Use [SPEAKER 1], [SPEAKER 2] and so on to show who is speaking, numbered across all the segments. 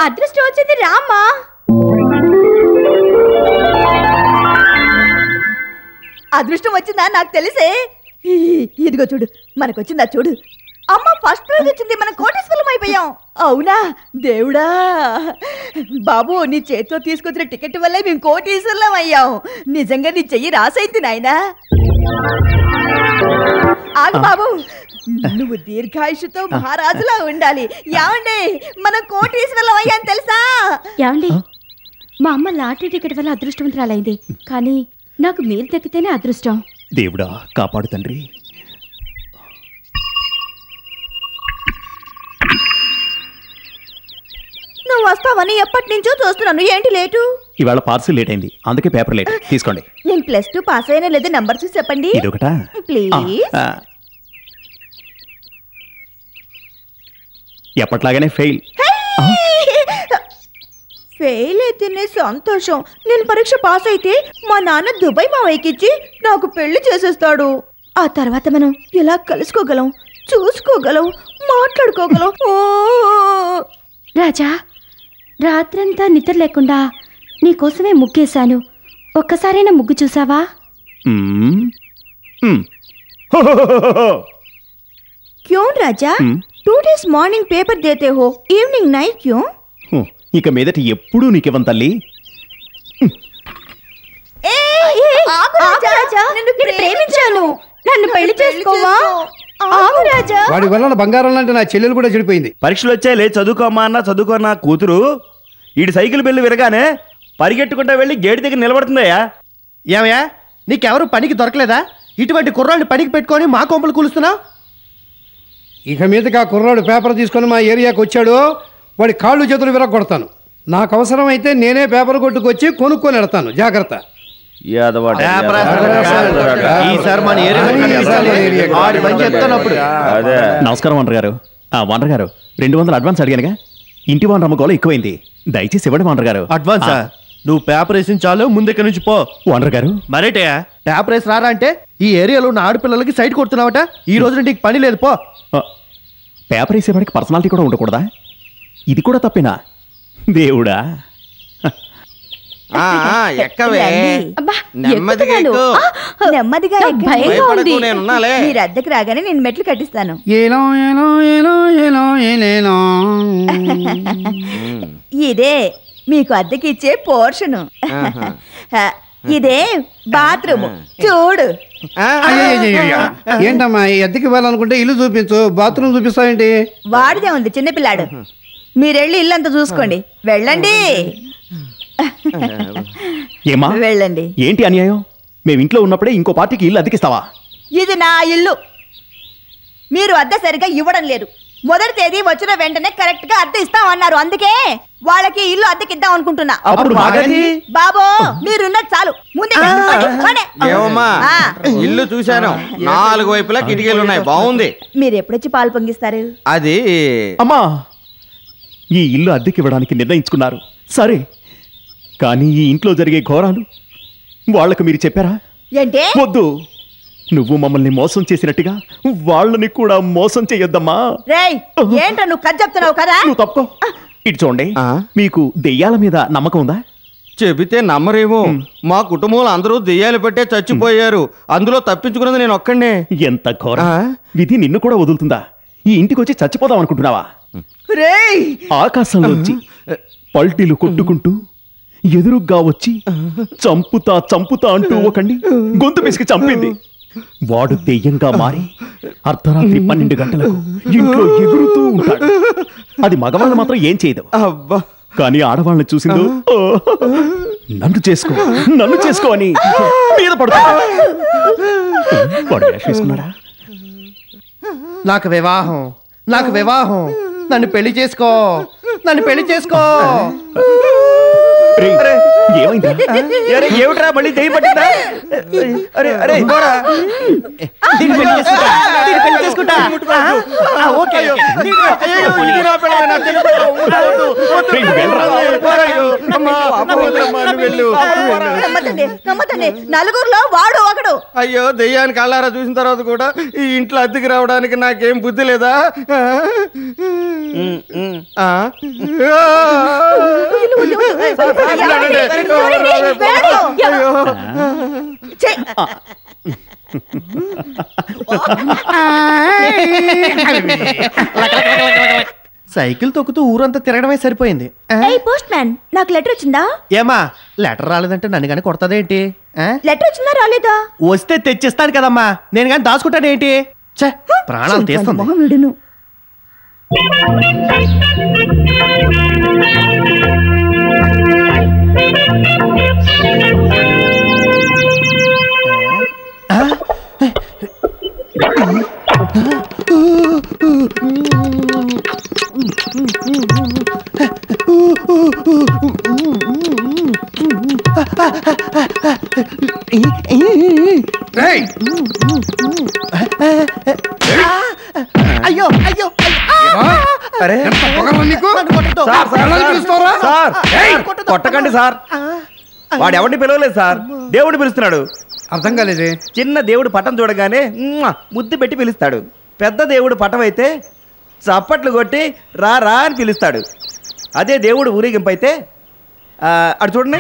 [SPEAKER 1] అదృష్టం వచ్చింది రామ్మా
[SPEAKER 2] అదృష్టం వచ్చిందా నాకు తెలిసే ఈ, ఇదిగో చూడు మనకొచ్చిందా చూడు అమ్మ ఫస్ట్ ప్రైజ్ వచ్చింది మనం కోటేశ్వరం అయిపోయాం అవునా దేవుడా బాబు నీ చేతితో తీసుకొచ్చిన టికెట్ వల్లే మేము కోటేశ్వరం అయ్యాం నిజంగా నీ చెయ్యి రాసైంది నాయనా ఆగు బాబు నువ్వు దీర్ఘాయుషుతో మహారాజులా ఉండాలి ఏమండి మనం కోటేశ్వరం అయ్యాం తెలుసా
[SPEAKER 1] ఏమండి మా అమ్మ లాటరీ టికెట్ వల్ల అదృష్టవంతురాలైంది కానీ నాకు మీరు దక్కితేనే అదృష్టం
[SPEAKER 3] దేవుడా కాపాడు తండ్రి
[SPEAKER 2] నువ్వు వస్తావని ఎప్పటి నుంచో చూస్తున్నాను ఏంటి లేటు
[SPEAKER 3] ఇవాళ పార్సిల్ లేట్ అయింది అందుకే పేపర్ లేట్ తీసుకోండి
[SPEAKER 2] నేను ప్లస్ టూ పాస్ అయినా లేదా నంబర్ చూసి చెప్పండి
[SPEAKER 3] ఇదొకటా
[SPEAKER 2] ప్లీజ్
[SPEAKER 3] ఆ, ఎప్పట్లాగానే ఫెయిల్
[SPEAKER 2] ఫెయిల్ అయితేనే సంతోషం నేను పరీక్ష పాస్ అయితే మా నాన్న దుబాయ్ మావయ్యకి ఇచ్చి నాకు పెళ్లి చేసేస్తాడు ఆ తర్వాత మనం ఇలా కలుసుకోగలం చూసుకోగలం మాట్లాడుకోగలం ఓ
[SPEAKER 1] రాజా రాత్రంతా నిద్ర లేకుండా నీకోసమే ముగ్గేశాను ఒక్కసారైనా ముగ్గు చూసావా
[SPEAKER 3] మ్మ్. మ్మ్. హో, హో, హో, హో, హో.
[SPEAKER 2] క్यों రాజా
[SPEAKER 3] మ్మ్.
[SPEAKER 2] టూ డేస్ మార్నింగ్ పేపర్ దేతే హో ఈవినింగ్ నైట్ క్यों
[SPEAKER 3] హో, ఇక మీదట ఎప్పుడూ నీకివ్వం తల్లి
[SPEAKER 2] ఆగు రాజా, నిన్ను ప్రేమించాను నన్ను పెళ్లి చేసుకోవా ఆగు రాజా
[SPEAKER 4] వాడి వలన బంగారం లాంటి నా చెల్లెలు కూడా చెడిపోయింది
[SPEAKER 5] పరీక్షలు వచ్చాయిలే చదువుకోమ్మా అన్న చదువుకోన్న కూతురు ఈడి సైకిల్ బిల్లు విరగానే పరిగెట్టుకుంటా వెళ్ళి గేటు దగ్గర నిలబడుతుందయ్యా
[SPEAKER 6] ఏమయ్యా నీకెవరు పనికి దొరకలేదా ఇటువంటి కుర్రాడిని పనికి పెట్టుకొని మా కొంపలు కూలుస్తున్నావు
[SPEAKER 4] ఇక మీదకి ఆ కుర్రాడు పేపర్ తీసుకొని మా ఏరియాకి వచ్చాడు వాడి కాళ్ళు చేతులు విరగొడతాను నాకు అవసరం అయితే నేనే పేపర్ కొట్టుకొచ్చి కొనుక్కొని వెడతాను జాగ్రత్త
[SPEAKER 5] యాదవాడు,
[SPEAKER 6] పేపర్
[SPEAKER 5] యాదవాడు,
[SPEAKER 6] వేస్తాడు.
[SPEAKER 5] యాదవాడు.
[SPEAKER 6] ఈసారి మన ఏరియాలో ఆడి పని చెప్తానప్పుడు
[SPEAKER 5] అదే
[SPEAKER 3] నమస్కారం వనరు గారు ఆ వనరు గారు రెండు వందలు అడ్వాన్స్ అడిగానుగా ఇంటి వనరు అమ్మగోళ ఎక్కువైంది దయచేసి ఇవ్వండి వనరు గారు
[SPEAKER 6] అడ్వాన్సా నువ్వు పేపర్ వేసిన చాలు ముందు ఇక్కడి నుంచి పో
[SPEAKER 3] వనరు గారు
[SPEAKER 6] మరేటయా పేపర్ వేసి రారా అంటే ఈ ఏరియాలో ఉన్న ఆడపిల్లలకి సైట్ కొడుతున్నావట ఈ రోజు నీకు పని లేదు పో
[SPEAKER 3] ఆ, పేపర్ వేసేవాడికి పర్సనాలిటీ కూడా ఉండకూడదా ఇది కూడా తప్పేనా దేవుడా
[SPEAKER 7] ఎక్కవే
[SPEAKER 1] అబ్బా
[SPEAKER 7] నెమ్మదిగా
[SPEAKER 1] ఎక్కుతున్నాను.
[SPEAKER 7] ఎక్కు.
[SPEAKER 1] ఆ,
[SPEAKER 2] నెమ్మదిగా
[SPEAKER 1] నాకు
[SPEAKER 2] ఎక్కండి.
[SPEAKER 1] భయంగా ఉంది
[SPEAKER 7] భయపడకు, నేనున్నాలే.
[SPEAKER 2] మీరు అద్దెకి రాగానే నేను మెట్లు కట్టిస్తాను
[SPEAKER 4] ఏలో ఏలో ఏలో ఏలో ఏలేలో
[SPEAKER 2] ఇదే మీకు అద్దెకి ఇచ్చే పోర్షను ఇదే బాత్రూమ్ చూడు
[SPEAKER 4] అయ్యయ్యయ్యయ్య. ఏంటమ్మా ఈ అద్దెకి ఇవ్వాలనుకుంటే ఇల్లు చూపించు బాత్రూమ్ చూపిస్తావేంటి
[SPEAKER 2] వాడిదే ఉంది చిన్నపిల్లాడు మీరెళ్ళి ఇల్లంతా చూసుకోండి వెళ్ళండి
[SPEAKER 3] ఏమా
[SPEAKER 2] వెళ్ళండి
[SPEAKER 3] ఏంటి అన్యాయం మేము ఇంట్లో ఉన్నప్పుడే ఇంకో పార్టీకి ఇల్లు అద్దెకిస్తావా
[SPEAKER 2] ఇది నా ఇల్లు మీరు అద్దె సరిగా ఇవ్వడం లేదు మొదటి తేదీ వచ్చిన వెంటనే కరెక్ట్ గా అద్దె ఇస్తామన్నారు అందుకే వాళ్ళకి ఇల్లు అద్దెకిద్దాం అనుకుంటున్నా
[SPEAKER 5] అప్పుడు మాగది
[SPEAKER 2] బాబో మీరున్నది చాలు ముందే పోండి, పోండి.
[SPEAKER 7] ఏమమ్మా
[SPEAKER 2] ఆ,
[SPEAKER 7] ఇల్లు చూశాను నాలుగు వైపులా కిటికీలు ఉన్నాయి బాగుంది
[SPEAKER 2] మీరు ఎప్పుడొచ్చి పాలు పొంగిస్తారు
[SPEAKER 7] అది
[SPEAKER 3] అమ్మా ఈ ఇల్లు అద్దెకి ఇవ్వడానికి నిర్ణయించుకున్నారు సరే కానీ ఈ ఇంట్లో జరిగే ఘోరాలు వాళ్లకు మీరు చెప్పారా
[SPEAKER 2] ఏంటే
[SPEAKER 3] వద్దు నువ్వు మమ్మల్ని మోసం చేసినట్టుగా వాళ్ళని కూడా మోసం చేయొద్దమ్మా
[SPEAKER 2] రేయ్ ఏంట్రా నువ్వు కథ చెప్తున్నావు కదా
[SPEAKER 3] నువ్వు తప్పుకో ఇటు చూడండి
[SPEAKER 7] ఆ?
[SPEAKER 3] మీకు దెయ్యాల మీద నమ్మకం ఉందా
[SPEAKER 7] చెబితే నమ్మరేమో మా కుటుంబంలో అందరూ దెయ్యాలు పెట్టే చచ్చిపోయారు అందులో తప్పించుకున్నది నేను ఒక్కడే
[SPEAKER 3] ఎంత ఘోరం
[SPEAKER 7] ఆ?
[SPEAKER 3] విధి నిన్ను కూడా వదులుతుందా ఈ ఇంటికి వచ్చి చచ్చిపోదాం అనుకుంటున్నావా
[SPEAKER 2] రేయ్
[SPEAKER 3] ఆకాశంలోంచి పల్టీలు కొట్టుకుంటూ ఎదురుగ్గా వచ్చి చంపుతా చంపుతా అంటూ ఒకండి గొంతు పిసికి చంపింది వాడు దెయ్యంగా మారి అర్ధరాత్రి పన్నెండు గంటలకు ఇంట్లో ఎగురుతూ ఉంటాడు అది మగవాళ్ళు మాత్రం ఏం చేయదు
[SPEAKER 7] అబ్బా
[SPEAKER 3] కానీ ఆడవాళ్ళని చూసిందో "ఓ, నన్ను చేసుకో నన్ను చేసుకో అని మీద పడుతుంది వాడు వేషం వేసుకున్నాడా
[SPEAKER 6] నాకు వివాహం నాకు వివాహం నన్ను పెళ్లి చేసుకో నన్ను పెళ్లి చేసుకో
[SPEAKER 3] రేయ్, ఏమైంది
[SPEAKER 5] అరే ఏమిట్రా మళ్ళీ దెయ్యం పట్టిందా అరే అరే ఇంకోరా దీన్ని పెళ్లి చేసుకుంటా దీన్ని పెళ్లి చేసుకుంటా ఆ, ఆ, ఓకే ఓకే.
[SPEAKER 7] అయ్యో, ఇది నా పిల్లలు, నా చిన్న పిల్లలు. వద్దు, వద్దు.
[SPEAKER 3] రేయ్, వెళ్ళరా.
[SPEAKER 7] అయ్యో, అమ్మా, అమ్మా, వద్దమ్మా, నువ్వు వెళ్ళు.
[SPEAKER 2] నమ్మతండి నమ్మతండి నలుగురులో వాడు ఒకడు
[SPEAKER 7] అయ్యో దెయ్యాన్ని కళ్ళారా చూసిన తర్వాత కూడా ఈ ఇంట్లో అద్దెకి రావడానికి నాకేం బుద్ధి లేదా ఆ? ఆ?
[SPEAKER 2] ఛీ!
[SPEAKER 6] సైకిల్ తొక్కుతూ ఊరంతా తిరగడమే సరిపోయింది ఆ?
[SPEAKER 2] ఏయ్ పోస్ట్ మ్యాన్ నాకు లెటర్ వచ్చిందా
[SPEAKER 6] ఏమా లెటర్ రాలేదంటే నన్ను కానీ కొడతాదేంటి ఆ?
[SPEAKER 2] లెటర్ వచ్చిందా రాలేదా
[SPEAKER 6] వస్తే తెచ్చిస్తాను కదమ్మా నేను కానీ దాచుకుంటానేంటి ఛే, ప్రాణాలు తీస్తుంది
[SPEAKER 2] మొహం విడును
[SPEAKER 4] రేయ్,
[SPEAKER 6] అయ్యో అయ్యో
[SPEAKER 4] ఏరా?
[SPEAKER 7] అరే
[SPEAKER 4] ఎంత పొగరు నీకు
[SPEAKER 7] సార్, సార్,
[SPEAKER 4] పిల్లల్ని
[SPEAKER 7] సార్,
[SPEAKER 4] పిలుస్తావరా?
[SPEAKER 7] సార్,
[SPEAKER 4] ఏయ్,
[SPEAKER 7] సార్, కొట్టకండి సార్ వాడు ఎవరిని పిలవలేదు సార్ దేవుడు పిలుస్తున్నాడు
[SPEAKER 4] అర్థం కాలేదే
[SPEAKER 7] చిన్న దేవుడు పటం చూడగానే మ్మ్ ముద్దు పెట్టి పిలుస్తాడు పెద్ద దేవుడు పటం అయితే చప్పట్లు కొట్టి రా రా అని పిలుస్తాడు అదే దేవుడు ఊరేగింపు అయితే ఆ, అటు చూడండి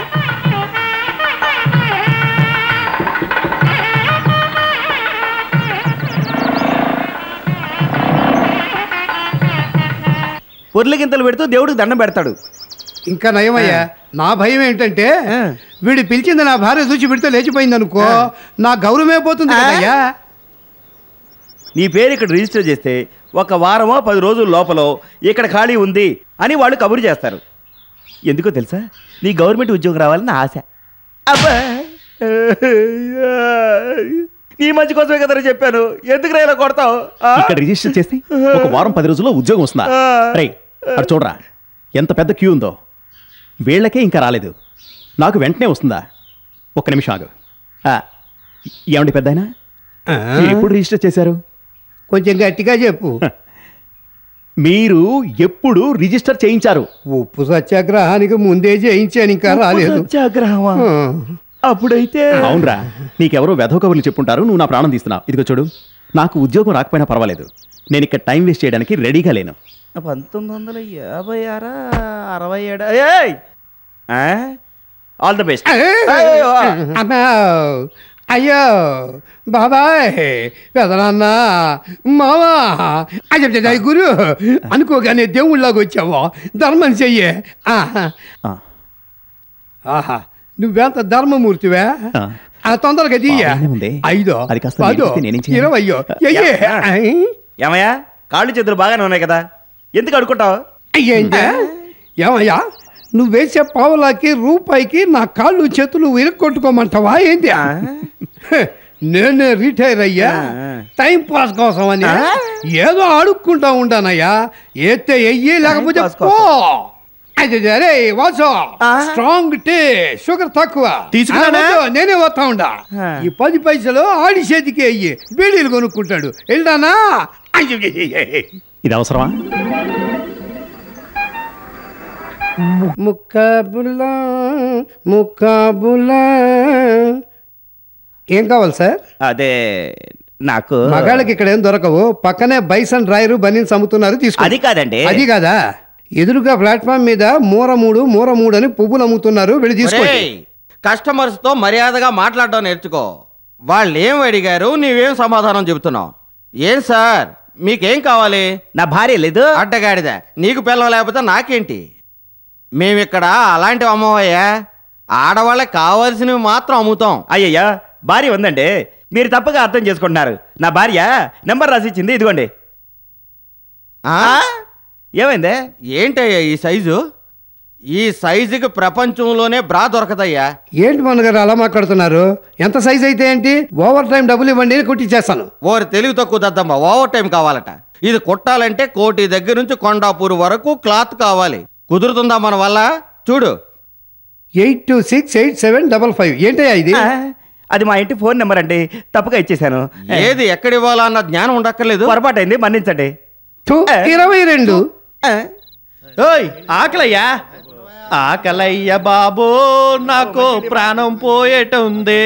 [SPEAKER 7] పొర్లిగింతలు పెడుతూ దేవుడికి దండం పెడతాడు
[SPEAKER 4] ఇంకా నయమయ్యా నా భయం ఏంటంటే
[SPEAKER 7] ఆ.
[SPEAKER 4] వీడు పిలిచింది నా భార్య చూసి పెడితే లేచిపోయింది అనుకో నా గౌరవమే పోతుంది కదయ్యా
[SPEAKER 7] నీ పేరు ఇక్కడ రిజిస్టర్ చేస్తే ఒక వారమో పది రోజుల లోపల ఇక్కడ ఖాళీ ఉంది అని వాళ్ళు కబురు చేస్తారు ఎందుకో తెలుసా నీ గవర్నమెంట్ ఉద్యోగం రావాలని ఆశ అబ్బా నీ మంచి కోసమే కదా చెప్పాను ఎందుకు ఇలా కొడతావు ఆ?
[SPEAKER 3] ఇక్కడ రిజిస్టర్ చేస్తే ఒక వారం పది రోజుల్లో ఉద్యోగం వస్తుందా రే అటు చూడరా ఎంత పెద్ద క్యూ ఉందో వీళ్ళకే ఇంకా రాలేదు నాకు వెంటనే వస్తుందా ఒక్క నిమిషం ఆగు ఆ, ఏమండి పెద్ద మీరు ఎప్పుడు రిజిస్టర్ చేశారు
[SPEAKER 4] కొంచెం గట్టిగా చెప్పు
[SPEAKER 3] మీరు ఎప్పుడు రిజిస్టర్ చేయించారు
[SPEAKER 4] ఉప్పు సత్యాగ్రహానికి ముందే జయించాను ఇంకా రాలేదు
[SPEAKER 7] సత్యాగ్రహమా
[SPEAKER 4] ఆ.
[SPEAKER 7] అప్పుడైతే
[SPEAKER 3] అవునరా నీకెవరో వెధవ కబుర్లు చెప్పుంటారు నువ్వు నా ప్రాణం తీస్తున్నావు ఇదిగో చూడు నాకు ఉద్యోగం రాకపోయినా పర్వాలేదు నేను ఇక్కడ టైం వేస్ట్ చేయడానికి రెడీగా లేను
[SPEAKER 7] పంతొమ్మిది వందల యాభై ఆరా అరవై ఏడు ఆల్ ద బెస్ట్
[SPEAKER 4] అమ్మా అయ్యో బాబాయ్ పెదనాన్న మావా అయ్య జయ గురు అనుకోగానే దేవుళ్ళలాగా వచ్చావా ధర్మం చెయ్యే ఆహా.
[SPEAKER 3] ఆ,
[SPEAKER 4] ఆహా నువ్వెంత ధర్మమూర్తివే
[SPEAKER 3] ఆ.
[SPEAKER 4] ఆ తొందరగా తీయ
[SPEAKER 3] బాగానే ఉంది.
[SPEAKER 4] ఐదో
[SPEAKER 3] అది కాస్త
[SPEAKER 4] పదో
[SPEAKER 3] నేర్పిస్తే నేనేం చేయాలి?
[SPEAKER 4] ఇరవయో ఎయ్యే
[SPEAKER 7] ఏమయ్యా కాళ్ళు చేతులు బాగానే ఉన్నాయి కదా ఎందుకు అడుకుంటావు
[SPEAKER 4] అయ్యేంటే ఏమయ్యా నువ్వు వేసే పావలాకి రూపాయికి నా కాళ్ళు చేతులు విరక్కొట్టుకోమంటావా ఏంటి హ, నేనే రిటైర్ అయ్యా
[SPEAKER 7] ఆ.
[SPEAKER 4] టైం పాస్ కోసం అని ఏదో అడుక్కుంటా ఉంటానయ్యా ఎత్తే ఎయ్యి లేకపోతే
[SPEAKER 7] పాస్
[SPEAKER 4] పో అదే అరే వాసో స్ట్రాంగ్ టీ షుగర్ తక్కువ
[SPEAKER 6] తీసుకురానా?
[SPEAKER 4] ఆ, వద్దు, నేనే వస్తా ఉండా
[SPEAKER 7] ఆ.
[SPEAKER 4] ఈ పది పైసలు ఆడి చేతికి అయ్యి బీడీలు కొనుక్కుంటాడు వెళ్ళానా
[SPEAKER 3] ఇది అవసరమా
[SPEAKER 4] ముక్కాబులా ముక్కాబులా ఏం కావాలి సార్
[SPEAKER 7] అదే నాకు
[SPEAKER 4] మగాళ్ళకి ఇక్కడ ఏం దొరకవు పక్కనే బైసన్ డ్రైరు బనీన్స్ అమ్ముతున్నారు తీసుకో
[SPEAKER 7] అది కాదండి
[SPEAKER 4] అది కాదా ఎదురుగా ప్లాట్ఫామ్ మీద మూర మూడు మూర మూడు అని పువ్వులు అమ్ముతున్నారు వెళ్ళి తీసుకోండి
[SPEAKER 7] కస్టమర్స్ తో మర్యాదగా మాట్లాడడం నేర్చుకో వాళ్ళు ఏం అడిగారు నీవేం సమాధానం చెబుతున్నావు ఏం సార్ మీకేం కావాలి నా భార్య లేదు అడ్డగాడిద నీకు పిల్లలు లేకపోతే నాకేంటి మేమిక్కడ అలాంటివి అమ్మవయ్యా ఆడవాళ్ళకి కావాల్సినవి మాత్రం అమ్ముతాం అయ్యయ్యా భార్య ఉందండి మీరు తప్పగా అర్థం చేసుకుంటున్నారు నా భార్య నెంబర్ రాసి ఇచ్చింది ఇదిగోండి ఏమైందే ఏంటయ్యా ఈ సైజు ఈ సైజుకి ప్రపంచంలోనే బ్రా దొరకదయ్యా
[SPEAKER 4] ఏంటి మన గారు అలా మాట్లాడుతున్నారు ఎంత సైజ్ అయితే ఏంటి ఓవర్ టైం డబ్బులు ఇవ్వండి అని కుట్టిచ్చేస్తాను
[SPEAKER 7] ఓరి తెలివి తక్కువ దద్దమ్మ ఓవర్ టైం కావాలట ఇది కుట్టాలంటే కోటి దగ్గర నుంచి కొండాపూర్ వరకు క్లాత్ కావాలి కుదురుతుందా మన వల్ల చూడు
[SPEAKER 4] eight two six eight seven double five ఏంటయ్యా ఇది
[SPEAKER 7] అది మా ఇంటి ఫోన్ నెంబర్ అండి తప్పుగా ఇచ్చేసాను ఏది ఎక్కడ ఇవ్వాలా అన్న జ్ఞానం ఉండక్కర్లేదు పొరపాటు అయింది మన్నించండి
[SPEAKER 4] థు, ఇరవై రెండు
[SPEAKER 6] ఓయ్ ఆకలయ్యా ఆకలయ్య బాబో నాకు ప్రాణం పోయేటుంది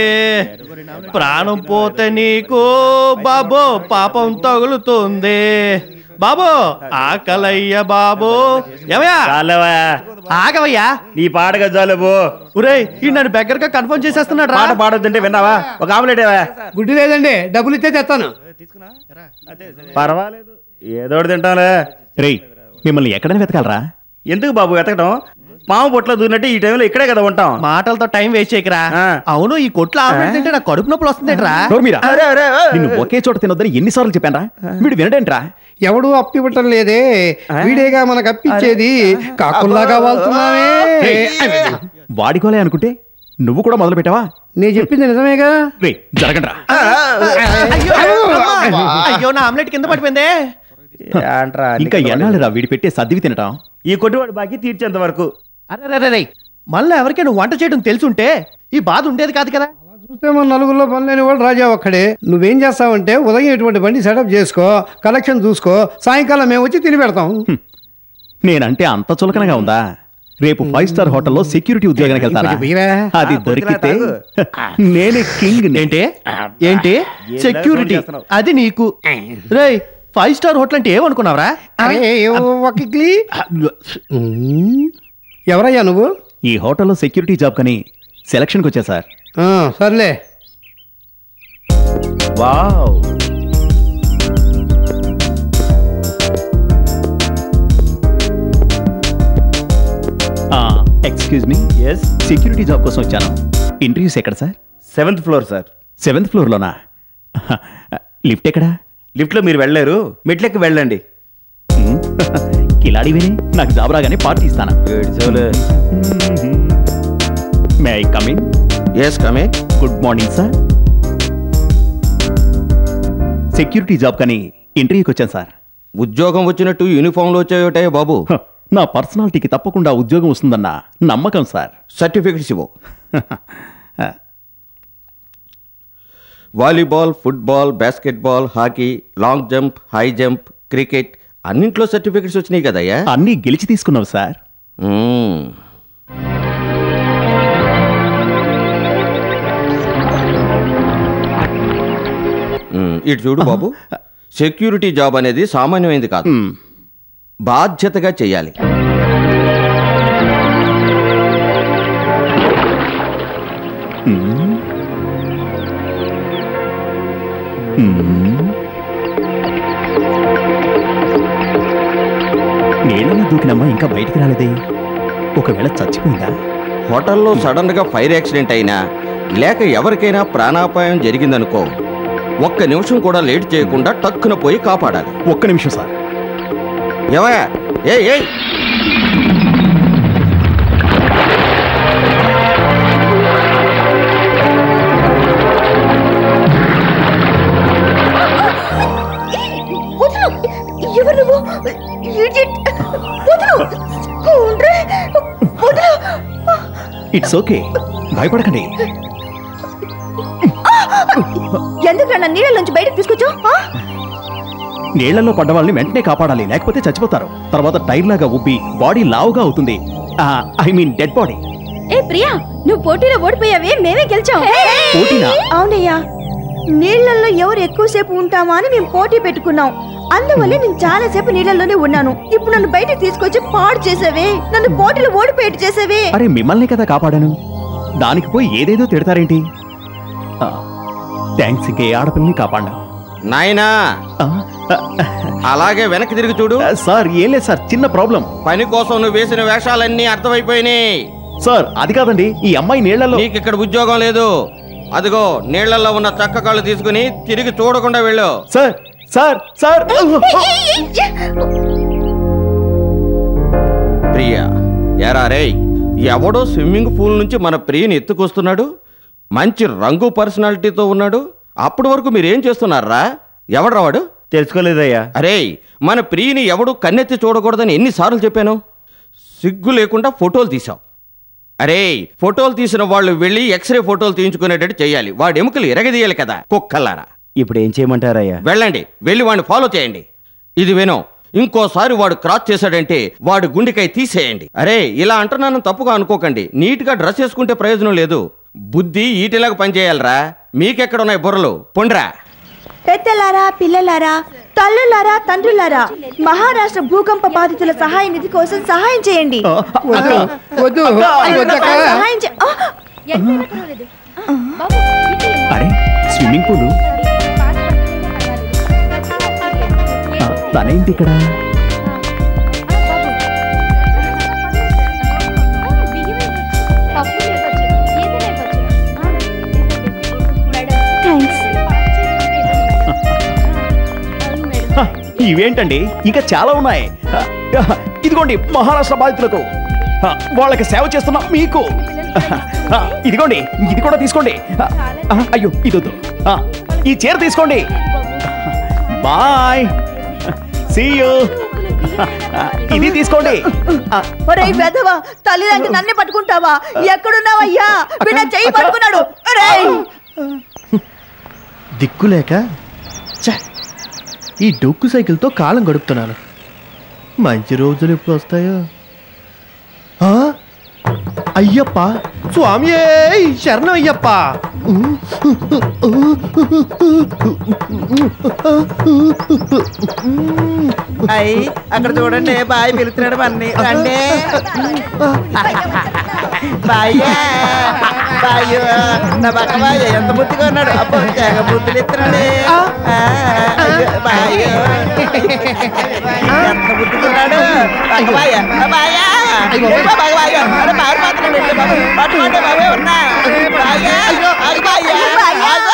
[SPEAKER 6] ప్రాణం పోతే నీకు బాబో పాపం తగులుతుంది బాబు ఆకలయ్య బాబు ఏమయ్యా
[SPEAKER 5] చాలవా
[SPEAKER 6] ఆగవయ్యా
[SPEAKER 5] నీ పాటగా చాలబో
[SPEAKER 6] ఒరేయ్ ఈ నన్ను బెగ్గరగా కన్ఫర్మ్ చేసేస్తున్నాడు
[SPEAKER 5] పాట పాడొద్దంటే విన్నావా ఒక ఆమ్లెట్ ఏవా
[SPEAKER 4] గుడ్డి లేదండి డబ్బులు ఇస్తే తెస్తాను
[SPEAKER 5] పర్వాలేదు ఏదో ఒకటి తింటాంలే
[SPEAKER 3] రేయ్ మిమ్మల్ని ఎక్కడైనా వెతకాలరా
[SPEAKER 5] ఎందుకు బాబు వెతకటం పాము పొట్లో దూరినట్టు ఈ టైంలో ఇక్కడే కదా ఉంటాం
[SPEAKER 6] మాటలతో టైం వేస్ట్ చేయకరా
[SPEAKER 5] ఆ.
[SPEAKER 6] అవును ఈ కొట్లో ఆమ్లెట్ తింటే నాకు కడుపు నొప్పులు వస్తుందేట్రా
[SPEAKER 3] నోర్మీరా
[SPEAKER 5] అరే అరే అరే.
[SPEAKER 3] నిన్ను ఒకే చోట తినొద్దని ఎన్నిసార్లు చెప్పానరా వీడు వినడేంట్రా
[SPEAKER 4] ఎవడు అప్పివ్వటం లేదే వీడేగా మనకు అప్పిచ్చేది కాకుల్లాగా వాళ్తున్నావే
[SPEAKER 3] వాడికోలే అనుకుంటే నువ్వు కూడా మొదలు పెట్టావా
[SPEAKER 4] నేను చెప్పింది నిజమేగా
[SPEAKER 3] రే జరగండ్రా
[SPEAKER 6] అయ్యో అయ్యో నా ఆమ్లెట్ కింద పడిపోయిందే
[SPEAKER 5] ఏంట్రా
[SPEAKER 3] ఇంకా ఎన్నాళ్ళురా వీడి పెట్టే సర్దివి తినటం
[SPEAKER 5] ఈ కొట్టువాడు బాకీ తీర్చేంత వరకు
[SPEAKER 6] అరే రే రే మళ్ళీ ఎవరికైనా వంట చేయడం తెలుసుంటే ఈ బాధ ఉండేది కాదు కదా
[SPEAKER 4] చూస్తే మన నలుగురిలో పని లేని వాడు రాజా ఒక్కడే నువ్వేం చేస్తావంటే ఉదయం ఇటువంటి బండి సెటప్ చేసుకో కలెక్షన్ చూసుకో సాయంకాలం మేము వచ్చి తిని పెడతాం
[SPEAKER 3] నేనంటే అంత చులకనగా ఉందా రేపు ఫైవ్ స్టార్ హోటల్లో సెక్యూరిటీ ఉద్యోగానికి వెళ్తానా
[SPEAKER 4] కొంచెం బియ్యరా?
[SPEAKER 3] అది దొరికితే నేనే కింగ్
[SPEAKER 6] ఏంటి ఏంటి
[SPEAKER 5] ఏదో
[SPEAKER 6] సెక్యూరిటీ
[SPEAKER 5] sound చేస్తున్నావు.
[SPEAKER 6] అది నీకు రేయ్ ఫైవ్ స్టార్ హోటల్ అంటే ఏమనుకున్నావురా
[SPEAKER 4] అరే, ఒక ఇడ్లీ. ఉమ్, ఎవరయ్యా నువ్వు
[SPEAKER 3] ఈ హోటల్లో సెక్యూరిటీ జాబ్ కని సెలక్షన్కి వచ్చా సార్
[SPEAKER 4] ఆ, సర్లే
[SPEAKER 5] wow
[SPEAKER 3] excuse me
[SPEAKER 5] yes
[SPEAKER 3] security job కోసం వచ్చాను ఇంటర్వ్యూస్ ఎక్కడ sir
[SPEAKER 5] seventh floor sir
[SPEAKER 3] seventh ఫ్లోర్లోనా లిఫ్ట్ ఎక్కడా
[SPEAKER 5] లిఫ్ట్లో మీరు వెళ్ళలేరు మెట్లెక్కి వెళ్ళండి
[SPEAKER 3] హ్మ్. కిలాడి విని నాకు జాబ్ రాగానే పార్టీ ఇస్తాను may I coming
[SPEAKER 7] yes come
[SPEAKER 3] good morning sir security job కని ఇంటర్వ్యూకి వచ్చాను సార్
[SPEAKER 7] ఉద్యోగం వచ్చినట్టు యూనిఫామ్లో వచ్చాయోటే బాబు
[SPEAKER 3] హ, నా పర్సనాలిటీకి తప్పకుండా ఉద్యోగం వస్తుందన్న నమ్మకం సార్
[SPEAKER 7] సర్టిఫికెట్స్ ఇవ్వు volleyball football basketball hockey long jump high jump cricket అన్నింట్లో సర్టిఫికెట్స్ వచ్చినాయి కదయ్యా
[SPEAKER 3] అన్నీ గెలిచి తీసుకున్నావు సార్
[SPEAKER 7] మ్మ్. మ్మ్, ఇటు చూడు బాబు సెక్యూరిటీ జాబ్ అనేది సామాన్యమైనది కాదు
[SPEAKER 3] హ్మ్.
[SPEAKER 7] బాధ్యతగా చేయాలి
[SPEAKER 3] హ్మ్. హ్మ్. నీళ్ళలో దూకినమ్మా ఇంకా బయటికి రాలేదే ఒకవేళ చచ్చిపోయిందా
[SPEAKER 7] హోటల్లో సడన్ గా ఫైర్ యాక్సిడెంట్ అయినా లేక ఎవరికైనా ప్రాణాపాయం జరిగిందనుకో ఒక్క నిమిషం కూడా లేట్ చేయకుండా టక్కున పోయి కాపాడాలి
[SPEAKER 3] ఒక్క నిమిషం సార్
[SPEAKER 7] ఏమయ్యా ఏ ఏయ్
[SPEAKER 2] వదులు ఎవరు నువ్వు ఇడియట్ వదులు ఉండ్రే వదులు
[SPEAKER 3] ఇట్స్ ఓకే భయపడకండి
[SPEAKER 2] ఎందుకు నన్ను నీళ్ళ నుంచి బయటకు తీసుకొచ్చావు ఆ?
[SPEAKER 3] నీళ్లలో పడ్డ వాళ్ళని వెంటనే కాపాడాలి లేకపోతే చచ్చిపోతారు తర్వాత టైర్ లాగా ఉబ్బి బాడీ లావుగా అవుతుంది ఐ మీన్ డెడ్ బాడీ
[SPEAKER 1] ఏ ప్రియా నువ్వు పోటీలో ఓడిపోయావే మేమే గెలిచాం
[SPEAKER 3] పోటీనా
[SPEAKER 2] అవునయ్యా నీళ్ళల్లో ఎవరు ఎక్కువసేపు ఉంటామా అని మేము పోటీ పెట్టుకున్నాం అందువల్లే నేను చాలా సేపు నీళ్ళల్లోనే ఉన్నాను ఇప్పుడు నన్ను బయటకు తీసుకొచ్చి పాడు చేసావే నన్ను పోటీలో ఓడిపోయేట్టు చేసావే
[SPEAKER 3] అరే మిమ్మల్ని కదా కాపాడాను దానికి పోయి ఏదేదో తిడతారేంటి థ్యాంక్స్ ఇంకే ఆడపిల్లని కాపాడా
[SPEAKER 7] నాయనా అలాగే వెనక్కి తిరిగి చూడు
[SPEAKER 3] సార్ ఏం లేదు సార్ చిన్న ప్రాబ్లం
[SPEAKER 7] పని కోసం నువ్వు వేసిన వేషాలన్నీ అర్థమైపోయినాయి
[SPEAKER 3] సార్ అది కాదండి ఈ అమ్మాయి నీళ్లలో
[SPEAKER 7] నీకు ఇక్కడ ఉద్యోగం లేదు అదిగో నీళ్లలో ఉన్న చక్క కాళ్ళు తీసుకుని తిరిగి చూడకుండా వెళ్ళు
[SPEAKER 3] సార్ సార్ సార్
[SPEAKER 7] ప్రియ ఎరా రేయ్ ఎవడో స్విమ్మింగ్ పూల్ నుంచి మన ప్రియని ఎత్తుకొస్తున్నాడు మంచి రంగు పర్సనాలిటీతో ఉన్నాడు అప్పటి వరకు మీరేం చేస్తున్నారా ఎవడ్రా వాడు
[SPEAKER 5] తెలుసుకోలేదయ్యా
[SPEAKER 7] అరే మన ప్రియని ఎవడు కన్నెత్తి చూడకూడదని ఎన్నిసార్లు చెప్పాను సిగ్గు లేకుండా ఫోటోలు తీసావు అరే ఫోటోలు తీసిన వాళ్ళు వెళ్ళి ఎక్స్రే ఫోటోలు తీయించుకునేటట్టు చేయాలి వాడి ఎముకలు ఎరగదీయాలి కదా కుక్కల్లారా
[SPEAKER 5] ఇప్పుడు ఏం చేయమంటారయ్యా
[SPEAKER 7] వెళ్ళండి వెళ్ళి వాడిని ఫాలో చేయండి ఇది వినో ఇంకోసారి వాడు క్రాస్ చేశాడంటే వాడు గుండెకాయ తీసేయండి అరే ఇలా అంటున్నాను తప్పుగా అనుకోకండి నీట్గా డ్రెస్ వేసుకుంటే ప్రయోజనం లేదు బుద్ధి ఈటిలాగా పనిచేయాలరా మీకెక్కడున్నాయి బుర్రలు పొండ్రా
[SPEAKER 2] పెద్దలారా పిల్లలారా తల్లులారా తండ్రులారా మహారాష్ట్ర భూకంప బాధితుల సహాయ నిధి కోసం సహాయం చేయండి
[SPEAKER 4] వద్దు వద్దు వద్దక్క
[SPEAKER 2] సహాయం చే- ఆ!
[SPEAKER 3] అరే స్విమ్మింగ్ పూల్ తనేంటి ఇక్కడ
[SPEAKER 1] థ్యాంక్స్
[SPEAKER 3] హ, ఇవేంటండి ఇంకా చాలా ఉన్నాయి హ, ఇదిగోండి మహారాష్ట్ర బాధితులకు హ, వాళ్ళకి సేవ చేస్తున్నా మీకు హ, ఇదిగోండి ఇది కూడా తీసుకోండి హ, హ, అయ్యో ఇదొద్దు హ, ఈ చీర తీసుకోండి బాయ్ సీ యూ ఇది తీసుకోండి హ,
[SPEAKER 2] ఒరేయ్ వెధవా తల్లి లాంటి నన్నే పట్టుకుంటావా ఎక్కడున్నావయ్యా వీణ చెయ్యి పట్టుకున్నాడు ఒరేయ్
[SPEAKER 6] దిక్కులేక ఛ! ఈ డొక్కు సైకిల్తో కాలం గడుపుతున్నాను మంచి రోజులు ఎప్పుడు వస్తాయో ఆ? అయ్యప్ప స్వామి శరణం అయ్యప్ప
[SPEAKER 5] అయ్యి అక్కడ చూడండి బాయ్ పిలుస్తున్నాడు మన్ని రండి బాయ్యా బాయ్యో నా పక్క బాయ్ ఎంత బుద్ధిగా ఉన్నాడు అబ్బో తెగ బుద్ధులు ఇస్తున్నాడు ఆ, అయ్యో, బాయ్యో ఎంత బుద్ధిగా ఉన్నాడు పక్క బాయ్ బాయ్యా బాబా బాయ్ అరే బాయ్ మాత్రం వెళ్ళి బాబు పట్టుకోండి బాబే ఉన్నా బాయ్యా ఆగు బాయ్యా ఆగు.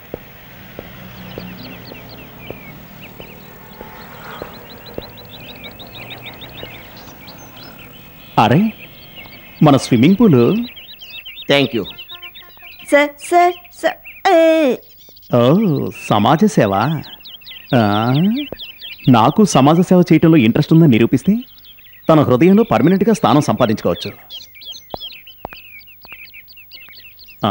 [SPEAKER 3] అరే మన swimming pool
[SPEAKER 7] thank you
[SPEAKER 2] sir sir sir ఏయ్.
[SPEAKER 3] ఓ సమాజ సేవ ఆ, నాకు సమాజ సేవ చేయటంలో ఇంట్రెస్ట్ ఉందని నిరూపిస్తే తన హృదయంలో పర్మనెంట్గా స్థానం సంపాదించుకోవచ్చు ఆ?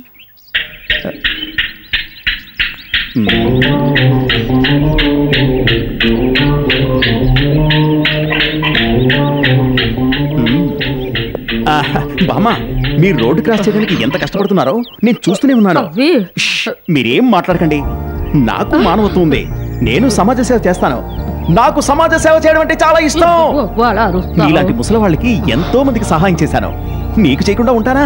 [SPEAKER 3] ఆహా, బామ్మ మీరు రోడ్డు క్రాస్ చేయడానికి ఎంత కష్టపడుతున్నారో నేను చూస్తూనే ఉన్నాను ష్, మీరేం మాట్లాడకండి నాకు మానవత్వం ఉంది నేను సమాజ సేవ చేస్తాను నాకు సమాజ సేవ చేయడం అంటే చాలా ఇష్టం ఇలాంటి ముసలి వాళ్ళకి ఎంతో మందికి సహాయం చేశాను మీకు చేయకుండా ఉంటానా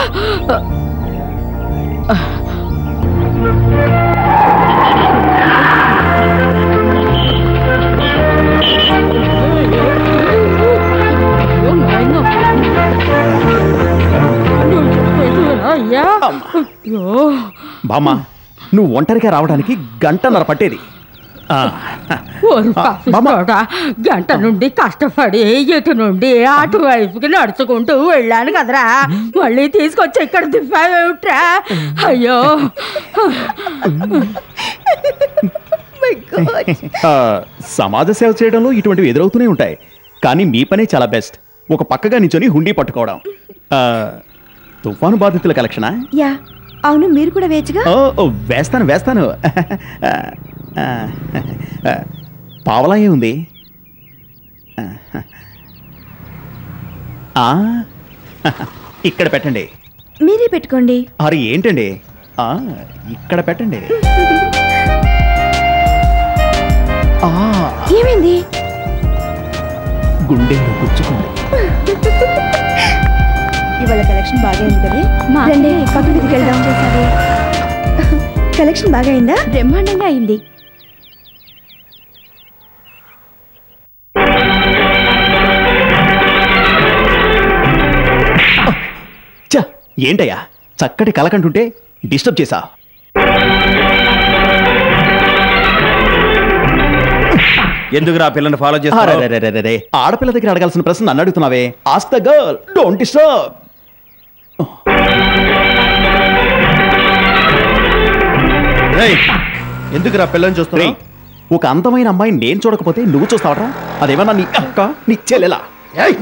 [SPEAKER 3] బామ్మ నువ్వు ఒంటరిగా రావడానికి గంటన్నర పట్టేది ఆ, బామ్మ
[SPEAKER 8] గంట నుండి కష్టపడి ఇటు నుండి అటువైపుకి నడుచుకుంటూ వెళ్ళాను కదరా మళ్ళీ తీసుకొచ్చి ఇక్కడ దింపావేమిట్రా అయ్యో
[SPEAKER 3] ఆ, సమాజ సేవ చేయడంలో ఇటువంటివి ఎదురవుతూనే ఉంటాయి కానీ మీ పనే చాలా బెస్ట్ ఒక పక్కగా నించొని హుండీ పట్టుకోవడం ఆ, తుఫాను బాధితుల కలెక్షనా
[SPEAKER 2] యా అవును మీరు కూడా వేయచ్చుగా
[SPEAKER 3] ఓ ఓ, వేస్తాను వేస్తాను ఆ, ఆ, పావలా ఏ ఉంది ఆ, ఇక్కడ పెట్టండి
[SPEAKER 2] మీరే పెట్టుకోండి
[SPEAKER 3] అరే ఏంటండి ఆ, ఇక్కడ పెట్టండి ఆ,
[SPEAKER 2] ఏమైంది
[SPEAKER 3] గుండెలో గుచ్చుకుంది
[SPEAKER 2] ఇవాళ కలెక్షన్ బాగా అయింది కదా
[SPEAKER 1] మా
[SPEAKER 2] రండి
[SPEAKER 1] అన్నయ్య
[SPEAKER 2] పక్క మీదకి వెళ్దాం
[SPEAKER 1] చేశారు.
[SPEAKER 2] కలెక్షన్ బాగా అయిందా
[SPEAKER 1] బ్రహ్మాండంగా అయింది
[SPEAKER 3] చ ఏంటయ్యా చక్కటి కలకంటుంటే డిస్టర్బ్ చేసా
[SPEAKER 7] ఎందుకు రా పిల్లని ఫాలో
[SPEAKER 3] అరెరెరెరెరె. ఆడపిల్ల దగ్గర అడగాల్సిన ప్రశ్న నన్ను అడుగుతున్నావే ask the girl don't disturb
[SPEAKER 6] ఎందుకు రా పిల్లని చూస్తున్నావు
[SPEAKER 3] ఒక అందమైన అమ్మాయిని నేను చూడకపోతే నువ్వు చూస్తావట్రా అదేమన్నా నీ అక్క నీ చెల్లెలా
[SPEAKER 6] ఏయ్!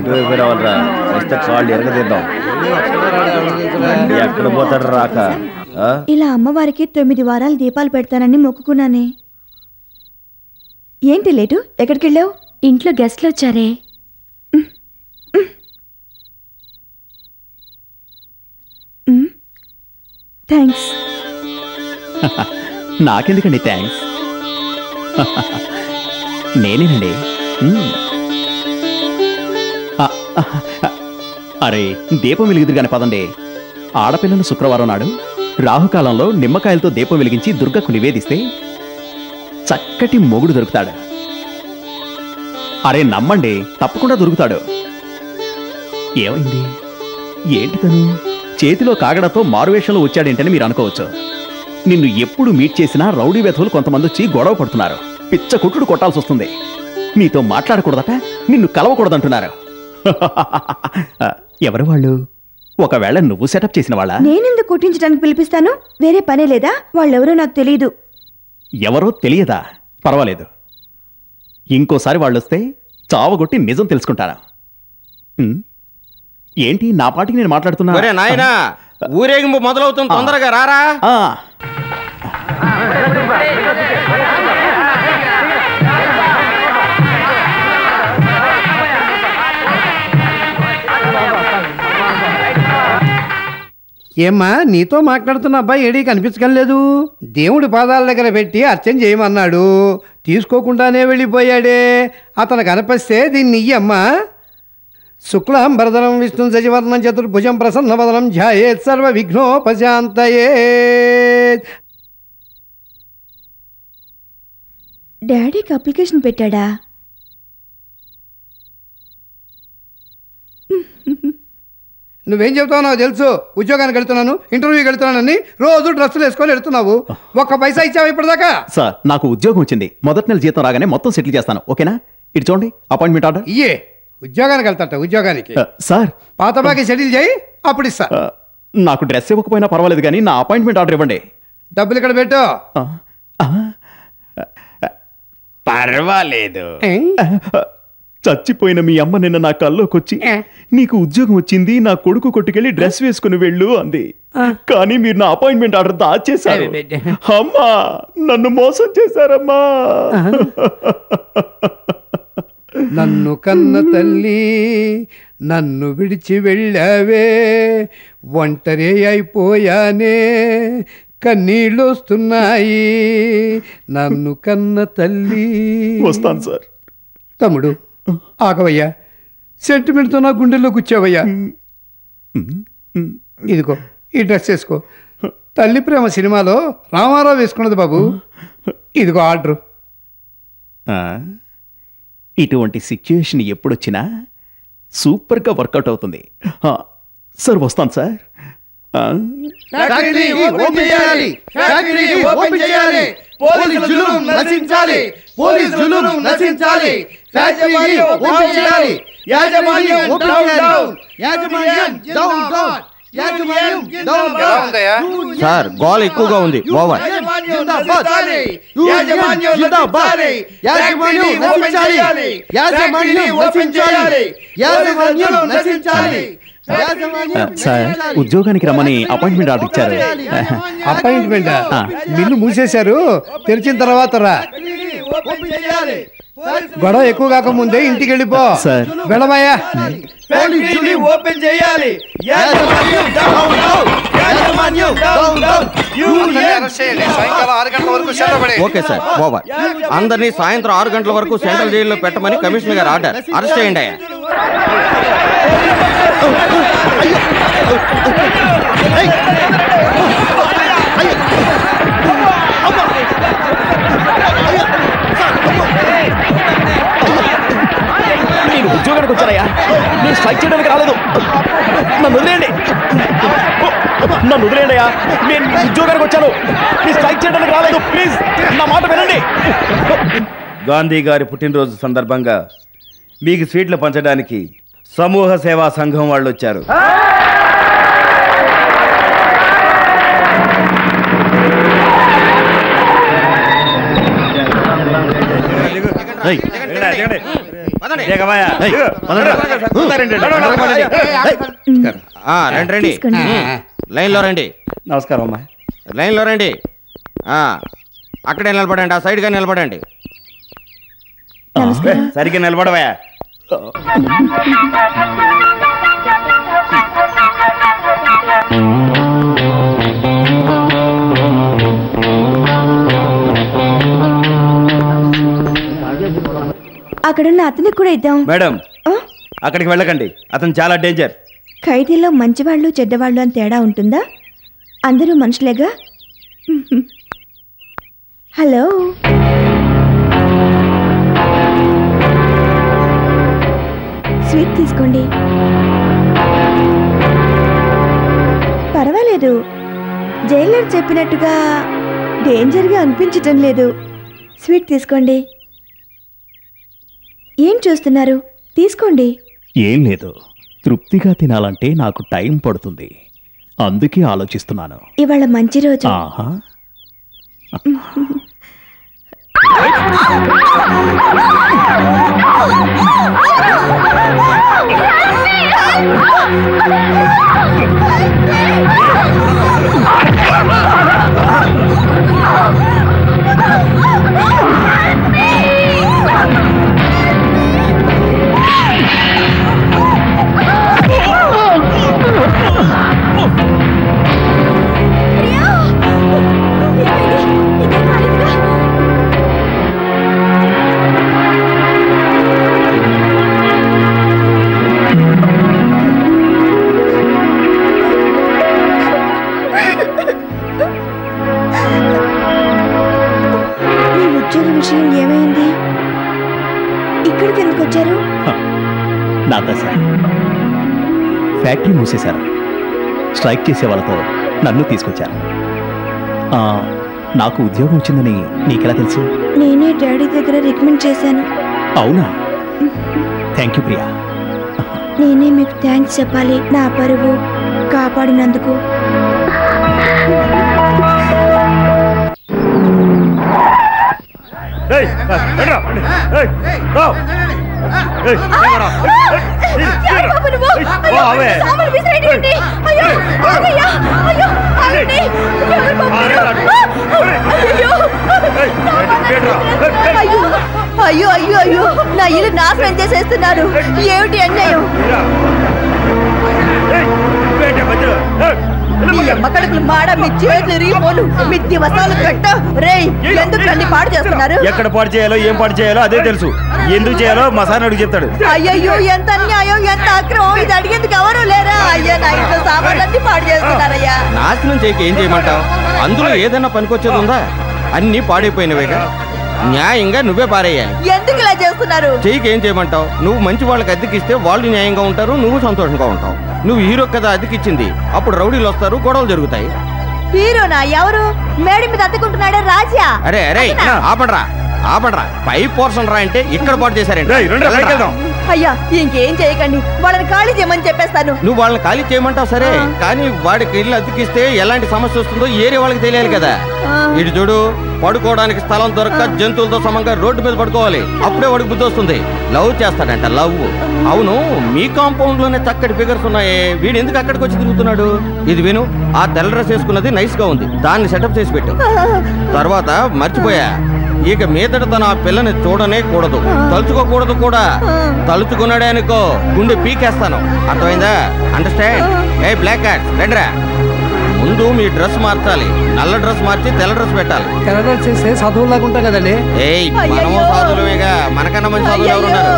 [SPEAKER 3] ఇటువైపు రావాలరా వస్తే కాళ్ళు ఎరగదిద్దాం ఎక్కడ పోతాడు రాక ఆ?
[SPEAKER 2] ఇలా అమ్మవారికి తొమ్మిది వారాలు దీపాలు పెడతానని మొక్కుకున్నానే ఏంటి లేటు ఎక్కడికి వెళ్ళావు
[SPEAKER 1] ఇంట్లో గెస్ట్లు వచ్చారే
[SPEAKER 2] థ్యాంక్స్
[SPEAKER 3] నాకెందుకండి థ్యాంక్స్ నేనేనండి మ్మ్. ఆ, ఆ, అరే దీపం వెలుగుదురు గాని పదండి ఆడపిల్లలు శుక్రవారం నాడు రాహుకాలంలో నిమ్మకాయలతో దీపం వెలిగించి దుర్గకు నివేదిస్తే చక్కటి మొగుడు దొరుకుతాడు అరే నమ్మండి తప్పకుండా దొరుకుతాడు ఏమైంది ఏంటి తను చేతిలో కాగడతో మారువేషంలో వచ్చాడేంటని మీరు అనుకోవచ్చు నిన్ను ఎప్పుడు మీట్ చేసినా రౌడీ వెధవులు కొంతమంది వచ్చి గొడవ పడుతున్నారు పిచ్చ కొట్టుడు కొట్టాల్సి వస్తుంది నీతో మాట్లాడకూడదట నిన్ను కలవకూడదంటున్నారు ఎవరు వాళ్ళు ఒకవేళ నువ్వు సెటప్ చేసిన వాళ్ళ
[SPEAKER 2] నేనెందుకు కొట్టించడానికి పిలిపిస్తాను వేరే పనే లేదా వాళ్ళెవరో నాకు తెలియదు
[SPEAKER 3] ఎవరో తెలియదా పర్వాలేదు ఇంకోసారి వాళ్ళొస్తే చావగొట్టి నిజం తెలుసుకుంటాను ఉమ్, ఏంటి నా పాటికి నేను మాట్లాడుతున్నా
[SPEAKER 7] ఒరే నాయనా ఊరేగింపు మొదలవుతుంది తొందరగా రారా
[SPEAKER 3] ఆ,
[SPEAKER 4] ఏమ్మా నీతో మాట్లాడుతున్న అబ్బాయి ఏడీ కనిపించగలేదు దేవుడి పాదాల దగ్గర పెట్టి అర్చన చేయమన్నాడు తీసుకోకుండానే వెళ్ళిపోయాడే అతను కనిపిస్తే దీన్ని ఇయ్యమ్మా శుక్లం భరదరం విష్ణు సచివర్ణం చతుర్భుజం ప్రసన్నవదనం ధ్యాయేత్ సర్వ విఘ్నోపశాంతయే
[SPEAKER 2] డాడీకి అప్లికేషన్ పెట్టాడా
[SPEAKER 4] నువ్వేం చెప్తావు నాకు తెలుసు ఉద్యోగానికి వెళ్తున్నాను ఇంటర్వ్యూకి వెళ్తున్నానని రోజు డ్రెస్సులు వేసుకొని వెళ్తున్నావు ఒక్క పైసా ఇచ్చావు ఇప్పటిదాకా
[SPEAKER 3] సార్ నాకు ఉద్యోగం వచ్చింది మొదటి నెల జీతం రాగానే మొత్తం సెటిల్ చేస్తాను ఓకేనా ఇటు చూడండి అపాయింట్మెంట్ ఆర్డర్
[SPEAKER 4] ఇయ్యే ఉద్యోగానికి వెళ్తాట ఉద్యోగానికి
[SPEAKER 3] ఆ, సార్
[SPEAKER 4] పాత బాకి సెటిల్ చేయి అప్పుడు ఇస్తా
[SPEAKER 3] ఆ, నాకు డ్రెస్ ఇవ్వకపోయినా పర్వాలేదు కానీ నా అపాయింట్మెంట్ ఆర్డర్ ఇవ్వండి
[SPEAKER 4] డబ్బులు ఇక్కడ పెట్టు
[SPEAKER 3] ఆ, ఆ, పర్వాలేదు
[SPEAKER 4] ఏ?
[SPEAKER 3] చచ్చిపోయిన మీ అమ్మ నిన్న నా కల్లోకొచ్చి నీకు ఉద్యోగం వచ్చింది నా కొడుకు కొట్టుకెళ్ళి డ్రెస్ వేసుకుని వెళ్ళు అంది కానీ మీరు నా అపాయింట్మెంట్ ఆర్డర్ దాచేశారు అమ్మా నన్ను మోసం చేశారమ్మా
[SPEAKER 4] నన్ను కన్న తల్లి నన్ను విడిచి వెళ్ళావే ఒంటరి అయిపోయానే కన్నీళ్ళు వస్తున్నాయి నన్ను కన్న తల్లి
[SPEAKER 3] వస్తాను సార్
[SPEAKER 4] తమ్ముడు ఆగవయ్యా సెంటిమెంట్తో నా గుండెల్లో కూర్చోవయ్యా ఇదిగో ఈ డ్రెస్ వేసుకో తల్లి ప్రేమ సినిమాలో రామారావు వేసుకున్నది బాబు ఇదిగో ఆర్డర్
[SPEAKER 3] ఆ, ఇటువంటి సిచ్యుయేషన్ ఎప్పుడొచ్చినా సూపర్గా వర్కౌట్ అవుతుంది ఆ, సార్ వస్తాను సార్ ఆ,
[SPEAKER 6] ఫ్యాక్టరీ ఓపెన్ చేయాలి ఫ్యాక్టరీ ఓపెన్ చేయాలి పోలీస్ జులుం నశించాలి పోలీస్ జులుం నశించాలి ఫ్యాక్టరీ ఓపెన్ చేయాలి యాజమాన్యం డౌన్ డౌన్ యాజమాన్యం డౌన్ డౌన్ యాజమాన్యం డౌన్ డౌన్
[SPEAKER 7] సార్ గోల్ ఎక్కువగా ఉంది ఓవర్
[SPEAKER 6] నశించాలి యాజమాన్యం నశించాలి యాజమాన్యం నశించాలి యాజమాన్యం నశించాలి యాజమాన్యం నశించాలి
[SPEAKER 3] ఆ, సార్ ఉద్యోగానికి రమ్మని అపాయింట్మెంట్ ఆర్డర్ ఇచ్చారు
[SPEAKER 4] అపాయింట్మెంట్
[SPEAKER 3] ఆ.
[SPEAKER 4] మిల్లు మూసేశారు తెరిచిన తర్వాత రా
[SPEAKER 6] ఓపెన్ చేయాలి
[SPEAKER 4] గొడవ ఎక్కువ కాకముందే ఇంటికి వెళ్ళిపో
[SPEAKER 3] సార్.
[SPEAKER 4] వెళ్ళబోయా
[SPEAKER 6] ఫ్యాక్టరీ ఓపెన్ చేయాలి యాజమాన్యం డౌన్ డౌన్ యాజమాన్యం down down union
[SPEAKER 7] okay sir over అందరినీ సాయంత్రం ఆరు గంటల వరకు సెంట్రల్ జైల్లో పెట్టమని కమిషనర్ గారు ఆర్డర్ అరెస్ట్ చేయండి అయ్యా
[SPEAKER 3] నేను ఉద్యోగానికి వచ్చానయ్యా నేను స్ట్రైక్ చేయడానికి రాలేదు నన్ను వదిలేయండి నన్ను వదిలేయండి అయ్యా నేను మీ ఉద్యోగానికి వచ్చాను నేను స్ట్రైక్ చేయడానికి రాలేదు ప్లీజ్ నా మాట వినండి
[SPEAKER 9] గాంధీ గారి పుట్టినరోజు సందర్భంగా మీకు స్వీట్లు పంచడానికి సమూహ సేవా సంఘం వాళ్ళు వచ్చారు
[SPEAKER 3] ఏయ్,
[SPEAKER 7] పదండి. దిగండి.
[SPEAKER 9] దిగవయ్యా.
[SPEAKER 3] ఏయ్,
[SPEAKER 9] దిగు.
[SPEAKER 3] పదండి.
[SPEAKER 9] కూర్చోరండి.
[SPEAKER 7] ఆ, రండి రండి
[SPEAKER 1] తీసుకోండి.
[SPEAKER 7] ఉమ్. లైన్లో రండి
[SPEAKER 9] నమస్కారం అమ్మా
[SPEAKER 7] లైన్లో రండి ఆ, అక్కడే నిలబడండి ఆ సైడ్గా నిలబడండి
[SPEAKER 9] సరిగ్గా నిలబడవా
[SPEAKER 1] అక్కడున్న అతనికి కూడా ఇద్దాం
[SPEAKER 9] మేడం
[SPEAKER 1] ఆ?
[SPEAKER 9] అక్కడికి వెళ్ళకండి అతను చాలా డేంజర్
[SPEAKER 1] ఖైదీలో మంచివాళ్ళు చెడ్డవాళ్ళు అని తేడా ఉంటుందా అందరూ మనుషులేగా హలో స్వీట్ తీసుకోండి పర్వాలేదు జైలర్ చెప్పినట్టుగా డేంజర్గా అనిపించటం లేదు స్వీట్ తీసుకోండి ఏం చూస్తున్నారు తీసుకోండి
[SPEAKER 3] ఏం లేదు తృప్తిగా తినాలంటే నాకు టైం పడుతుంది అందుకే ఆలోచిస్తున్నాను
[SPEAKER 1] ఇవాళ మంచి రోజు
[SPEAKER 3] ఆహా
[SPEAKER 1] మీ ఉద్యోగ విషయం ఏమైంది ఇక్కడికి ఎందుకు వచ్చారు
[SPEAKER 3] నా దశ ఫ్యాక్టరీ మూసేశారు స్ట్రైక్ చేసే వాళ్ళతో నన్ను తీసుకొచ్చారు ఆ, నాకు ఉద్యోగం వచ్చిందని నీకెలా తెలుసు
[SPEAKER 1] నేనే డాడీ దగ్గర రికమెండ్ చేశాను
[SPEAKER 3] అవునా థ్యాంక్ యూ ప్రియా
[SPEAKER 1] నేనే మీకు థ్యాంక్స్ చెప్పాలి నా పరువు కాపాడినందుకు
[SPEAKER 9] ఏయ్, రండిరా, రండి. ఏయ్, రా. ఏయ్, దిగరా. ఏయ్, దిగరా. ఏయ్, ఓ, అవే. ఏయ్, ఏంట్రా? ఏయ్,
[SPEAKER 2] అయ్యో అయ్యో అయ్యో అయ్యో నా ఇల్లు నాశనం చేసేస్తున్నారు ఏమిటి అన్యాయం
[SPEAKER 9] రా. ఏయ్, ఏంటి మధ్యలో? ఏయ్,
[SPEAKER 2] మీ అమ్మ కడుపులు మాడ మీ చేతులు ఇరిగిపోను మీ దివసాలు పెట్ట రేయ్ ఎందుకు నన్ను పాడు చేస్తున్నారు
[SPEAKER 9] ఎక్కడ పాడు చేయాలో ఏం పాడు చేయాలో అదే తెలుసు ఎందుకు చేయాలో మా సార్ అడిగి చెప్తాడు
[SPEAKER 2] అయ్యయ్యో ఎంత అన్యాయం ఎంత అక్రమం ఇది అడిగేందుకు ఎవరు లేరా అయ్యా నా ఇంట్లో సామాన్లన్నీ పాడు చేస్తున్నారయ్యా
[SPEAKER 7] నాశనం చేయక ఏం చేయమంటావు అందులో ఏదైనా పనికొచ్చేది ఉందా అన్నీ పాడైపోయినవేగా న్యాయంగా నువ్వే పారేయాలి
[SPEAKER 2] ఎందుకు ఇలా చేస్తున్నారు
[SPEAKER 7] చెయ్యికి ఏం చేయమంటావు నువ్వు మంచి వాళ్ళకి అద్దెకిస్తే వాళ్ళు న్యాయంగా ఉంటారు నువ్వు సంతోషంగా ఉంటావు నువ్వు హీరో కదా అద్దెకిచ్చింది అప్పుడు రౌడీలు వస్తారు గొడవలు జరుగుతాయి
[SPEAKER 2] హీరోనా ఎవరు మేడి మీద అత్తుకుంటున్నాడే రాజా
[SPEAKER 7] అరే అరే ఆపడరా ఆపడరా పై పోర్షన్ రా అంటే ఇక్కడ పాటు చేశారండి
[SPEAKER 9] ఏయ్, రండిరా, పైకి వెళ్దాం.
[SPEAKER 2] అయ్యా ఇంకేం చేయకండి వాళ్ళని ఖాళీ చేయమని చెప్పేస్తాను
[SPEAKER 7] నువ్వు వాళ్ళని ఖాళీ చేయమంటావు సరే కానీ వాడికి ఇల్లు అద్దెకిస్తే ఎలాంటి సమస్య వస్తుందో ఏరే వాళ్ళకి తెలియాలి కదా ఇటు చూడు పడుకోవడానికి స్థలం దొరక్క జంతువులతో సమంగా రోడ్డు మీద పడుకోవాలి అప్పుడే వాడికి బుద్ధి వస్తుంది లవ్ చేస్తాడంట లవ్ అవును మీ కాంపౌండ్ లోనే చక్కటి ఫిగర్స్ ఉన్నాయే వీడు ఎందుకు అక్కడికి వచ్చి తిరుగుతున్నాడు ఇది విను ఆ తెల్ల డ్రెస్ వేసుకున్నది నైస్ గా ఉంది దాన్ని సెటప్ చేసి పెట్టు తర్వాత మర్చిపోయా ఇక మీదట తన ఆ పిల్లని చూడనే కూడదు తలుచుకోకూడదు కూడా తలుచుకున్నాడే అనుకో గుండె పీకేస్తాను అర్థమైందా అండర్స్టాండ్ ఏ బ్లాక్ క్యాట్ రండిరా ముందు మీ డ్రెస్ మార్చాలి నల్ల డ్రెస్ మార్చి తెల్ల డ్రెస్ పెట్టాలి
[SPEAKER 4] తెల్లదలు చేస్తే చదువులాగా ఉంటాం కదండి
[SPEAKER 7] ఏయ్ మనము
[SPEAKER 2] అయ్యయ్యో.
[SPEAKER 7] సాధువులమేగా మనకన్నా మంచి సాధువులు ఎవరున్నారు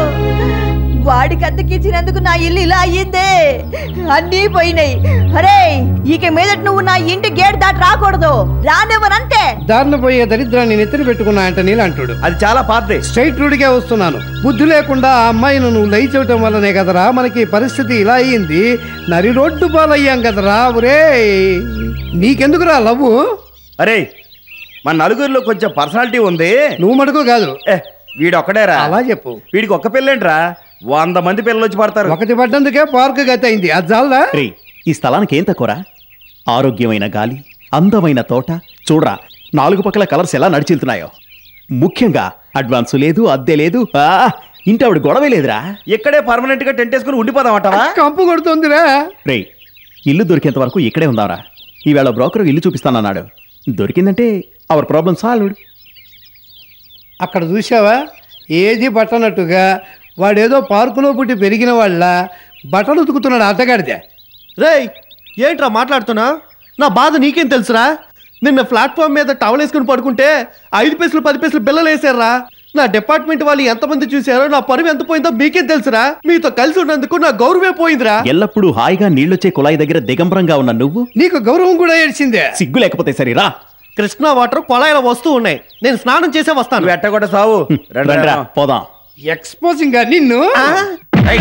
[SPEAKER 2] వాడికి అద్దెకిచ్చినందుకు నా ఇల్లు ఇలా అయ్యిందే అన్నీ పోయినాయి అరే ఇక మీదట నువ్వు నా ఇంటి గేట్ దాటి రాకూడదు రానివ్వనంతే
[SPEAKER 4] దారిన పోయే దరిద్రాన్ని నెత్తిన పెట్టుకున్నా అంట నీలంటాడు
[SPEAKER 9] అది చాలా పాతదే
[SPEAKER 4] స్ట్రైట్ రూడ్గా వస్తున్నాను బుద్ధి లేకుండా ఆ అమ్మాయిను నువ్వు లై చేయటం వల్లనే కదరా మనకి పరిస్థితి ఇలా అయ్యింది నరి రోడ్డు పాలయ్యాం కదరా ఒరే నీకెందుకురా లవ్వు
[SPEAKER 9] అరే మన నలుగురిలో కొంచెం పర్సనాలిటీ ఉంది
[SPEAKER 4] నువ్వు మటుకు కాదు
[SPEAKER 9] ఏ వీడు ఒక్కడేరా
[SPEAKER 4] అలా చెప్పు
[SPEAKER 9] వీడికి ఒక్క పిల్లేంట్రా వంద మంది పిల్లలు వచ్చి పడతారు
[SPEAKER 4] ఒకటి పడ్డందుకే పార్క్ గతి అయింది అది చాలదా
[SPEAKER 3] రే ఈ స్థలానికి ఏం తక్కువరా ఆరోగ్యమైన గాలి అందమైన తోట చూడరా నాలుగు పక్కల కలర్స్ ఎలా నడిచిల్తున్నాయో ముఖ్యంగా అడ్వాన్సు లేదు అద్దె లేదు ఆ, ఇంటి ఆవిడ గొడవే లేదురా
[SPEAKER 9] ఇక్కడే పర్మనెంట్ గా టెంట్ వేసుకుని ఉండిపోదామంటావా
[SPEAKER 4] కంపు కొడుతుందిరా
[SPEAKER 3] రేయ్ ఇల్లు దొరికేంత వరకు ఇక్కడే ఉందాంరా ఈవేళ బ్రోకర్ ఇల్లు చూపిస్తానన్నాడు దొరికిందంటే అవర్ ప్రాబ్లం సాల్వ్డ్
[SPEAKER 4] అక్కడ చూసావా ఏది పట్టనట్టుగా వాడేదో పార్కులో పుట్టి పెరిగిన వాళ్ళ బట్టలు ఉతుకుతున్నాడు అత్తగాడితే
[SPEAKER 6] రేయ్ ఏంట్రా మాట్లాడుతున్నా నా బాధ నీకేం తెలుసురా నిన్న ప్లాట్ఫామ్ మీద టవల్ వేసుకుని పడుకుంటే ఐదు పైసలు పది పైసలు బిల్లలు వేసారా నా డిపార్ట్మెంట్ వాళ్ళు ఎంతమంది చూసారో నా పరువు ఎంత పోయిందో మీకేం తెలుసురా మీతో కలిసి ఉన్నందుకు నా గౌరవే పోయిందిరా
[SPEAKER 3] ఎల్లప్పుడూ హాయిగా నీళ్ళొచ్చే కుళాయి దగ్గర దిగంబరంగా ఉన్న నువ్వు
[SPEAKER 4] నీకు గౌరవం కూడా ఏడ్చిందే
[SPEAKER 3] సిగ్గు లేకపోతే సరిరా
[SPEAKER 6] కృష్ణా వాటర్ కొళాయిలో వస్తూ ఉన్నాయి నేను స్నానం చేసే వస్తాను
[SPEAKER 9] నువ్వు ఎట్ట కూడా సావు రండి,
[SPEAKER 3] రండ్రా,
[SPEAKER 9] రా.
[SPEAKER 3] పోదాం
[SPEAKER 4] ఎక్స్పోజింగ్ గా నిన్ను
[SPEAKER 9] ఏయ్,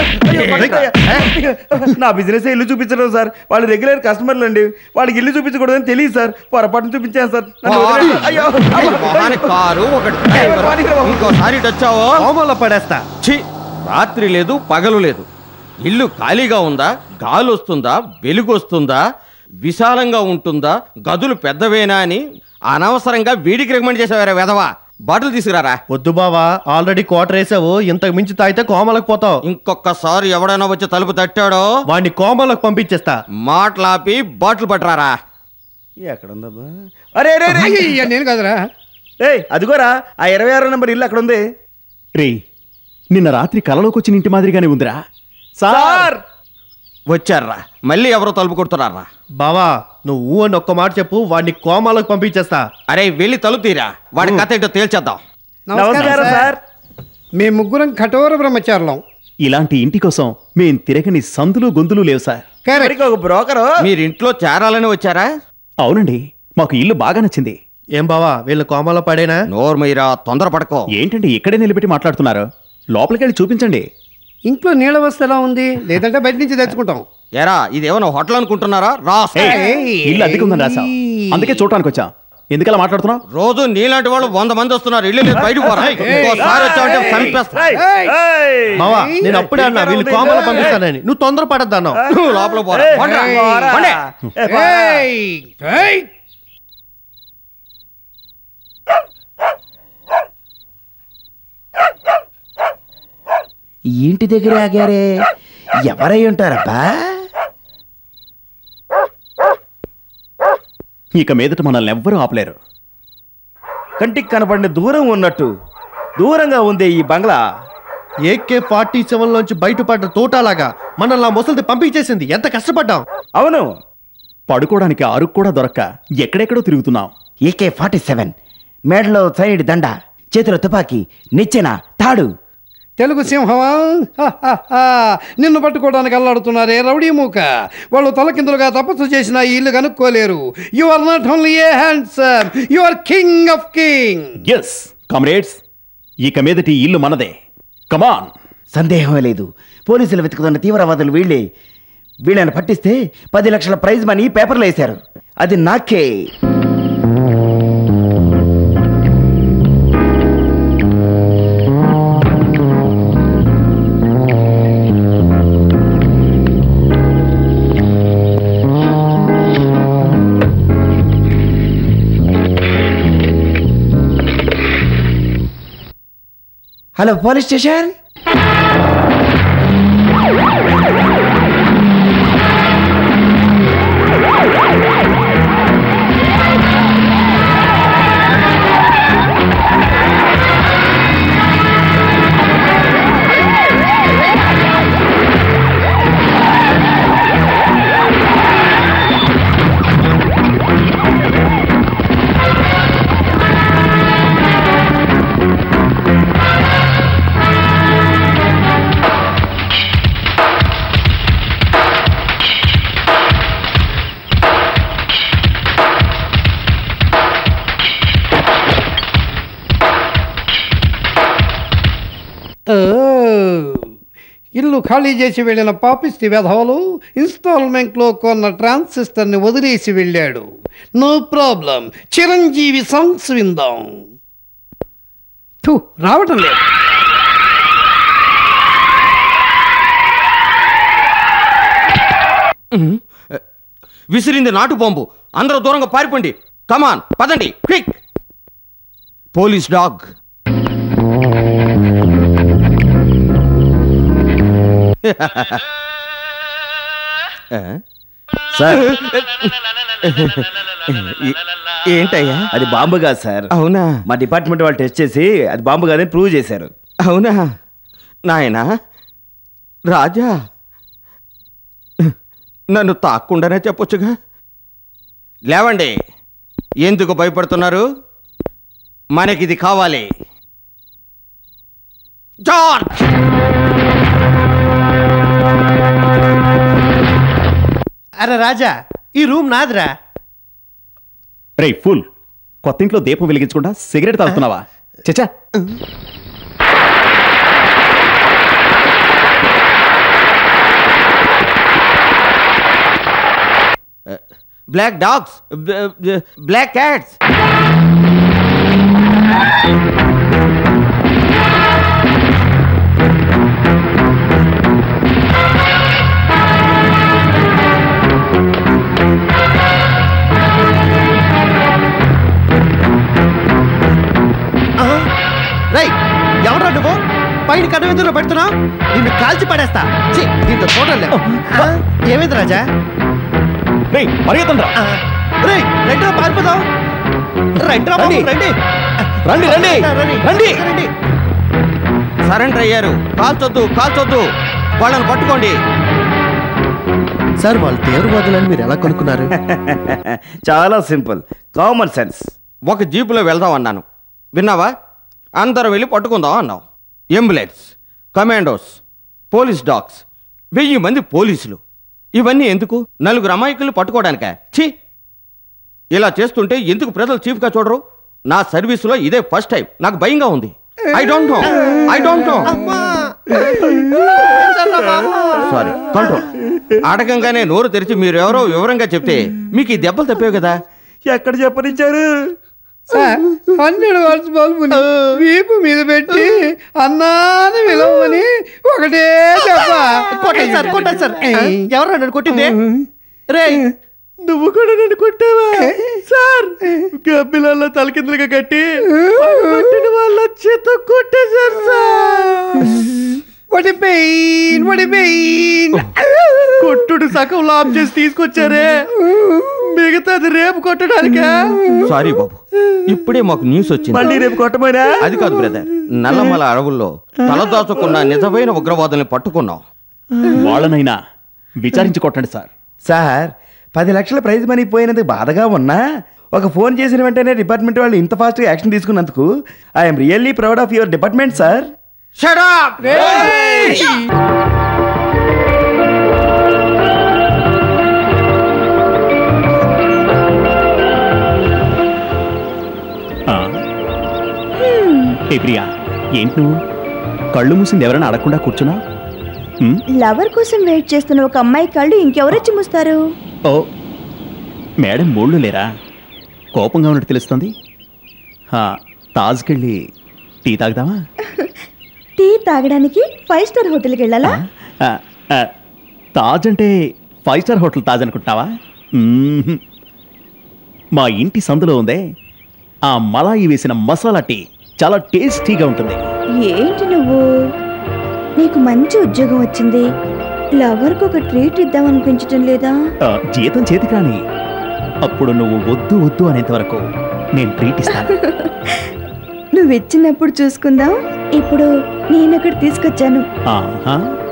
[SPEAKER 9] నా బిజినెస్ ఇల్లు చూపించడం సార్ వాళ్ళు రెగ్యులర్ కస్టమర్లు అండి వాళ్ళకి ఇల్లు చూపించకూడదని తెలియదు సార్ పొరపాటున చూపించాను సార్ నన్ను వదిలేయండి. అయ్యో
[SPEAKER 7] ఈ మొహానికి కారు ఒక డ్రైవర్ ఇంకోసారి ఇటు వచ్చావో
[SPEAKER 6] హోమంలో పడేస్తా
[SPEAKER 7] ఛీ రాత్రి లేదు పగలు లేదు ఇల్లు ఖాళీగా ఉందా గాలి వస్తుందా వెలుగు వస్తుందా విశాలంగా ఉంటుందా గదులు పెద్దవేనా అని అనవసరంగా వీడికి రికమెండ్ చేసేవారా వెధవా బాటిల్ తీసుకురారా
[SPEAKER 6] వద్దు బావా ఆల్రెడీ క్వార్టర్ వేసావు ఇంతకు మించి తాగితే కోమలకు పోతావు
[SPEAKER 7] ఇంకొకసారి ఎవడైనా వచ్చి తలుపు తట్టాడో
[SPEAKER 6] వాడిని కోమలకు పంపించేస్తా
[SPEAKER 7] మాట్లాపి బాటిల్ పట్టరారా
[SPEAKER 9] ఎక్కడ ఉందబ్బా అరే అరే అరే
[SPEAKER 4] అయ్యయ్య, నేను కదరా
[SPEAKER 9] ఏయ్ అదిగోరా ఆ ఇరవై ఆరో నెంబర్ ఇల్లు అక్కడ ఉంది
[SPEAKER 3] రే నిన్న రాత్రి కలలోకి వచ్చిన ఇంటి మాదిరిగానే ఉందిరా
[SPEAKER 9] సార్
[SPEAKER 7] వచ్చారా మళ్ళీ ఎవరో తలుపు కొడుతున్నారా
[SPEAKER 6] బావా నువ్వు అని ఒక్క మాట చెప్పు వాడిని కోమాలకు పంపించేస్తా
[SPEAKER 7] అరే వెళ్ళి తలుపు తీరా వాడి కథ ఏంటో తేల్చేద్దాం
[SPEAKER 9] నమస్కారం సార్
[SPEAKER 4] మేము ముగ్గురం కఠోర బ్రహ్మచారులం
[SPEAKER 3] ఇలాంటి ఇంటి కోసం మేం తిరగని సందులు గొంతులు లేవు సార్
[SPEAKER 4] కరెక్ట్
[SPEAKER 9] మరికి ఒక బ్రోకరు
[SPEAKER 7] మీరు ఇంట్లో చేరాలని వచ్చారా
[SPEAKER 3] అవునండి మాకు ఇల్లు బాగా నచ్చింది
[SPEAKER 6] ఏం బావా వీళ్ళు కోమాలో పడేనా
[SPEAKER 7] నోరు మీరా తొందర పడుకో
[SPEAKER 3] ఏంటండి ఇక్కడే నిలబెట్టి మాట్లాడుతున్నారు లోపలికి వెళ్ళి చూపించండి
[SPEAKER 4] ఇంట్లో నీళ్ళ వస్తే ఎలా ఉంది లేదంటే బయట నుంచి తెచ్చుకుంటాం
[SPEAKER 7] ఎరా ఇదేమన్నా హోటల్ అనుకుంటున్నారా రా
[SPEAKER 3] ఏయ్, ఇల్లు అద్దెకుందని రాసాం అందుకే చూడటానికి వచ్చాం ఎందుకలా మాట్లాడుతున్నావు
[SPEAKER 7] రోజు నీలాంటి వాళ్ళు వంద మంది వస్తున్నారు ఇల్లు లేదు బయటకు పోరా ఇంకోసారి వచ్చావంటే చంపేస్తా
[SPEAKER 9] ఏయ్, ఏయ్.
[SPEAKER 6] బావా నేను అప్పుడే అన్నా వీళ్ళు కోమలో పంపిస్తానని నువ్వు తొందర పడద్దన్నావు
[SPEAKER 7] నువ్వు లోపల పోరా
[SPEAKER 9] ఏయ్,
[SPEAKER 7] పోండ్రా.
[SPEAKER 9] పోరా.
[SPEAKER 7] పోండి.
[SPEAKER 9] ఏ, పోరా.
[SPEAKER 4] ఏయ్, ఏయ్.
[SPEAKER 5] ఇంటి దగ్గర ఆగారే ఎవరై ఉంటారబ్బా
[SPEAKER 3] ఇక మీదట మనల్ని ఎవ్వరూ ఆపలేరు
[SPEAKER 9] కంటికి కనపడిన దూరం ఉన్నట్టు దూరంగా ఉంది ఈ బంగ్లా
[SPEAKER 6] ఏకే ఫార్టీ సెవెన్ లోంచి బయటపడ్డ తోటలాగా మనల్ని ఆ ముసలిది పంపించేసింది ఎంత కష్టపడ్డాం
[SPEAKER 9] అవును
[SPEAKER 3] పడుకోవడానికి అరుకు కూడా దొరక్క ఎక్కడెక్కడో తిరుగుతున్నాం
[SPEAKER 5] ఏకే ఫార్టీ సెవెన్ మేడలో సైడ్ దండ చేతిలో తుపాకీ నిచ్చెన తాడు
[SPEAKER 4] తెలుగు సింహమా హ, హ, హ. నిన్ను పట్టుకోవడానికి అల్లాడుతున్నారే రౌడీ మూక వాళ్ళు తలకిందులుగా తపస్సు చేసిన ఈ ఇల్లు కనుక్కోలేరు you are not only a handsome you are king of 
[SPEAKER 3] kings comrades ఇక మీదటి ఈ ఇల్లు మనదే కమాన్
[SPEAKER 5] సందేహమే లేదు పోలీసులు వెతుకుతున్న తీవ్రవాదులు వీళ్ళే వీళ్ళని పట్టిస్తే పది లక్షల ప్రైజ్ మనీ పేపర్లో వేశారు అది నాకే హలో పోలీస్ స్టేషన్
[SPEAKER 4] ఓ, ఇల్లు ఖాళీ చేసి వెళ్ళిన పాపిస్తి వెధవలు ఇన్స్టాల్మెంట్లో కొన్న ట్రాన్సిస్టర్ని వదిలేసి వెళ్ళాడు నో ప్రాబ్లం చిరంజీవి సాంగ్స్ విందాం థు, రావటం లేదు
[SPEAKER 7] విసిరింది నాటు బాంబు అందరూ దూరంగా పారిపోండి కమాన్ పదండి క్విక్ పోలీస్ డాగ్ ఆ?
[SPEAKER 9] సార్
[SPEAKER 7] ఏ- ఏంటయ్యా
[SPEAKER 9] అది బాంబు కాదు సార్
[SPEAKER 7] అవునా
[SPEAKER 9] మా డిపార్ట్మెంట్ వాళ్ళు టెస్ట్ చేసి అది బాంబు కాదని ప్రూవ్ చేశారు
[SPEAKER 7] అవునా నాయనా రాజా నన్ను తాక్కుండానే చెప్పొచ్చుగా లేవండి ఎందుకు భయపడుతున్నారు మనకిది కావాలి జార్జ్
[SPEAKER 6] అరే రాజా ఈ రూమ్ నాదిరా
[SPEAKER 3] రే ఫుల్ కొత్త ఇంట్లో దీపం వెలిగించకుండా సిగరెట్ తాగుతున్నావా చచ్చా
[SPEAKER 7] బ్లాక్ డాగ్స్ బ్లాక్ క్యాట్స్
[SPEAKER 6] రై ఎవరా నువ్వు పైన కడవెందులో పెడుతున్నావు నిన్ను కాల్చి పడేస్తా ఛీ, దీంతో చూడలే ఏమైంది రాజా
[SPEAKER 3] రే పరిగెత్తండ్రా
[SPEAKER 6] ఆ, రేయ్ రండిరా పారిపోదాం రండిరా బాబు,
[SPEAKER 3] రండి.
[SPEAKER 6] రండి
[SPEAKER 3] రండి రండి రండి
[SPEAKER 6] రండి
[SPEAKER 7] సరెండర్ అయ్యారు కాల్చొద్దు కాల్చొద్దు వాళ్ళని పట్టుకోండి
[SPEAKER 6] సార్ వాళ్ళు తీవ్రవాదులని మీరు ఎలా కనుక్కున్నారు
[SPEAKER 9] చాలా సింపుల్ కామన్ సెన్స్
[SPEAKER 7] ఒక జీపులో వెళ్దాం అన్నాను విన్నావా అందరం వెళ్ళి పట్టుకుందాం అన్నాం అంబులెన్స్ కమాండోస్ పోలీస్ డాగ్స్ వెయ్యి మంది పోలీసులు ఇవన్నీ ఎందుకు నలుగురు అమాయకులు పట్టుకోవడానికా ఛీ ఇలా చేస్తుంటే ఎందుకు ప్రజలు చీఫ్గా చూడరు నా సర్వీసులో ఇదే ఫస్ట్ టైం నాకు భయంగా ఉంది I don't know I don't know sorry control ఆటకంగానే నోరు తెరిచి మీరు ఎవరో వివరంగా చెప్తే మీకు ఈ దెబ్బలు తప్పేవి కదా
[SPEAKER 9] ఎక్కడ చెప్పనిచ్చారు
[SPEAKER 4] సార్ హండ్రెడ్ వాట్స్ బల్బుని వీపు మీద పెట్టి అన్నాని విలవమని ఒకటే చెప్ప
[SPEAKER 6] కొట్టండి సార్ కొట్టండి సార్ ఎవరు నన్ను కొట్టింది రే నువ్వు కూడా నన్ను కొట్టావా సార్ గబ్బిలల్లో తలకిందులుగా కట్టి కొట్టిన వాళ్ళ చేత కొట్టేశారు సార్
[SPEAKER 4] వడి పెయిన్ వడి పెయిన్
[SPEAKER 6] కొట్టుడు సగం లాభం చేసి తీసుకొచ్చారే మిగతాది రేపు కొట్టడానికా
[SPEAKER 7] సారీ బాబు ఇప్పుడే మాకు న్యూస్ వచ్చింది
[SPEAKER 9] మళ్ళీ రేపు కొట్టమైనా
[SPEAKER 7] అది కాదు బ్రదర్ నల్లమల అడవుల్లో తలదాచుకున్న నిజమైన ఉగ్రవాదుల్ని పట్టుకున్నాం
[SPEAKER 3] వాళ్ళనైనా విచారించి కొట్టండి సార్
[SPEAKER 9] సార్ పది లక్షల ప్రైజ్ మనీ పోయినందుకు బాధగా ఉన్నా ఒక ఫోన్ చేసిన వెంటనే డిపార్ట్మెంట్ వాళ్ళు ఇంత ఫాస్ట్గా యాక్షన్ తీసుకున్నందుకు I'm really proud of your department sir
[SPEAKER 7] Shut up!
[SPEAKER 3] ఆ. ఏ ప్రియా ఏంటి నువ్వు కళ్ళు మూసింది ఎవరైనా అడగకుండా కూర్చున్నా
[SPEAKER 2] లవర్ కోసం వెయిట్ చేస్తున్న ఒక అమ్మాయి కళ్ళు ఇంకెవరొచ్చి మూస్తారు
[SPEAKER 3] ఓ మేడం మూళ్ళు లేరా కోపంగా ఉన్నట్టు తెలుస్తుంది హా, తాజ్కెళ్ళి టీ తాగుదామా
[SPEAKER 2] టీ తాగడానికి ఫైవ్ స్టార్ హోటల్కి వెళ్ళాలా
[SPEAKER 3] ఆ, ఆ, తాజ్ అంటే ఫైవ్ స్టార్ హోటల్ తాజ్ అనుకుంటున్నావా మ్మ్హ్మ్. మా ఇంటి సందులో ఉందే ఆ మలాయి వేసిన మసాలా టీ చాలా టేస్టీగా ఉంటుంది
[SPEAKER 2] ఏంటి నువ్వు నీకు మంచి ఉద్యోగం వచ్చింది లవర్కి ఒక ట్రీట్ ఇద్దాం అనిపించటం లేదా
[SPEAKER 3] ఆ, జీతం చేతికి రాని అప్పుడు నువ్వు వద్దు వద్దు అనేంత వరకు నేను ట్రీట్ ఇస్తాను
[SPEAKER 2] నువ్వు ఇచ్చినప్పుడు చూసుకుందాం ఇప్పుడు నేను అక్కడ తీసుకొచ్చాను
[SPEAKER 3] ఆహా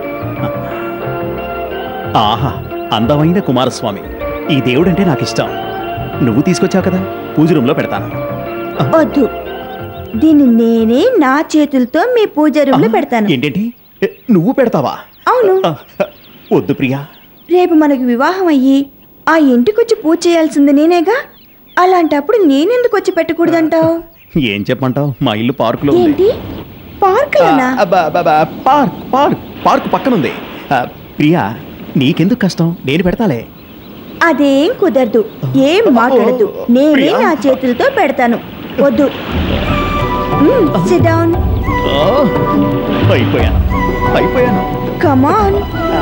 [SPEAKER 3] ఆహా అందమైన కుమారస్వామి ఈ దేవుడంటే నాకు ఇష్టం నువ్వు తీసుకొచ్చావు కదా పూజ రూమ్లో పెడతాను
[SPEAKER 2] వద్దు దీన్ని నేనే నా చేతులతో మీ పూజ రూమ్ లో పెడతాను
[SPEAKER 3] ఏంటంటే ఏ, నువ్వు పెడతావా
[SPEAKER 2] అవును
[SPEAKER 3] ఆ, వద్దు ప్రియా
[SPEAKER 2] రేపు మనకి వివాహం అయ్యి ఆ ఇంటికొచ్చి పూజ చేయాల్సింది నేనేగా అలాంటప్పుడు నేనెందుకు వచ్చి పెట్టకూడదంటావు
[SPEAKER 3] ఏం చెప్పమంటావు మా ఇల్లు పార్కులో ఉంది
[SPEAKER 2] ఏంటి పార్కులోనా
[SPEAKER 3] ఆ, అబ్బా, అబ్బా, అబ్బా, పార్క్ పార్క్ పార్క్ పక్కనుంది ఆ, ప్రియా నీకెందుకు కష్టం నేను పెడతాలే
[SPEAKER 2] అదేం కుదరదు ఏం మాట్లాడదు నేనే నా చేతులతో పెడతాను వద్దు సిట్ డౌన్
[SPEAKER 3] ఆ, అయిపోయాను అయిపోయాను
[SPEAKER 2] కమాన్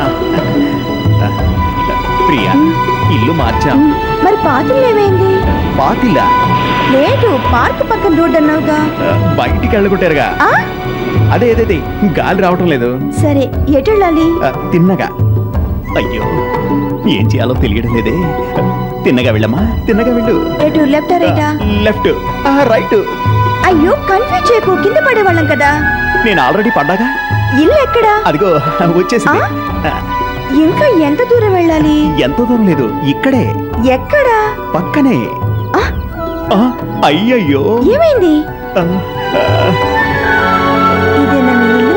[SPEAKER 3] ప్రియా ఇల్లు మార్చాం
[SPEAKER 2] మరి పాత్రలు ఏమైంది
[SPEAKER 3] పార్టీలా
[SPEAKER 2] లేదు పార్క్ పక్కన రోడ్ అన్నావుగా
[SPEAKER 3] ఆ, బయటికి వెళ్ళగొట్టారుగా
[SPEAKER 2] ఆ?
[SPEAKER 3] అదే అదే అదే గాలి రావటం లేదు
[SPEAKER 2] సరే ఎటు వెళ్ళాలి
[SPEAKER 3] ఆ, తిన్నగా అయ్యో ఏం చేయాలో తెలియడం లేదే తిన్నగా వెళ్ళమ్మా తిన్నగా వెళ్ళు
[SPEAKER 2] ఎటు లెఫ్ట్ రైటా
[SPEAKER 3] లెఫ్ట్ రైట్
[SPEAKER 2] అయ్యో కన్ఫ్యూజ్ చేయకు కింద పడేవాళ్ళం కదా
[SPEAKER 3] నేను ఆల్రెడీ పడ్డాగా
[SPEAKER 2] ఇల్లు ఎక్కడా
[SPEAKER 3] అదిగో వచ్చేసింది ఆ,
[SPEAKER 2] ఇంకా ఎంత దూరం వెళ్ళాలి
[SPEAKER 3] ఎంత దూరం లేదు ఇక్కడే
[SPEAKER 2] ఎక్కడా
[SPEAKER 3] పక్కనే
[SPEAKER 2] ఆ,
[SPEAKER 3] ఆ, అయ్యయ్యో
[SPEAKER 2] ఏమైంది
[SPEAKER 3] ఆ, ఆ,
[SPEAKER 2] ఇదేనా మీ ఇల్లు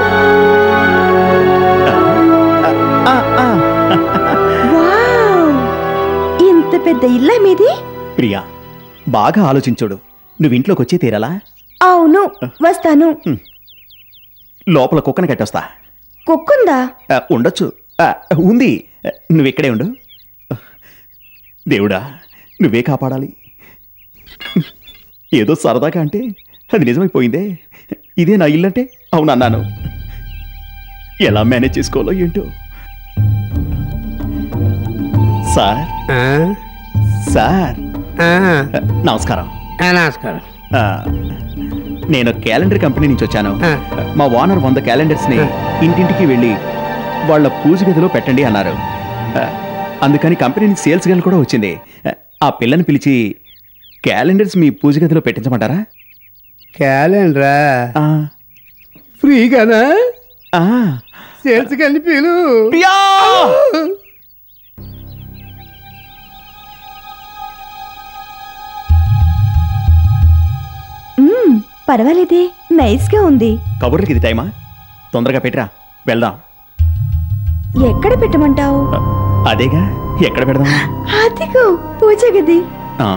[SPEAKER 3] ఆ, ఆ.
[SPEAKER 2] వావ్ ఇంత పెద్ద ఇల్లా మీది
[SPEAKER 3] ప్రియా బాగా ఆలోచించుడు నువ్వు ఇంట్లోకి వచ్చే తీరాలా
[SPEAKER 2] అవును వస్తాను
[SPEAKER 3] లోపల కుక్కను కట్టొస్తా
[SPEAKER 2] కుక్కుందా
[SPEAKER 3] ఆ, ఉండొచ్చు ఆ, ఉంది ఆ, నువ్వు ఇక్కడే ఉండు దేవుడా నువ్వే కాపాడాలి ఏదో సరదాగా అంటే అది నిజమైపోయిందే ఇదే నా ఇల్లు అంటే అవును అన్నాను ఎలా మేనేజ్ చేసుకోవాలో ఏంటో సార్
[SPEAKER 4] ఆ?
[SPEAKER 3] సార్
[SPEAKER 4] ఆ,
[SPEAKER 3] నమస్కారం
[SPEAKER 4] ఆ, నమస్కారం
[SPEAKER 3] ఆ, నేను క్యాలెండర్ కంపెనీ నుంచి వచ్చాను
[SPEAKER 4] ఆ.
[SPEAKER 3] మా ఓనర్ వంద క్యాలెండర్స్ ని ఇంటింటికి వెళ్ళి వాళ్ళ పూజ గదిలో పెట్టండి అన్నారు ఆ, అందుకని కంపెనీ నుంచి సేల్స్ గర్ల్ కూడా వచ్చింది ఆ, ఆ పిల్లని పిలిచి క్యాలెండర్స్ మీ పూజ గదిలో పెట్టించమంటారా
[SPEAKER 4] క్యాలెండరా
[SPEAKER 3] ఆ,
[SPEAKER 4] ఫ్రీగానా
[SPEAKER 3] ఆ.
[SPEAKER 4] సేల్స్ కానీ పీలు
[SPEAKER 3] ప్రియా!
[SPEAKER 2] మ్మ్, పర్వాలేదే నైస్ గా ఉంది
[SPEAKER 3] కబుర్లకి ఇది టైమా తొందరగా పెట్టిరా వెళ్దాం
[SPEAKER 2] ఎక్కడ పెట్టమంటావు
[SPEAKER 3] ఆ, అదేగా ఎక్కడ పెడదాం
[SPEAKER 2] అదిగో పూజ గది
[SPEAKER 3] ఆ,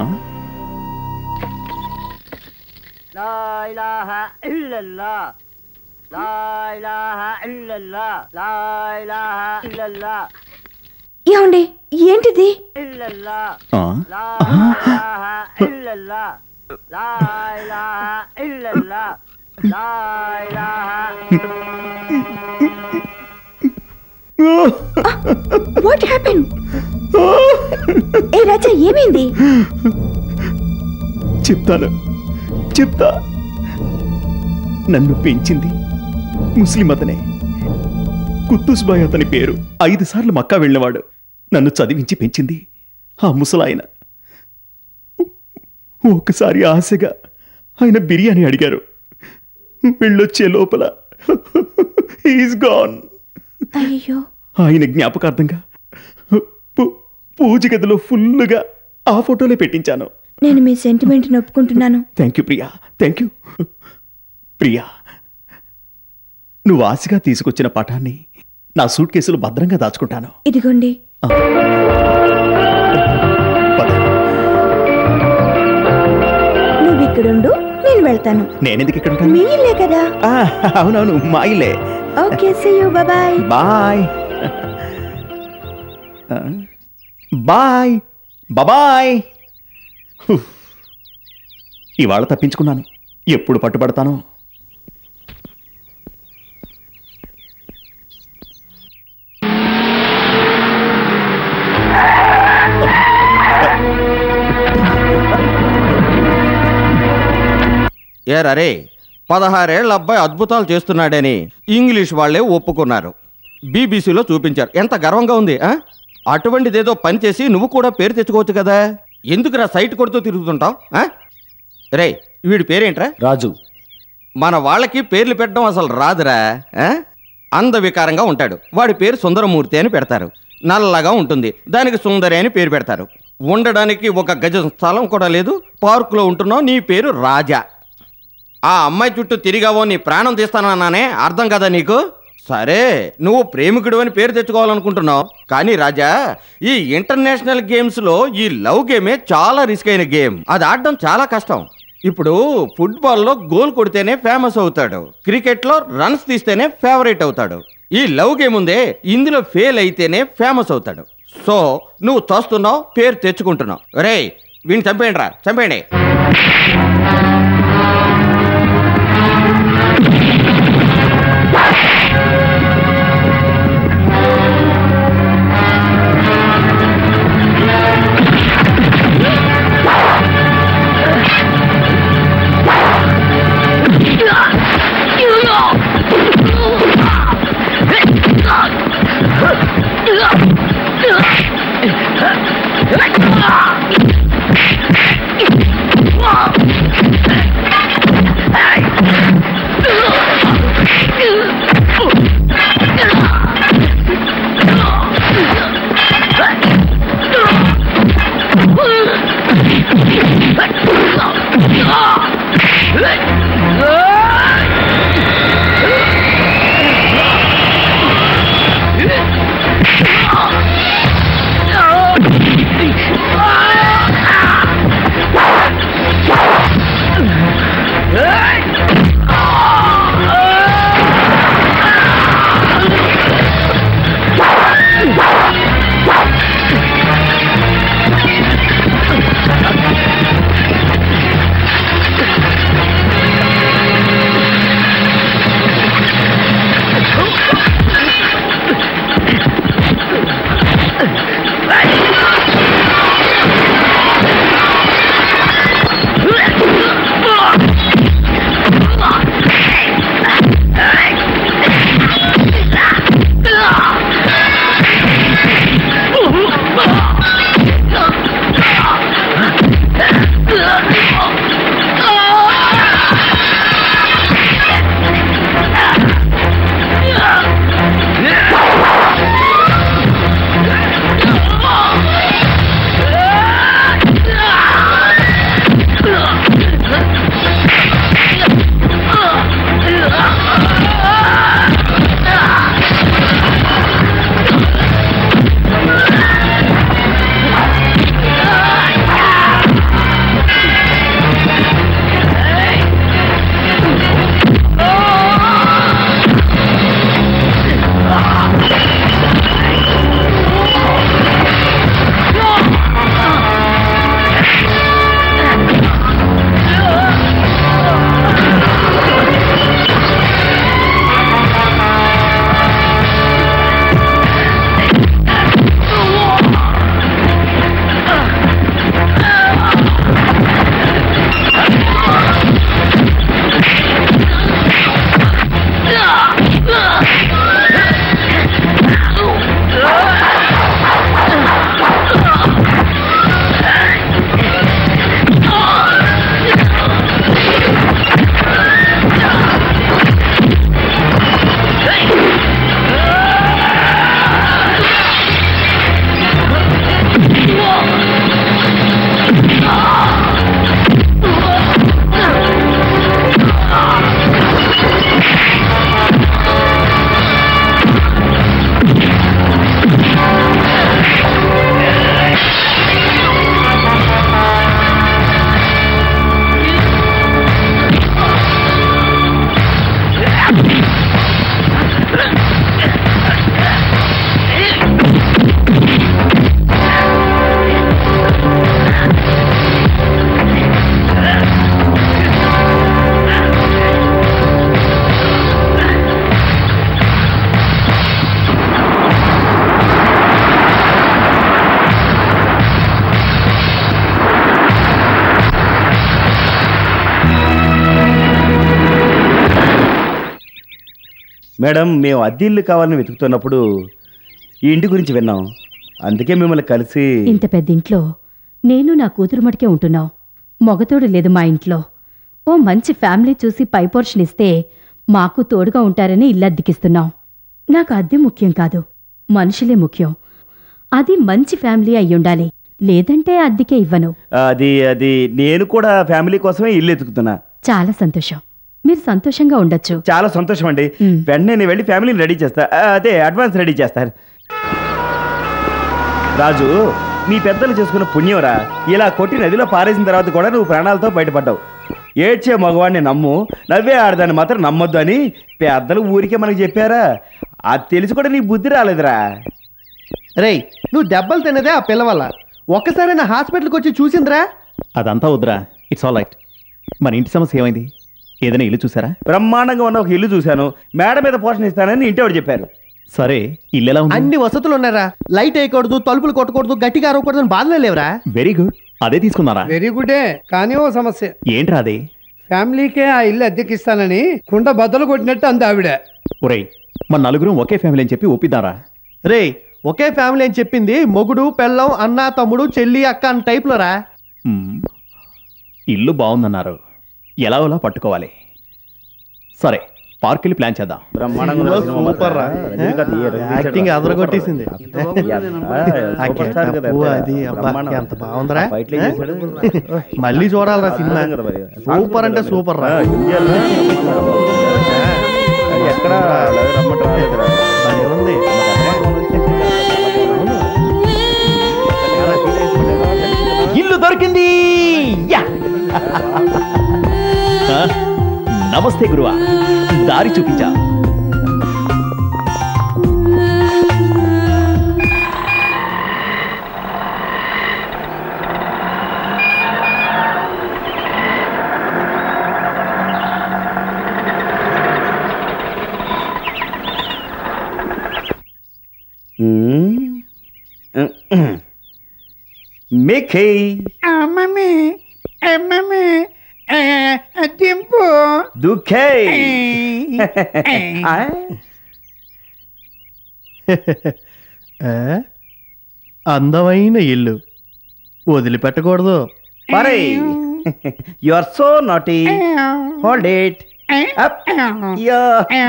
[SPEAKER 2] ఏమండి ఏంటిది
[SPEAKER 3] ఆ.
[SPEAKER 2] వాట్ హ్యాపెన్ ఏ రాజా ఏమైంది
[SPEAKER 3] చెప్తాను చెప్తా నన్ను పెంచింది ముస్లిం అతనే కుత్తూస్ బాయ్ అతని పేరు ఐదు సార్లు మక్కా వెళ్ళినవాడు నన్ను చదివించి పెంచింది ఆ ముసలాయన ఒకసారి ఆశగా ఆయన బిర్యానీ అడిగారు వెళ్ళొచ్చే లోపల ఈజ్ గాన్
[SPEAKER 2] అయ్యో
[SPEAKER 3] ఆయన జ్ఞాపకార్థంగా పూ- పూజ గదిలో ఫుల్లుగా ఆ ఫోటోలే పెట్టించాను
[SPEAKER 2] నేను మీ సెంటిమెంట్ ఒప్పుకుంటున్నాను
[SPEAKER 3] thank you Priya thank you Priya నువ్వు ఆశగా తీసుకొచ్చిన పటాన్ని నా సూట్ కేసులో భద్రంగా దాచుకుంటాను
[SPEAKER 2] ఇదిగోండి
[SPEAKER 3] పద.
[SPEAKER 2] నువ్వు ఇక్కడుండు నేను వెళ్తాను
[SPEAKER 3] నేనెందుకు ఇక్కడ ఉంటాను
[SPEAKER 2] మీ ఇల్లే కదా
[SPEAKER 3] ఆ, అవునవును మా ఇల్లే
[SPEAKER 2] okay see you bye
[SPEAKER 3] bye ఆ, బాయ్ బాబాయ్ హుఫ్. ఇవాళ తప్పించుకున్నాను ఎప్పుడు పట్టుబడతానో
[SPEAKER 7] ఏరరే పదహారేళ్ల అబ్బాయి అద్భుతాలు చేస్తున్నాడని ఇంగ్లీష్ వాళ్ళే ఒప్పుకున్నారు బీబీసీలో చూపించారు ఎంత గర్వంగా ఉంది ఆ? అటువంటిదేదో పని చేసి నువ్వు కూడా పేరు తెచ్చుకోవచ్చు కదా ఎందుకురా సైట్ కొడుతూ తిరుగుతుంటావు రే వీడి పేరేంట్రా
[SPEAKER 9] రాజు
[SPEAKER 7] మన వాళ్ళకి పేర్లు పెట్టడం అసలు రాదురా ఆ? అందవికారంగా ఉంటాడు వాడి పేరు సుందరమూర్తి అని పెడతారు నల్లగా ఉంటుంది దానికి సుందరి అని పేరు పెడతారు ఉండడానికి ఒక గజం స్థలం కూడా లేదు పార్కులో ఉంటున్నావు నీ పేరు రాజా ఆ అమ్మాయి చుట్టూ తిరిగావో నీ ప్రాణం తీస్తానన్నానే అర్థం కదా నీకు సరే నువ్వు ప్రేమికుడు అని పేరు తెచ్చుకోవాలనుకుంటున్నావు కానీ రాజా ఈ ఇంటర్నేషనల్ గేమ్స్లో ఈ లవ్ గేమే చాలా రిస్క్ అయిన గేమ్ అది ఆడడం చాలా కష్టం ఇప్పుడు ఫుట్బాల్లో గోల్ కొడితేనే ఫేమస్ అవుతాడు క్రికెట్లో రన్స్ తీస్తేనే ఫేవరెట్ అవుతాడు ఈ లవ్ గేమ్ ఉందే ఇందులో ఫెయిల్ అయితేనే ఫేమస్ అవుతాడు సో నువ్వు తోస్తున్నావు పేరు తెచ్చుకుంటున్నావు రే వీడిని చంపేయండి రా చంపేయండి
[SPEAKER 10] You
[SPEAKER 9] మేడం మేము అద్దె ఇల్లు కావాలని వెతుకుతున్నప్పుడు ఈ ఇంటి గురించి విన్నాం అందుకే మిమ్మల్ని కలిసి
[SPEAKER 1] ఇంత పెద్ద ఇంట్లో నేను నా కూతురు మటుకే ఉంటున్నాం మొగతోడు లేదు మా ఇంట్లో ఓ మంచి ఫ్యామిలీ చూసి పై పోర్షన్ ఇస్తే మాకు తోడుగా ఉంటారని ఇల్లు అద్దెకిస్తున్నాం నాకు అద్దె ముఖ్యం కాదు మనుషులే ముఖ్యం అది మంచి ఫ్యామిలీ అయ్యుండాలి లేదంటే అద్దెకే ఇవ్వను
[SPEAKER 9] అది అది నేను కూడా ఫ్యామిలీ కోసమే ఇల్లు ఎతుకుతున్నా
[SPEAKER 1] చాలా సంతోషం మీరు సంతోషంగా ఉండొచ్చు
[SPEAKER 9] చాలా సంతోషం అండి
[SPEAKER 1] మ్.
[SPEAKER 9] వెంటనే నేను వెళ్ళి ఫ్యామిలీని రెడీ చేస్తా ఆ, అదే అడ్వాన్స్ రెడీ చేస్తారు రాజు మీ పెద్దలు చేసుకున్న పుణ్యంరా ఇలా కొట్టి నదిలో పారేసిన తర్వాత కూడా నువ్వు ప్రాణాలతో బయటపడ్డావు ఏడ్చే మగవాడిని నమ్ము నవ్వే ఆడదాన్ని మాత్రం నమ్మొద్దు అని పెద్దలు ఊరికే మనకు చెప్పారా అది తెలిసి కూడా నీ బుద్ధి రాలేదురా
[SPEAKER 6] రేయ్ నువ్వు దెబ్బలు తిన్నదే ఆ పిల్ల వల్ల ఒక్కసారి నా హాస్పిటల్కి వచ్చి చూసిందిరా
[SPEAKER 3] అదంతా వద్దురా ఇట్స్ ఆల్ రైట్ మన ఇంటి సమస్య ఏమైంది ఏదైనా ఇల్లు చూసారా
[SPEAKER 9] బ్రహ్మాండంగా ఉన్న ఒక ఇల్లు చూశాను మేడ మీద పోషణ ఇస్తానని ఇంటి చెప్పారు
[SPEAKER 3] సరే ఇల్లు ఎలా ఉంది
[SPEAKER 6] అన్ని వసతులు ఉన్నారా లైట్ వేయకూడదు తలుపులు కొట్టకూడదు గట్టిగా అరవకూడదు అని బాధలే లేవురా
[SPEAKER 3] వెరీ గుడ్ అదే తీసుకున్నారా
[SPEAKER 4] వెరీ గుడే కానీ ఓ సమస్య
[SPEAKER 3] ఏంట్రా అది
[SPEAKER 4] ఫ్యామిలీకే ఆ ఇల్లు అద్దెకిస్తానని కుండ బద్దలు కొట్టినట్టు అంది ఆవిడ
[SPEAKER 3] ఒరేయ్ మన నలుగురం ఒకే ఫ్యామిలీ అని చెప్పి ఒప్పిద్దారా
[SPEAKER 6] రేయ్ ఒకే ఫ్యామిలీ అని చెప్పింది మొగుడు పెళ్ళం అన్న తమ్ముడు చెల్లి అక్క అన్న టైప్లో రా
[SPEAKER 3] మ్మ్. ఇల్లు బాగుందన్నారు ఎలా ఎలా పట్టుకోవాలి సరే పార్క్ వెళ్ళి ప్లాన్ చేద్దాం
[SPEAKER 9] బ్రహ్మాండంగా ఉన్న సినిమా
[SPEAKER 6] సూపర్ రా.
[SPEAKER 9] మాత్రం రజనీకాంత్ ఏ రజనీ తీశాడు
[SPEAKER 6] యాక్టింగ్
[SPEAKER 9] రా.
[SPEAKER 6] అదరగొట్టేసింది.
[SPEAKER 9] ఎంత సూపర్ స్టార్ కదా,
[SPEAKER 6] ఓ,
[SPEAKER 9] ఎంత
[SPEAKER 6] అది అబ్బా,
[SPEAKER 9] బ్రహ్మాండం.
[SPEAKER 6] ఎంత బాగుందిరా
[SPEAKER 9] ఆ ఫైట్లే
[SPEAKER 6] ఏ?
[SPEAKER 9] చేశాడు.
[SPEAKER 6] మళ్ళీ చూడాలరా సినిమా
[SPEAKER 9] అర్థం కదా మరి.
[SPEAKER 6] సూపర్ అంటే సూపర్ రా
[SPEAKER 9] ఆ, ఇండియాలో ఎక్కడ రమ్మంటారా లేదురా?
[SPEAKER 6] భలే ఉంది
[SPEAKER 3] ఇల్లు దొరికింది యా! ఆ, నమస్తే గురువా దారి చూపించా
[SPEAKER 9] మ్మ్. మిఖీ
[SPEAKER 4] మమ్మీ మమ్మీ దింపు
[SPEAKER 9] దుఃఖే
[SPEAKER 6] ఆ? అందమైన ఇల్లు వదిలిపెట్టకూడదు
[SPEAKER 9] పరే you are so naughty hold it up యా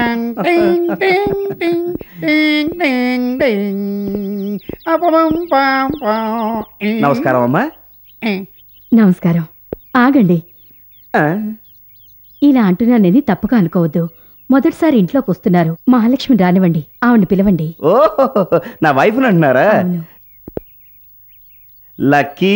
[SPEAKER 9] నమస్కారం అమ్మా
[SPEAKER 1] నమస్కారం ఆగండి
[SPEAKER 9] ఆ,
[SPEAKER 1] ఇలా అంటున్నానని తప్పుగా అనుకోవద్దు మొదటిసారి ఇంట్లోకి వస్తున్నారు మహాలక్ష్మి రానివ్వండి ఆవిడ పిలవండి
[SPEAKER 9] ఓ నా వైఫ్ అంటున్నారా
[SPEAKER 1] అవును
[SPEAKER 9] లక్కీ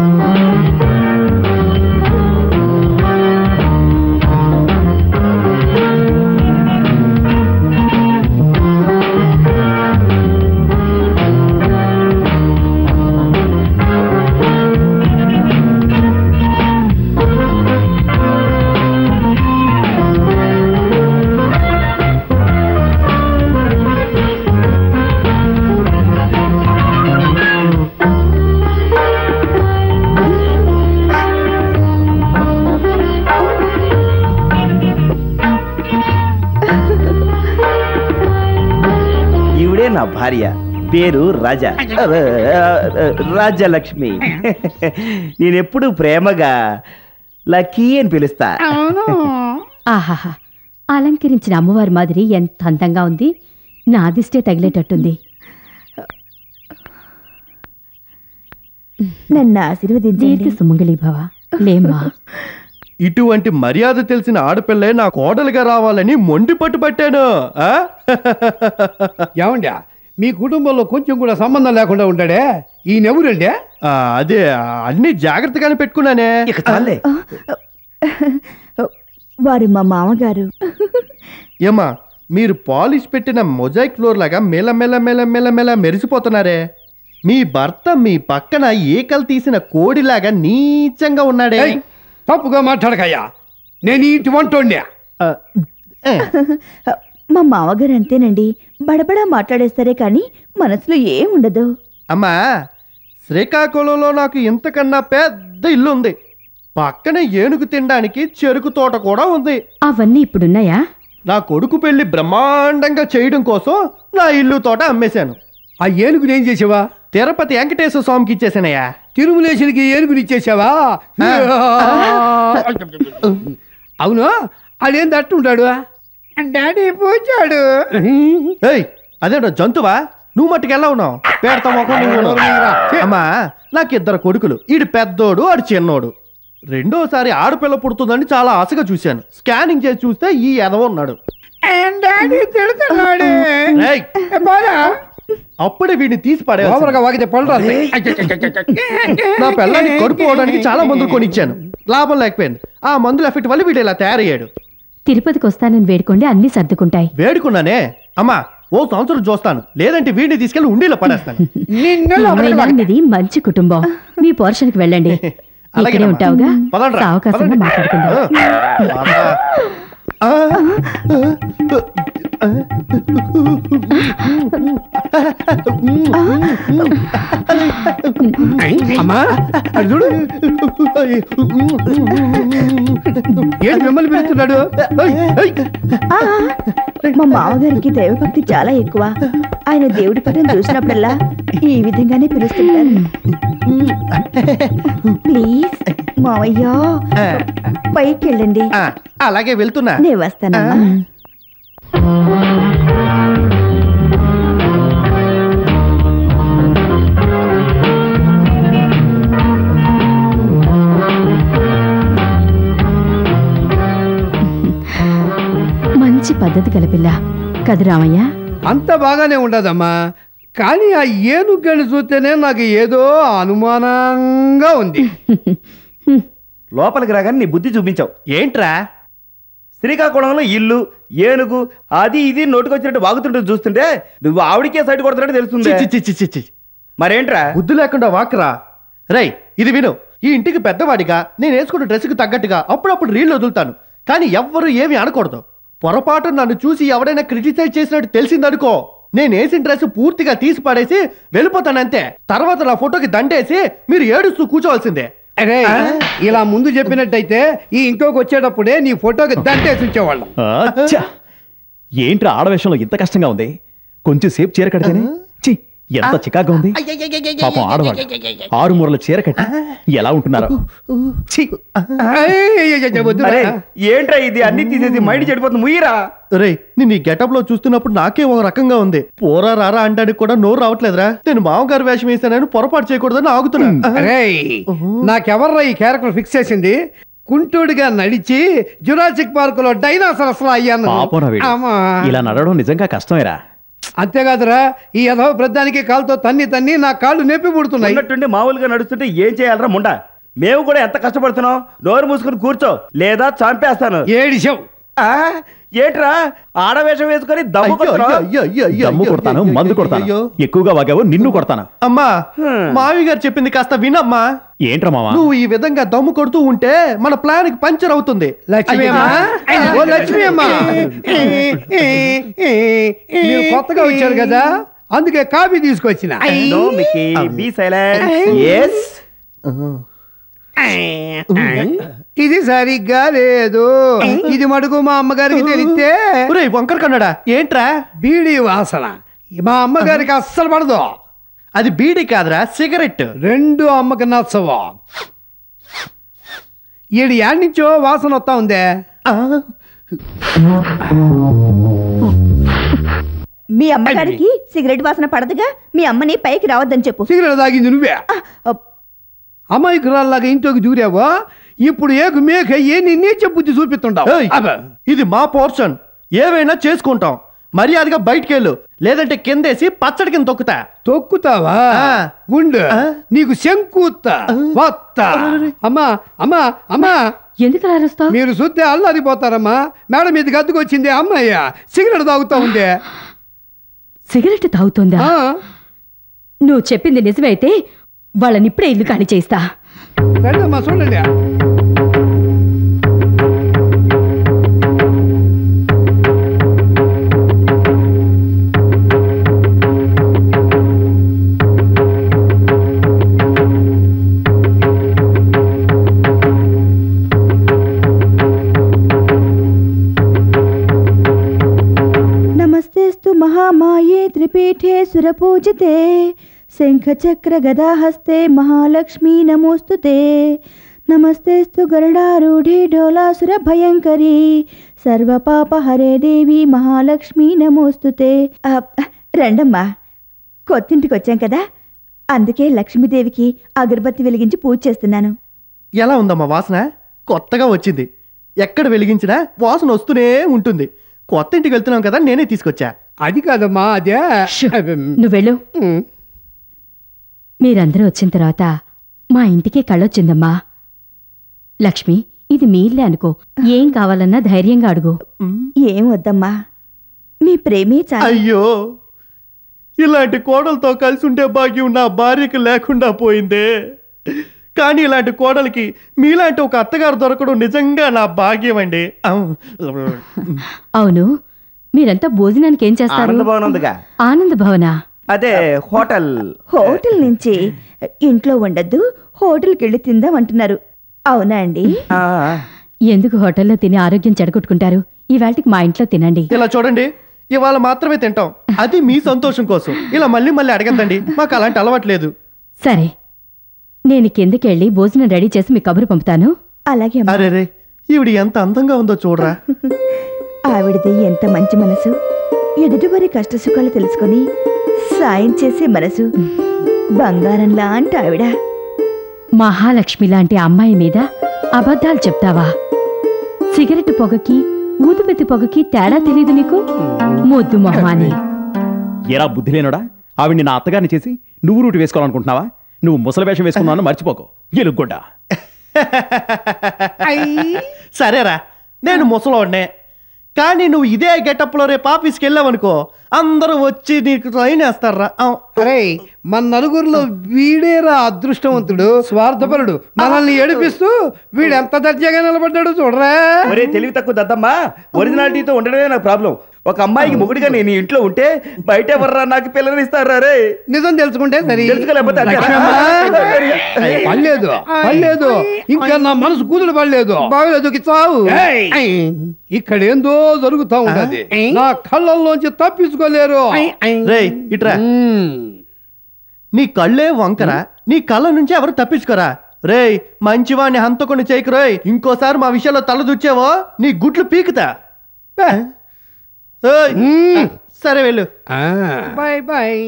[SPEAKER 9] ఈవిడే నా భార్య పేరు రాజా రాజలక్ష్మి నేనెప్పుడు ప్రేమగా లక్కీ అని పిలుస్తా
[SPEAKER 1] ఆహాహా అలంకరించిన అమ్మవారి మాదిరి ఎంత అందంగా ఉంది నా దిష్టే తగిలేటట్టుంది
[SPEAKER 2] నన్ను ఆశీర్వదించండి
[SPEAKER 1] దీర్ఘ సుమంగళి భవ లేమ్మా
[SPEAKER 6] ఇటువంటి మర్యాద తెలిసిన ఆడపిల్లే నా కోడలుగా రావాలని మొండి పట్టు పట్టాను ఆ?
[SPEAKER 4] ఏమండి మీ కుటుంబంలో కొంచెం కూడా సంబంధం లేకుండా ఉంటాడే ఈయనెవరండి
[SPEAKER 6] ఆ, అదే అన్ని జాగ్రత్తగానే పెట్టుకున్నానే
[SPEAKER 9] ఇక చాలే
[SPEAKER 2] వారు మా మామగారు
[SPEAKER 6] ఏమా మీరు పాలిష్ పెట్టిన మొజాయిక్ ఫ్లోర్ లాగా మెల్ల మెల్ల మెల్ల మెల్ల మెల్ల మెరిసిపోతున్నారే మీ భర్త మీ పక్కన ఏకలు తీసిన కోడిలాగా నీచంగా ఉన్నాడే
[SPEAKER 4] ఏయ్, తప్పుగా మాట్లాడకయ్యా నేను ఈ ఇంటి వంటోండి
[SPEAKER 6] ఆ, ఏ,
[SPEAKER 2] మా మామగారు అంతేనండి బడబడా మాట్లాడేస్తారే కానీ మనసులో ఏం ఉండదు
[SPEAKER 6] అమ్మా శ్రీకాకుళంలో నాకు ఇంతకన్నా పెద్ద ఇల్లు ఉంది పక్కన ఏనుగు తినడానికి చెరుకు తోట కూడా ఉంది
[SPEAKER 1] అవన్నీ ఇప్పుడున్నాయా
[SPEAKER 6] నా కొడుకు పెళ్లి బ్రహ్మాండంగా చేయడం కోసం నా ఇల్లు తోట అమ్మేశాను
[SPEAKER 4] ఆ ఏనుగుని ఏం చేసావా
[SPEAKER 6] తిరుపతి వెంకటేశ్వర స్వామికి ఇచ్చేసానయ్యా
[SPEAKER 4] తిరుమలేశునికి ఏనుగుని ఇచ్చేసావా అవును ఆడేం తట్టుంటాడు డాడీ పూచాడు
[SPEAKER 6] ఏయ్ అదేంటో జంతువా నువ్వు మట్టుకు ఎలా ఉన్నావు పేడతా మొఖం నువ్వు ఉన్నావు. అమ్మా నాకు ఇద్దరు కొడుకులు ఈడు పెద్దోడు ఆడు చిన్నోడు రెండోసారి ఆడపిల్ల పుడుతుందని చాలా ఆశగా చూశాను స్కానింగ్ చేసి చూస్తే ఈ ఎదవ ఉన్నాడు
[SPEAKER 4] డాడీ తిడుతున్నాడు
[SPEAKER 6] ఏయ్, అప్పుడే వీడిని తీసి పడే
[SPEAKER 4] ఓవర్గా వాగితే పళ్ళు రాస్తాయి.
[SPEAKER 6] నా పిల్లాన్ని కడుపు పోవడానికి చాలా మందులు కొనిచ్చాను లాభం లేకపోయింది ఆ మందుల ఎఫెక్ట్ వల్ల వీడు ఇలా తయారయ్యాడు
[SPEAKER 1] తిరుపతికి వస్తానని వేడుకోండి అన్నీ సర్దుకుంటాయి
[SPEAKER 6] వేడుకున్నానే అమ్మా ఓ సంవత్సరం చూస్తాను లేదంటే వీడిని తీసుకెళ్లి ఉండిలో పడేస్తాను
[SPEAKER 4] నిన్ను
[SPEAKER 1] ఏమైనా మీది మంచి కుటుంబం మీ పోర్షన్కి వెళ్ళండి ఇక్కడే
[SPEAKER 6] అలాగేనమ్మా.
[SPEAKER 1] ఉంటావుగా
[SPEAKER 6] పదండ్రా,
[SPEAKER 1] సావకాశంగా
[SPEAKER 6] పదండి.
[SPEAKER 1] మాట్లాడుకుందాం
[SPEAKER 6] ఆ,
[SPEAKER 4] అమ్మా అటు చూడు ఏంటి మిమ్మల్ని పిలుస్తున్నాడు ఏయ్, ఏయ్.
[SPEAKER 2] ఆ, మా మామగారికి దైవభక్తి చాలా ఎక్కువ ఆయన దేవుడి పటం చూసినప్పుడల్లా ఈ విధంగానే పిలుస్తుంటారు ప్లీజ్ మావయ్య పైకి వెళ్ళండి
[SPEAKER 6] ఆ, అలాగే వెళ్తున్నా
[SPEAKER 2] నేను వస్తానమ్మా
[SPEAKER 1] మంచి పద్ధతి గల పిల్ల కదు రామయ్య
[SPEAKER 4] అంత బాగానే ఉండదమ్మా కానీ ఆ ఏనుగని చూస్తేనే నాకు ఏదో అనుమానంగా ఉంది
[SPEAKER 9] లోపలికి రాగానే నీ బుద్ధి చూపించావు
[SPEAKER 6] ఏంట్రా
[SPEAKER 9] శ్రీకాకుళంలో ఇల్లు ఏనుగు అది ఇది నోటుకొచ్చినట్టు వాగుతుంటే చూస్తుంటే నువ్వు ఆవిడికే సైడ్ కొడుతున్నట్టు తెలుస్తుంది
[SPEAKER 6] చి, చి, చి, చి, చి.
[SPEAKER 9] మరేంట్రా
[SPEAKER 6] బుద్ధి లేకుండా వాక్రా రై ఇది విను ఈ ఇంటికి పెద్దవాడిగా నేను వేసుకున్న డ్రెస్కి తగ్గట్టుగా అప్పుడప్పుడు రీళ్ళు వదులుతాను కానీ ఎవ్వరూ ఏమీ అనకూడదు పొరపాటు నన్ను చూసి ఎవడైనా క్రిటిసైజ్ చేసినట్టు తెలిసిందనుకో నేను వేసిన డ్రెస్ పూర్తిగా తీసి పడేసి వెళ్ళిపోతానంతే తర్వాత నా ఫోటోకి దండేసి మీరు ఏడుస్తూ కూర్చోవాల్సిందే
[SPEAKER 4] అరే ఇలా ముందు చెప్పినట్టయితే ఈ ఇంట్లోకి వచ్చేటప్పుడే నీ ఫోటోకి దండేసి ఉంచేవాళ్ళం
[SPEAKER 3] అచ్చా! ఏంట్రా ఆడవేషంలో ఇంత కష్టంగా ఉంది కొంచెం సేపు చీర కడితేనే ఛీ, ఎంత చికాగా ఉంది పాపం ఆడవాళ్ళు ఆరు మూరల చీర కట్టి ఎలా ఉంటున్నారో ఛీ!
[SPEAKER 4] అయ్యయ్యయ్యయ్య, వద్దురా.
[SPEAKER 9] అరే ఏంట్రా ఇది అన్ని తీసేసి మైండ్ చెడిపోతుంది ముయ్యరా
[SPEAKER 6] రే నేను ఈ గెటప్ లో చూస్తున్నప్పుడు నాకే ఒక రకంగా ఉంది పోరా రారా అంటానికి కూడా నోరు రావట్లేదురా నేను మామగారు వేషం వేసానని పొరపాటు చేయకూడదని ఆగుతున్నా
[SPEAKER 4] అరే నాకెవర్రా ఈ క్యారెక్టర్ ఫిక్స్ చేసింది కుంటూడిగా నడిచి జురాసిక్ పార్క్ లో డైనాసరస్ లా అయ్యాను
[SPEAKER 3] పాపం రా వీడు.
[SPEAKER 4] ఆమా.
[SPEAKER 3] ఇలా నడవడం నిజంగా కష్టమేరా
[SPEAKER 4] అంతేకాదురా ఈ యథవ ప్రధానికి కాలుతో తన్ని తన్ని నా కాళ్ళు నొప్పి పుడుతున్నాయి
[SPEAKER 9] ఉన్నట్టుండి మామూలుగా నడుస్తుంటే ఏం చేయాలరా ముండా మేము కూడా ఎంత కష్టపడుతున్నాం నోరు మూసుకుని కూర్చో లేదా చంపేస్తాను
[SPEAKER 4] ఏడిశావు
[SPEAKER 9] ఆ, ఏంట్రా ఆడవేషం వేసుకొని దమ్ము
[SPEAKER 6] అయ్యో,
[SPEAKER 9] కొడుతున్నావ్?
[SPEAKER 6] అయ్యో, అయ్యో, అయ్యో,
[SPEAKER 3] దమ్ము
[SPEAKER 6] అయ్యో,
[SPEAKER 3] కొడతాను
[SPEAKER 6] అయ్యో,
[SPEAKER 3] మందు
[SPEAKER 6] అయ్యో,
[SPEAKER 3] కొడతాను
[SPEAKER 6] అయ్యో.
[SPEAKER 3] ఎక్కువగా వాగావు నిన్ను కొడతాను
[SPEAKER 6] అమ్మా మావి గారు చెప్పింది కాస్త వినమ్మా
[SPEAKER 3] ఏంట్రా మావా
[SPEAKER 6] నువ్వు ఈ విధంగా దమ్ము కొడుతూ ఉంటే మన ప్లాన్ కి పంచర్ అవుతుంది
[SPEAKER 4] లక్ష్మి అమ్మా ఓ లక్ష్మి అమ్మా మీరు కొత్తగా వచ్చారు కదా అందుకే కాఫీ తీసుకొచ్చిన
[SPEAKER 9] No, Mickey, be silent. Yes.
[SPEAKER 4] ఇది సరిగ్గా లేదు ఇది మడుగు మా అమ్మగారికి తెలిస్తే
[SPEAKER 6] ఒరేయ్ వంకర కన్నడా ఏంట్రా
[SPEAKER 4] బీడీ వాసన మా అమ్మగారికి అస్సలు పడదు
[SPEAKER 6] అది బీడీ కాదురా సిగరెట్
[SPEAKER 4] రెండు అమ్మకి నచ్చవు ఈడు యాడ్నించో వాసన వస్తా ఉందే
[SPEAKER 2] మీ అమ్మగారికి సిగరెట్ వాసన పడదుగా మీ అమ్మని పైకి రావద్దని చెప్పు
[SPEAKER 4] సిగరెట్ తాగింది నువ్వే
[SPEAKER 2] అప్.
[SPEAKER 4] అమాయకురాల్లాగా ఇంట్లోకి దూరావా ఇప్పుడు ఏకు మేక ఏ నిన్నే చెప్పుద్ది చూపిస్తుంటావు
[SPEAKER 6] ఏయ్,
[SPEAKER 4] అబ్బా.
[SPEAKER 6] ఇది మా పోర్షన్ ఏవైనా చేసుకుంటాం మర్యాదగా బయటికి వెళ్ళు లేదంటే కిందేసి పచ్చడి కింద తొక్కుతా
[SPEAKER 4] తొక్కుతావా
[SPEAKER 6] ఆ.
[SPEAKER 4] ఉండు
[SPEAKER 6] ఆ.
[SPEAKER 4] నీకు శంకుత్తా వత్తా అమ్మా అమ్మా అమ్మా
[SPEAKER 1] ఎందుకు అరుస్తావు
[SPEAKER 4] మీరు చూస్తే అల్లారిపోతారమ్మా మేడం మీదకి అద్దెకు వచ్చింది అమ్మయ్య సిగరెట్ తాగుతా ఉందే
[SPEAKER 1] సిగరెట్ తాగుతుందా
[SPEAKER 4] ఆ.
[SPEAKER 1] నువ్వు చెప్పింది నిజమైతే వాళ్ళని ఇప్పుడే ఇల్లు ఖాళీ చేస్తా
[SPEAKER 4] రండమ్మా చూడండి
[SPEAKER 2] నమస్తేస్తు మహామాయే త్రిపీఠే సురపూజితే శంఖచక్ర గదాహస్తే మహాలక్ష్మీ నమోస్తుతే నమస్తేస్తు గరుడారూఢే డోలాసుర భయంకరీ సర్వపాప హరే దేవి మహాలక్ష్మీ నమోస్తుతే అప్, రండమ్మా కొత్తింటికి వచ్చాం కదా అందుకే లక్ష్మీదేవికి అగరబత్తి వెలిగించి పూజ చేస్తున్నాను
[SPEAKER 6] ఎలా ఉందమ్మా వాసన కొత్తగా వచ్చింది ఎక్కడ వెలిగించినా వాసన వస్తూనే ఉంటుంది కొత్త ఇంటికి వెళ్తున్నాం కదా నేనే తీసుకొచ్చా
[SPEAKER 4] అది కాదమ్మా అదే
[SPEAKER 1] షూ. నువ్వు వెళ్ళు
[SPEAKER 4] ఉమ్.
[SPEAKER 1] మీరందరూ వచ్చిన తర్వాత మా ఇంటికే కళ్ళొచ్చిందమ్మా లక్ష్మి ఇది మీ ఇల్లే అనుకో ఏం కావాలన్నా ధైర్యంగా అడుగు
[SPEAKER 2] ఏం వద్దమ్మా మీ ప్రేమే చాలు
[SPEAKER 6] అయ్యో ఇలాంటి కోడలతో కలిసి ఉంటే భాగ్యం నా భార్యకి లేకుండా పోయిందే కానీ ఇలాంటి కోడలికి మీలాంటి ఒక అత్తగారు దొరకడం నిజంగా నా భాగ్యం అండి
[SPEAKER 1] అవును మీరంతా భోజనానికి ఏం చేస్తారు
[SPEAKER 9] ఆనంద భవనం ఉందిగా
[SPEAKER 1] ఆనంద భవనా
[SPEAKER 9] అదే హోటల్
[SPEAKER 2] హోటల్ నుంచి ఇంట్లో ఉండద్దు హోటల్కి వెళ్ళి తిందాం అంటున్నారు అవునా అండి
[SPEAKER 9] ఆ,
[SPEAKER 1] ఎందుకు హోటల్లో తిని ఆరోగ్యం చెడగొట్టుకుంటారు ఈవేళకి మా ఇంట్లో తినండి
[SPEAKER 6] ఇలా చూడండి ఇవాళ మాత్రమే తింటాం అది మీ సంతోషం కోసం ఇలా మళ్ళీ మళ్ళీ అడగద్దండి మాకు అలాంటి అలవాటు లేదు
[SPEAKER 1] సరే నేను కిందకెళ్ళి భోజనం రెడీ చేసి మీ కబురు పంపుతాను
[SPEAKER 2] అలాగే అమ్మా.
[SPEAKER 6] అరే రే ఈవిడ ఎంత అందంగా ఉందో చూడరా
[SPEAKER 2] ఆవిడది ఎంత మంచి మనసు ఎదుటివారి కష్ట సుఖాలు తెలుసుకొని సాయం చేసే మనసు బంగారం లాంటి ఆవిడ
[SPEAKER 1] మహాలక్ష్మి లాంటి అమ్మాయి మీద అబద్ధాలు చెప్తావా సిగరెట్ పొగకి ఊదుపెత్తి పొగకి తేడా తెలీదు నీకు మొద్దు మొహమాని
[SPEAKER 3] ఎరా బుద్ధి లేనోడా ఆవిడ్ని నా అత్తగారిని చేసి నువ్వు రూటు వేసుకోవాలనుకుంటున్నావా నువ్వు ముసలి వేషం వేసుకున్నాను మర్చిపోకు ఎలుగుడ్డ
[SPEAKER 6] సరేరా నేను ముసలోడ్నే కానీ నువ్వు ఇదే గెటప్లో రేపు ఆఫీస్కి వెళ్ళావనుకో అందరూ వచ్చి నీకు ట్రైన్ వేస్తారా
[SPEAKER 4] అరే మన నలుగురిలో వీడేరా అదృష్టవంతుడు స్వార్థపరుడు మనల్ని ఏడిపిస్తూ వీడు ఎంత దర్జాగా నిలబడ్డాడు చూడరా
[SPEAKER 9] ఒరే తెలివి తక్కువ దద్దమ్మా ఒరిజినాలిటీతో ఉండడమే నాకు ప్రాబ్లం ఒక అమ్మాయికి మొగుడిగా నేను ఈ ఇంట్లో ఉంటే బయట ఎవర్రా నాకు పిల్లలు ఇస్తారా రే
[SPEAKER 4] నిజం తెలుసుకుంటే సరే
[SPEAKER 9] తెలుసుకోలేకపోతే అంతేనా?
[SPEAKER 4] లక్ష్మమ్మ, పర్లేదు పర్లేదు ఇంకా నా మనసు కూతురు పడలేదు బాగలేదు చావు ఇక్కడ ఏందో జరుగుతా ఉన్నది నా కళ్ళల్లోంచి తప్పించుకోలేరు
[SPEAKER 6] రేయ్ ఇట్రా
[SPEAKER 4] మ్మ్.
[SPEAKER 6] నీ కళ్ళే వంకర నీ కళ్ళ నుంచి ఎవరు తప్పించుకోరా రేయ్ మంచివాణ్ణి హంతకొని చేయకు రోయ్ ఇంకోసారి మా విషయంలో తల దుచ్చావో నీ గుట్లు పీకుతా ఏయ్,
[SPEAKER 4] మ్మ్.
[SPEAKER 6] సరే వెళ్ళు
[SPEAKER 4] ఆ. బాయ్ బాయ్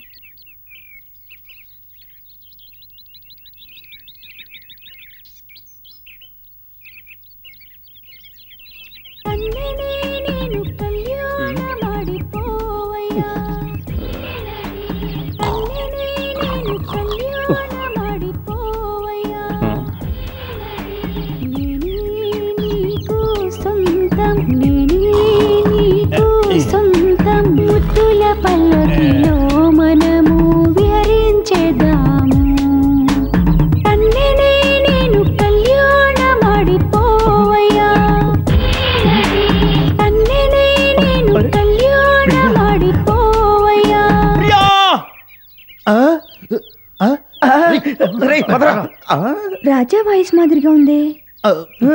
[SPEAKER 10] ಕಣ್ಣನೇ ನೀನು ಕಲ್ಯಾಣ ಮಾಡಿಪೋವಯ್ಯ ಕಣ್ಣನೇ ನೀನು ಕಲ್ಯಾಣ ಮಾಡಿಪೋವಯ್ಯ నేనే నీకు సొంతం నేనే నీకు సొంతం ముద్దుల పల్లకిలో మనము విహరించేదాము కన్నెనే నేను కళ్యాణ ಮಾಡಿపోವಯ್ಯ ಕಣ್ಣೆನೇ ನೀನು ಕಲ್ಯಾಣ ಮಾಡಿపోವಯ್ಯ
[SPEAKER 6] ఆ? ఆ?
[SPEAKER 9] రేయ్, వదరా. ఆ?
[SPEAKER 2] రాజా వాయిస్ మాదిరిగా ఉంది
[SPEAKER 6] ఆ,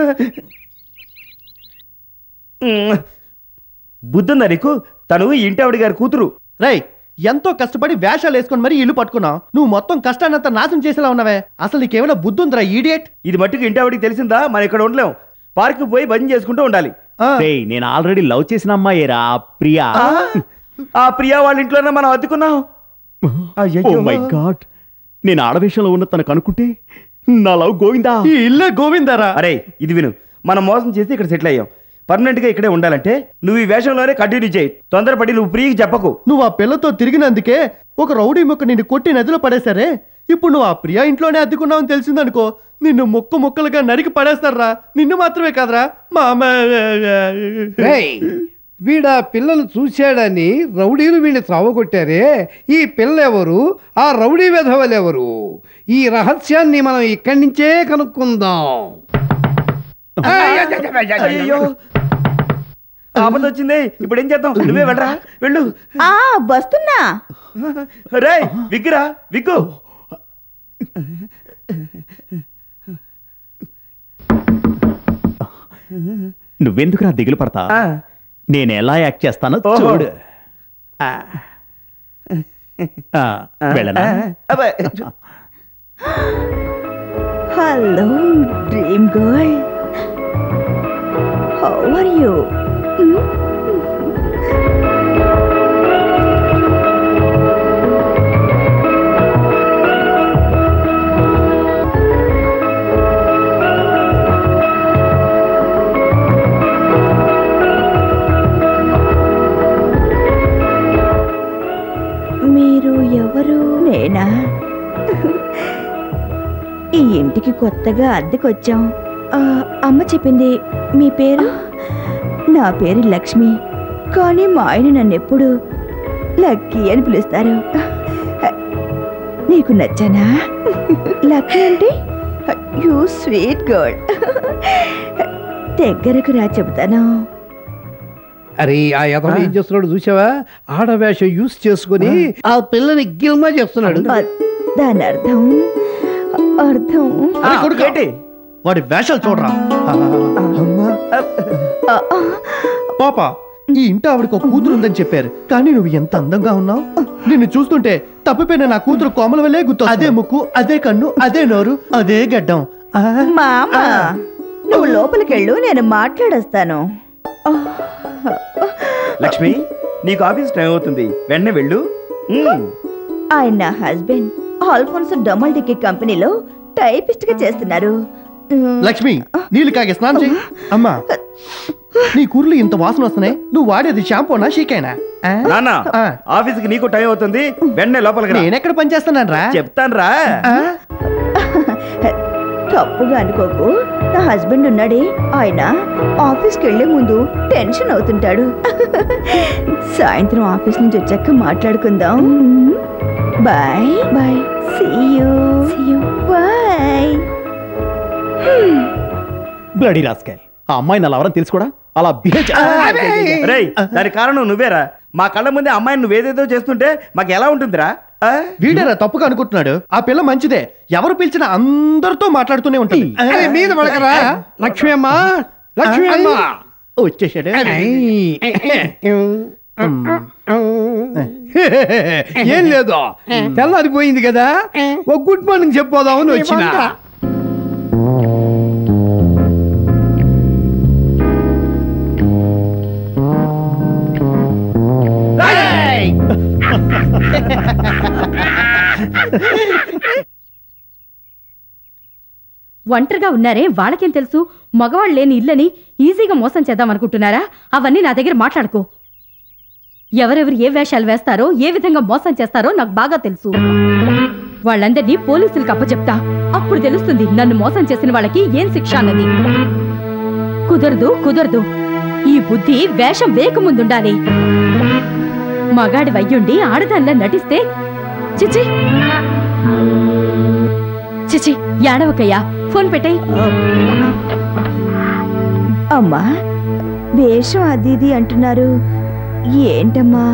[SPEAKER 9] మ్మ్. బుద్ధుందా నీకు తను ఈ ఇంటి ఆవిడ గారి కూతురు
[SPEAKER 6] రేయ్ ఎంతో కష్టపడి వేషాలు వేసుకొని మరి ఇల్లు పట్టుకున్నావు నువ్వు మొత్తం కష్టాన్నంతా నాశనం చేసేలా ఉన్నావే అసలు నీకేమైనా బుద్ధి ఉందిరా ఈడియట్
[SPEAKER 9] ఇది మట్టుకు ఇంటి ఆవిడకి తెలిసిందా మనం ఇక్కడ ఉండలేం పార్క్ పోయి భజన చేసుకుంటూ ఉండాలి
[SPEAKER 3] రేయ్ నేను ఆల్రెడీ లవ్ చేసిన అమ్మాయేరా ప్రియా
[SPEAKER 9] ఆ ప్రియా వాళ్ళ ఇంట్లోనే మనం అద్దుకున్నాం
[SPEAKER 3] ఓ మై గాడ్ నేను ఆడవేషంలో ఉన్న తనకు అనుకుంటే నా లవ్ గోవిందా
[SPEAKER 6] ఈ ఇల్లే గోవిందరా
[SPEAKER 9] అరే ఇది విను మనం మోసం చేసి ఇక్కడ సెటిల్ అయ్యాం పర్మనెంట్ గా ఇక్కడే ఉండాలంటే నువ్వు ఈ వేషంలోనే కంటిన్యూ చేయి తొందరపడి నువ్వు ప్రియకి చెప్పకు
[SPEAKER 6] నువ్వు ఆ పిల్లతో తిరిగినందుకే ఒక రౌడీ ముక్క నిన్ను కొట్టి నదిలో పడేశారే ఇప్పుడు నువ్వు ఆ ప్రియా ఇంట్లోనే అద్దెకున్నావని తెలిసిందనుకో నిన్ను ముక్క ముక్కలుగా నరికి పడేస్తారా నిన్ను మాత్రమే కాదురా మా అమ్మ
[SPEAKER 4] రేయ్, వీడా పిల్లలు చూశాడని రౌడీలు వీడిని చావగొట్టారే ఈ పిల్ల ఎవరు ఆ రౌడీ వెధవలెవరు ఈ రహస్యాన్ని మనం ఇక్కడి నుంచే కనుక్కుందాం
[SPEAKER 9] అయ్యో ఆపద వచ్చింది ఇప్పుడు ఏం చేద్దాం నువ్వే వెళ్ళరా వెళ్ళు
[SPEAKER 2] ఆ వస్తున్నా
[SPEAKER 9] రే విగ్గురా విగ్గు
[SPEAKER 3] నువ్వెందుకురా దిగులు పడతా
[SPEAKER 9] ఆ.
[SPEAKER 3] నేను ఎలా యాక్ట్ చేస్తానో
[SPEAKER 9] ఓహో.
[SPEAKER 3] చూడు ఆ, వెళ్ళనా
[SPEAKER 9] అబ్బా.
[SPEAKER 2] Hello dream girl how are you మీరు ఎవరు నేనా ఈ ఇంటికి కొత్తగా అద్దెకొచ్చాం ఆ, అమ్మ చెప్పింది మీ పేరు నా పేరు లక్ష్మి కానీ మా ఆయన నన్ను ఎప్పుడు లక్కీ అని పిలుస్తారు నీకు నచ్చానా లక్కీ అంటే యూ స్వీట్ గర్ల్ దగ్గరకు రా చెబుతాను
[SPEAKER 4] అరే ఆ యథం ఏం చేస్తున్నాడు చూసావా ఆడవేషం యూస్ చేసుకుని ఆ పిల్లని గిల్మా చేస్తున్నాడు
[SPEAKER 2] అ- దాని అర్థం అర్థం
[SPEAKER 6] అరే కొడుకా.
[SPEAKER 9] ఏంటి?
[SPEAKER 6] వాడి వేషాలు చూడరా అమ్మా
[SPEAKER 2] ఆ, ఆ,
[SPEAKER 6] పాప ఈ ఇంటి ఆవిడకి ఒక కూతురు ఉందని చెప్పారు కానీ నువ్వు ఎంత అందంగా ఉన్నావు నిన్ను చూస్తుంటే తప్పిపోయిన నా కూతురు కోమల వల్లే గుర్తు అదే ముక్కు అదే కన్ను అదే నోరు అదే గడ్డం ఆ,
[SPEAKER 2] మామ నువ్వు లోపలికెళ్ళు నేను మాట్లాడొస్తాను
[SPEAKER 9] లక్ష్మి నీకు ఆఫీస్ టైం అవుతుంది వెంటనే వెళ్ళు ఉమ్.
[SPEAKER 2] ఆయన నా హస్బెండ్ ఆల్ఫోన్స్ డొమల్ డిక్కీ కంపెనీలో టైపిస్ట్ గా చేస్తున్నారు
[SPEAKER 6] లక్ష్మి నీళ్ళు కాగే స్నానం చెయ్యి అమ్మా నీ కూరలు ఇంత వాసన వస్తున్నాయి నువ్వు వాడేది షాంపూనా షీకైనా ఆ?
[SPEAKER 9] నాన్న
[SPEAKER 6] ఆ.
[SPEAKER 9] ఆఫీస్కి నీకు టైం అవుతుంది వెంటనే లోపలికి రా
[SPEAKER 6] నేనెక్కడ పని చేస్తున్నాను రా
[SPEAKER 9] చెప్తాను రా
[SPEAKER 2] తప్పుగా అనుకోకు నా హస్బెండ్ ఉన్నాడే ఆయన ఆఫీస్కి వెళ్లే ముందు టెన్షన్ అవుతుంటాడు సాయంత్రం ఆఫీస్ నుంచి వచ్చాక మాట్లాడుకుందాం bye bye see you see you bye
[SPEAKER 3] bloody రాస్కాయ్ ఆ అమ్మాయి నా లవరని తెలుసు కూడా అలా బిహేవ్
[SPEAKER 9] రేయ్ దానికి కారణం నువ్వేరా మా కళ్ళ ముందే అమ్మాయిని నువ్వేదేదో చేస్తుంటే మాకు ఎలా ఉంటుందిరా ఆ?
[SPEAKER 6] వీడేరా తప్పుగా అనుకుంటున్నాడు ఆ పిల్ల మంచిదే ఎవరు పిలిచినా అందరితో మాట్లాడుతూనే ఉంటుంది
[SPEAKER 4] అరే మీద పడకరా లక్ష్మి అమ్మ లక్ష్మి అమ్మ
[SPEAKER 6] వచ్చేసాడు
[SPEAKER 4] ఏం లేదు తెల్లారిపోయింది కదా ఒక గుడ్ మార్నింగ్ చెప్పోదామని వచ్చిన
[SPEAKER 1] ఒంటరిగా ఉన్నారే వాళ్ళకేం తెలుసు మగవాళ్ళు లేని ఇల్లని ఈజీగా మోసం చేద్దాం అనుకుంటున్నారా అవన్నీ నా దగ్గర మాట్లాడుకో ఎవరెవరు ఏ వేషాలు వేస్తారో ఏ విధంగా మోసం చేస్తారో నాకు బాగా తెలుసు వాళ్ళందరినీ పోలీసులకు అప్పచెప్తా అప్పుడు తెలుస్తుంది నన్ను మోసం చేసిన వాళ్ళకి ఏం శిక్ష అన్నది కుదరదు కుదరదు ఈ బుద్ధి వేషం వేయకముందుండాలి మగాడి వయ్యుండి ఆడదానిలా నటిస్తే చిచి చిచి యాడవకయ్యా ఫోన్ పెట్టాయి
[SPEAKER 2] అమ్మా వేషం అది ఇది అంటున్నారు ఏంటమ్మా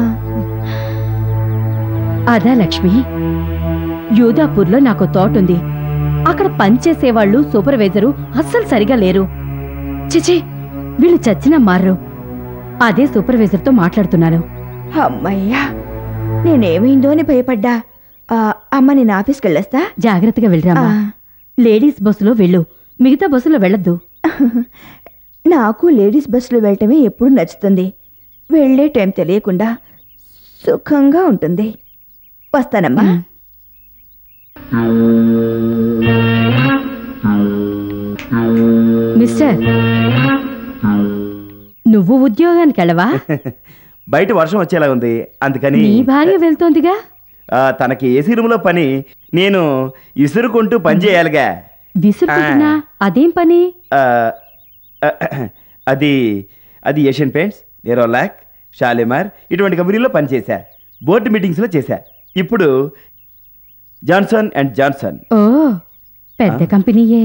[SPEAKER 1] అదా లక్ష్మి యూదాపూర్లో నాకు తోటుంది అక్కడ పనిచేసేవాళ్ళు సూపర్వైజరు అస్సలు సరిగా లేరు చిచి వీళ్ళు చచ్చినా మారరు అదే సూపర్వైజర్తో మాట్లాడుతున్నాను
[SPEAKER 2] అమ్మయ్యా నేనేమైందో అని భయపడ్డా ఆ, అమ్మ నేను ఆఫీస్కి వెళ్ళొస్తా
[SPEAKER 1] జాగ్రత్తగా వెళ్ళరామా
[SPEAKER 2] ఆ.
[SPEAKER 1] లేడీస్ బస్సులో వెళ్ళు మిగతా బస్సులో వెళ్ళొద్దు
[SPEAKER 2] నాకు లేడీస్ బస్సులో వెళ్ళటమే ఎప్పుడు నచ్చుతుంది వెళ్ళే టైం తెలియకుండా సుఖంగా ఉంటుంది వస్తానమ్మా
[SPEAKER 1] మిస్టర్ నువ్వు ఉద్యోగానికి వెళ్ళవా
[SPEAKER 9] బయట వర్షం వచ్చేలా ఉంది అందుకని
[SPEAKER 1] నీ భార్య వెళ్తోందిగా
[SPEAKER 9] ఆ, తనకి ఏసీ రూమ్ లో పని నేను ఇసురుకుంటూ పని చేయాలిగా
[SPEAKER 1] విసురుకుంటున్నా అదేం పని
[SPEAKER 9] ఆ, ఆ, అది అది ఏషియన్ పెయింట్స్ నెరోలాక్ షాలిమార్ ఇటువంటి కంపెనీలో పనిచేశా బోర్డు మీటింగ్స్లో చేశా ఇప్పుడు జాన్సన్ అండ్ జాన్సన్
[SPEAKER 1] ఓ పెద్ద కంపెనీయే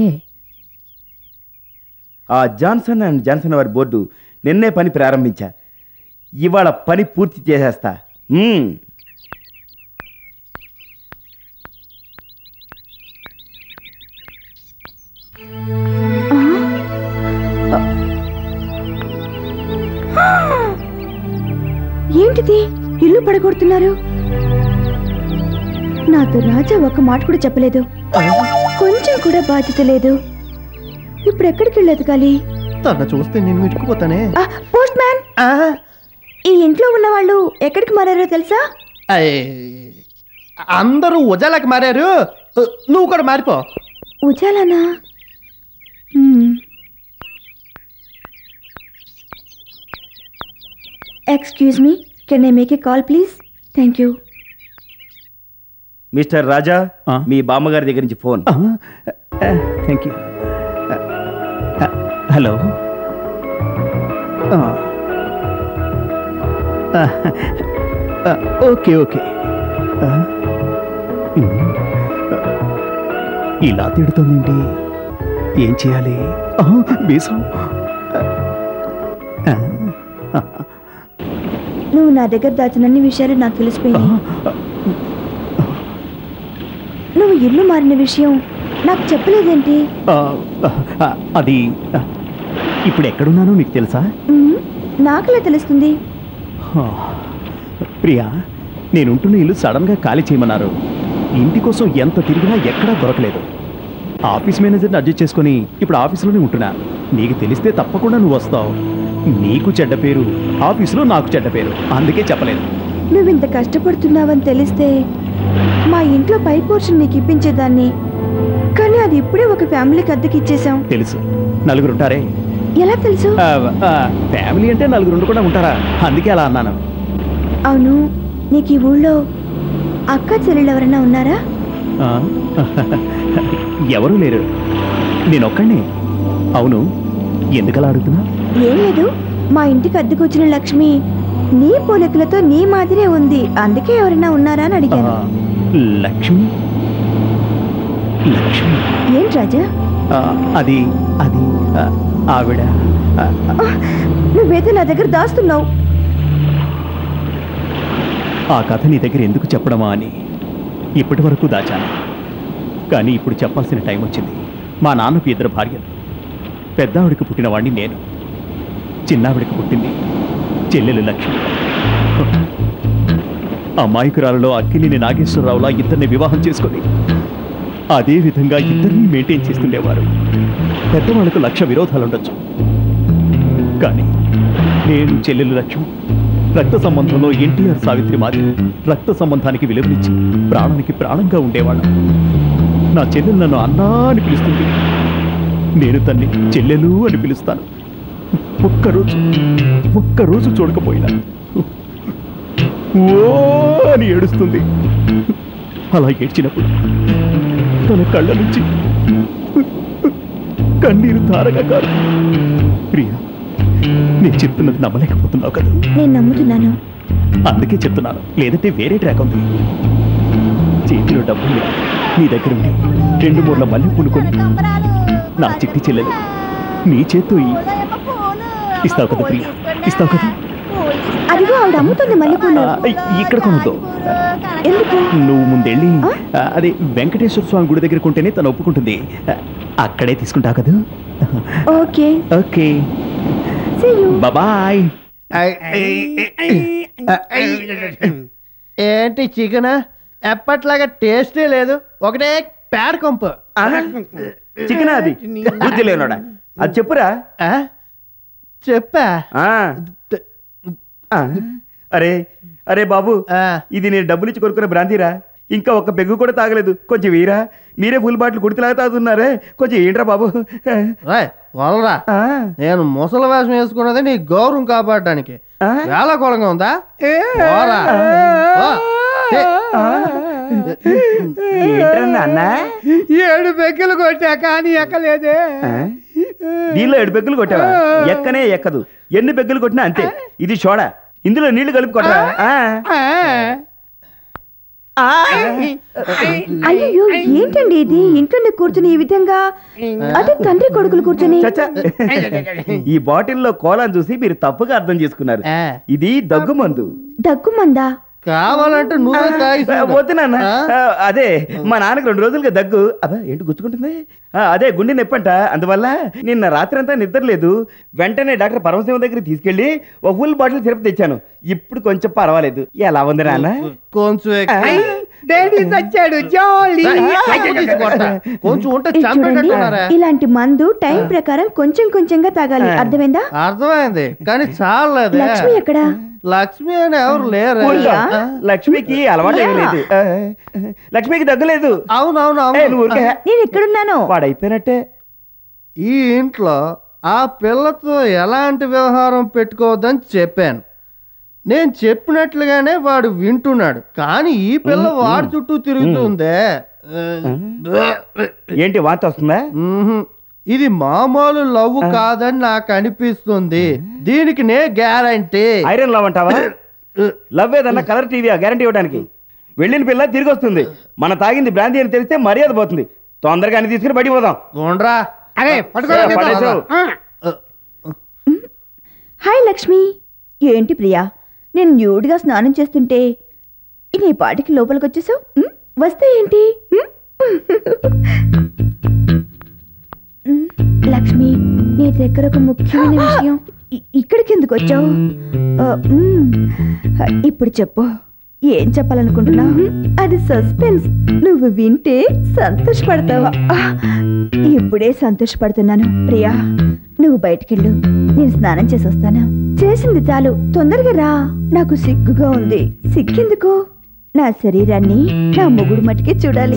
[SPEAKER 9] ఆ జాన్సన్ అండ్ జాన్సన్ వారి బోర్డు నిన్నే పని ప్రారంభించా ఇవాళ పని పూర్తి చేసేస్తా మ్మ్.
[SPEAKER 2] ఏంటిది ఇల్లు పడగొడుతున్నారు నాతో రాజా ఒక మాట కూడా చెప్పలేదు కొంచెం కూడా బాధ్యత లేదు ఇప్పుడు ఎక్కడికి వెళ్ళి ఎదగాలి
[SPEAKER 6] తన చూస్తే నేను వెతుకుపోతానే
[SPEAKER 2] పోస్ట్ మ్యాన్ ఈ ఇంట్లో ఉన్న వాళ్ళు ఎక్కడికి మారారో తెలుసా
[SPEAKER 6] అందరూ ఉజాలకు మారారు నువ్వు కూడా మారిపో
[SPEAKER 2] ఉజాలనా మ్మ్. Excuse me can I make a call please thank you
[SPEAKER 9] mister Raja
[SPEAKER 3] ఆ?
[SPEAKER 9] మీ బామ్మగారి దగ్గర నుంచి phone
[SPEAKER 3] thank you hello okay okay ఇలా తిడుతుందేంటి ఏం చేయాలి ఆ, బేసం ఆ,
[SPEAKER 2] నువ్వు నా దగ్గర దాచిన అన్ని విషయాలు నాకు తెలిసిపోయినాయి నువ్వు ఇల్లు మారిన విషయం నాకు చెప్పలేదేంటి
[SPEAKER 3] ఆ, ఆ, అది ఆ, ఇప్పుడు ఎక్కడున్నానో నీకు తెలుసా
[SPEAKER 2] మ్మ్. నాకెలా తెలుస్తుంది
[SPEAKER 3] హా. ప్రియా నేనుంటున్న ఇల్లు సడన్గా ఖాళీ చేయమన్నారు ఇంటి కోసం ఎంత తిరిగినా ఎక్కడా దొరకలేదు ఆఫీస్ మేనేజర్ని అడ్జస్ట్ చేసుకొని ఇప్పుడు ఆఫీసులోనే ఉంటున్నా నీకు తెలిస్తే తప్పకుండా నువ్వు వస్తావు నీకు చెడ్డ పేరు ఆఫీసులో నాకు చెడ్డ పేరు అందుకే చెప్పలేదు
[SPEAKER 2] నువ్వు ఇంత కష్టపడుతున్నావని తెలిస్తే మా ఇంట్లో పై పోర్షన్ నీకు ఇప్పించేదాన్ని కానీ అది ఇప్పుడే ఒక ఫ్యామిలీకి అద్దెకి ఇచ్చేసాం
[SPEAKER 3] తెలుసు నలుగురు ఉంటారే
[SPEAKER 2] ఎలా తెలుసు
[SPEAKER 3] ఆ, ఆ, ఫ్యామిలీ అంటే నలుగురు ఉండకుండా ఉంటారా అందుకే అలా అన్నాను
[SPEAKER 2] అవును నీకు ఈ ఊళ్ళో అక్క చెల్లెలు ఎవరైనా ఉన్నారా
[SPEAKER 3] ఆ? ఎవరూ లేరు నేనొక్కడిని అవును ఎందుకలా అడుగుతున్నా
[SPEAKER 2] ఏం లేదు మా ఇంటికి అద్దెకు వచ్చిన లక్ష్మి నీ పోలికలతో నీ మాదిరే ఉంది అందుకే ఎవరైనా ఉన్నారా అని
[SPEAKER 3] ఆ,
[SPEAKER 2] అడిగాను
[SPEAKER 3] లక్ష్మి లక్ష్మి
[SPEAKER 2] ఏం రాజా
[SPEAKER 3] ఆ, అది అది ఆ, ఆవిడ ఆ,
[SPEAKER 2] నువ్వేదో నా దగ్గర దాస్తున్నావు
[SPEAKER 3] ఆ కథ నీ దగ్గర ఎందుకు చెప్పడమా అని ఇప్పటి వరకు దాచాను కానీ ఇప్పుడు చెప్పాల్సిన టైం వచ్చింది మా నాన్నకు ఇద్దరు భార్యలు పెద్దావిడికి పుట్టినవాడిని నేను చిన్నావిడికి పుట్టింది చెల్లెలు లక్ష్మి అమాయకురాలలో అక్కినేని నాగేశ్వరరావులా ఇద్దరిని వివాహం చేసుకొని అదే విధంగా ఇద్దరిని మెయింటైన్ చేస్తుండేవారు పెద్దవాళ్ళకు లక్ష విరోధాలు ఉండొచ్చు కానీ నేను చెల్లెలు లక్ష్మి రక్త సంబంధంలో ఎన్టీఆర్ సావిత్రి మాదిరి రక్త సంబంధానికి విలువనిచ్చి ప్రాణానికి ప్రాణంగా ఉండేవాళ్ళం నా చెల్లెలు నన్ను అన్నా అని పిలుస్తుంది నేను తన్ని చెల్లెలు అని పిలుస్తాను ఒక్కరోజు ఒక్కరోజు చూడకపోయినా ఓ అని ఏడుస్తుంది అలా ఏడ్చినప్పుడు తన కళ్ళ నుంచి కన్నీరు ధారగా కారుతుంది ప్రియా నేను చెప్తున్నది నమ్మలేకపోతున్నావు కదా
[SPEAKER 2] నేను నమ్ముతున్నాను
[SPEAKER 3] అందుకే చెప్తున్నాను లేదంటే వేరే ట్రాక్ ఉంది చేతిలో డబ్బులు లేవు. నీ దగ్గర ఉండి రెండు మూర్ల మల్లె పూనుకొని నా చిట్టి చెల్లెలు నీ చేత్తో ఇయ్యి. ఇస్తావు కదా ప్రియ ఇస్తావు కదా
[SPEAKER 2] అదిగో ఆవిడ అమ్ముతుంది మల్లెపూలు
[SPEAKER 3] ఆ, ఇక్కడ కొనొద్దు
[SPEAKER 2] ఎందుకు
[SPEAKER 3] నువ్వు ముందెళ్ళి ఆ, అదే వెంకటేశ్వర స్వామి గుడి దగ్గర కొంటేనే తను ఒప్పుకుంటుంది ఆ, అక్కడే తీసుకుంటావు కదా
[SPEAKER 2] okay
[SPEAKER 3] okay
[SPEAKER 2] See you.
[SPEAKER 3] Bye
[SPEAKER 6] ఏంటి చికెన్ ఎప్పట్లాగా టేస్టే లేదు ఒకటే పేడ కొంపు
[SPEAKER 9] చికెన్ అది బుద్ధి లేనోడా అది చెప్పురా
[SPEAKER 6] ఆ? చెప్పా
[SPEAKER 9] ఆ. ఆ. అరే అరే బాబు
[SPEAKER 6] ఆ.
[SPEAKER 9] ఇది నేను డబ్బులు ఇచ్చి కొనుక్కున్న బ్రాంతిరా ఇంకా ఒక్క పెగ్గు కూడా తాగలేదు కొంచెం వీరా మీరే ఫుల్ బాటిల్ కుడితిలాగా తాగుతున్నారే కొంచెం ఏంట్రా బాబు
[SPEAKER 6] రాయ్ వదలరా
[SPEAKER 9] ఆ.
[SPEAKER 6] నేను ముసలి వేషం వేసుకున్నది నీ గౌరవం కాపాడడానికి
[SPEAKER 9] ఆ?
[SPEAKER 6] వేళకోళంగా ఉందా పోరా. పో. ఛే.
[SPEAKER 9] ఏంట్రా నాన్న
[SPEAKER 4] ఏడు పెగ్గులు కొట్టా కానీ ఎక్కలేదే
[SPEAKER 9] ఆ? దీనిలో ఏడు పెగ్గులు కొట్టావా ఎక్కనే ఎక్కదు ఎన్ని పెగ్గులు కొట్టినా అంతే ఇది సోడా ఇందులో నీళ్లు కలిపి కొట్టరా ఆ.
[SPEAKER 2] అయ్యో ఏంటండి ఇది ఇంట్లోనే కూర్చుని ఈ విధంగా అదే తండ్రి కొడుకులు కూర్చుని
[SPEAKER 9] చచ్చా. ఈ బాటిల్లో కోలాను చూసి మీరు తప్పుగా అర్థం చేసుకున్నారు
[SPEAKER 6] ఆ.
[SPEAKER 9] ఇది దగ్గు మందు
[SPEAKER 2] దగ్గుమందా
[SPEAKER 6] కావాలంటే నువ్వే తాగి చూడు.
[SPEAKER 9] వద్దు నాన్న
[SPEAKER 6] ఆ?
[SPEAKER 9] ఆ, అదే మా నాన్నకి రెండు రోజులుగా దగ్గు అబ్బా ఏంటి గుచ్చుకుంటుంది ఆ, అదే గుండె నొప్పంట అందువల్ల నిన్న రాత్రి అంతా నిద్ర లేదు వెంటనే డాక్టర్ పరమశివం దగ్గరికి తీసుకెళ్లి ఒక ఫుల్ బాటిల్ సిరప్ తెచ్చాను ఇప్పుడు కొంచెం పర్వాలేదు ఎలా ఉంది నాన్న
[SPEAKER 6] కొంచెం ఎక్కువ.
[SPEAKER 4] డాడీ చచ్చాడు జాలీ
[SPEAKER 6] కొంచెం తీసి కొడతా. కొంచెం ఉంటే
[SPEAKER 2] ఇది చూడండి
[SPEAKER 6] చంపేటట్టున్నారా
[SPEAKER 2] ఇలాంటి మందు టైం ప్రకారం కొంచెం కొంచెంగా తాగాలి అర్థమైందా
[SPEAKER 6] అర్థమైంది కానీ చాలలేదు
[SPEAKER 2] లక్ష్మి ఎక్కడ
[SPEAKER 6] లక్ష్మి అని ఎవరు లేరు
[SPEAKER 9] ఊరుకో. లక్ష్మికి అలవాటు ఏమీ లేదు ఆ, లక్ష్మికి దగ్గలేదు
[SPEAKER 6] అవునవును
[SPEAKER 9] ఏయ్, నువ్వు ఊరికే.
[SPEAKER 2] నేను ఎక్కడున్నాను
[SPEAKER 9] వాడైపోయినట్టే
[SPEAKER 6] ఈ ఇంట్లో ఆ పిల్లతో ఎలాంటి వ్యవహారం పెట్టుకోవద్దని చెప్పాను నేను చెప్పినట్లుగానే వాడు వింటున్నాడు కానీ ఈ పిల్ల వాడి చుట్టూ తిరుగుతుందే
[SPEAKER 9] ఏంటి వాంతి వస్తుందా
[SPEAKER 6] మ్మ్హ్. ఇది మామూలు లవ్ కాదని నాకు అనిపిస్తుంది దీనికి నే గ్యారంటీ
[SPEAKER 9] ఐరన్ లవ్ అంటావా లవ్ ఏదన్నా కలర్ టీవీ గ్యారంటీ ఇవ్వడానికి వెళ్ళిన పిల్ల తిరిగి వస్తుంది మన తాగింది బ్రాంతి అని తెలిస్తే మర్యాద పోతుంది తొందరగా అన్ని తీసుకుని బయటికి పోదాం
[SPEAKER 6] ఉండరా
[SPEAKER 4] అరే పట్టుకోరా
[SPEAKER 9] ఏ, పడేసావు.
[SPEAKER 4] ఆ.
[SPEAKER 2] హాయ్ లక్ష్మి ఏంటి ప్రియా నేను న్యూడ్గా స్నానం చేస్తుంటే నీ పాటికి లోపలికి వచ్చేసావు ఉమ్, వస్తే ఏంటి ఉమ్? ఉమ్, లక్ష్మి నీ దగ్గర ఒక ముఖ్యమైన విషయం ఇ- ఇక్కడికి ఎందుకు వచ్చావు ఆ, ఉమ్, ఇప్పుడు చెప్పు ఏం చెప్పాలనుకుంటున్నావు అది సస్పెన్స్ నువ్వు వింటే సంతోషపడతావు ఆ, ఇప్పుడే సంతోషపడుతున్నాను ప్రియా నువ్వు బయటికెళ్ళు నేను స్నానం చేసి వస్తాను చేసింది చాలు తొందరగా రా నాకు సిగ్గుగా ఉంది సిగ్గెందుకు నా శరీరాన్ని నా మొగుడు మటుకే చూడాలి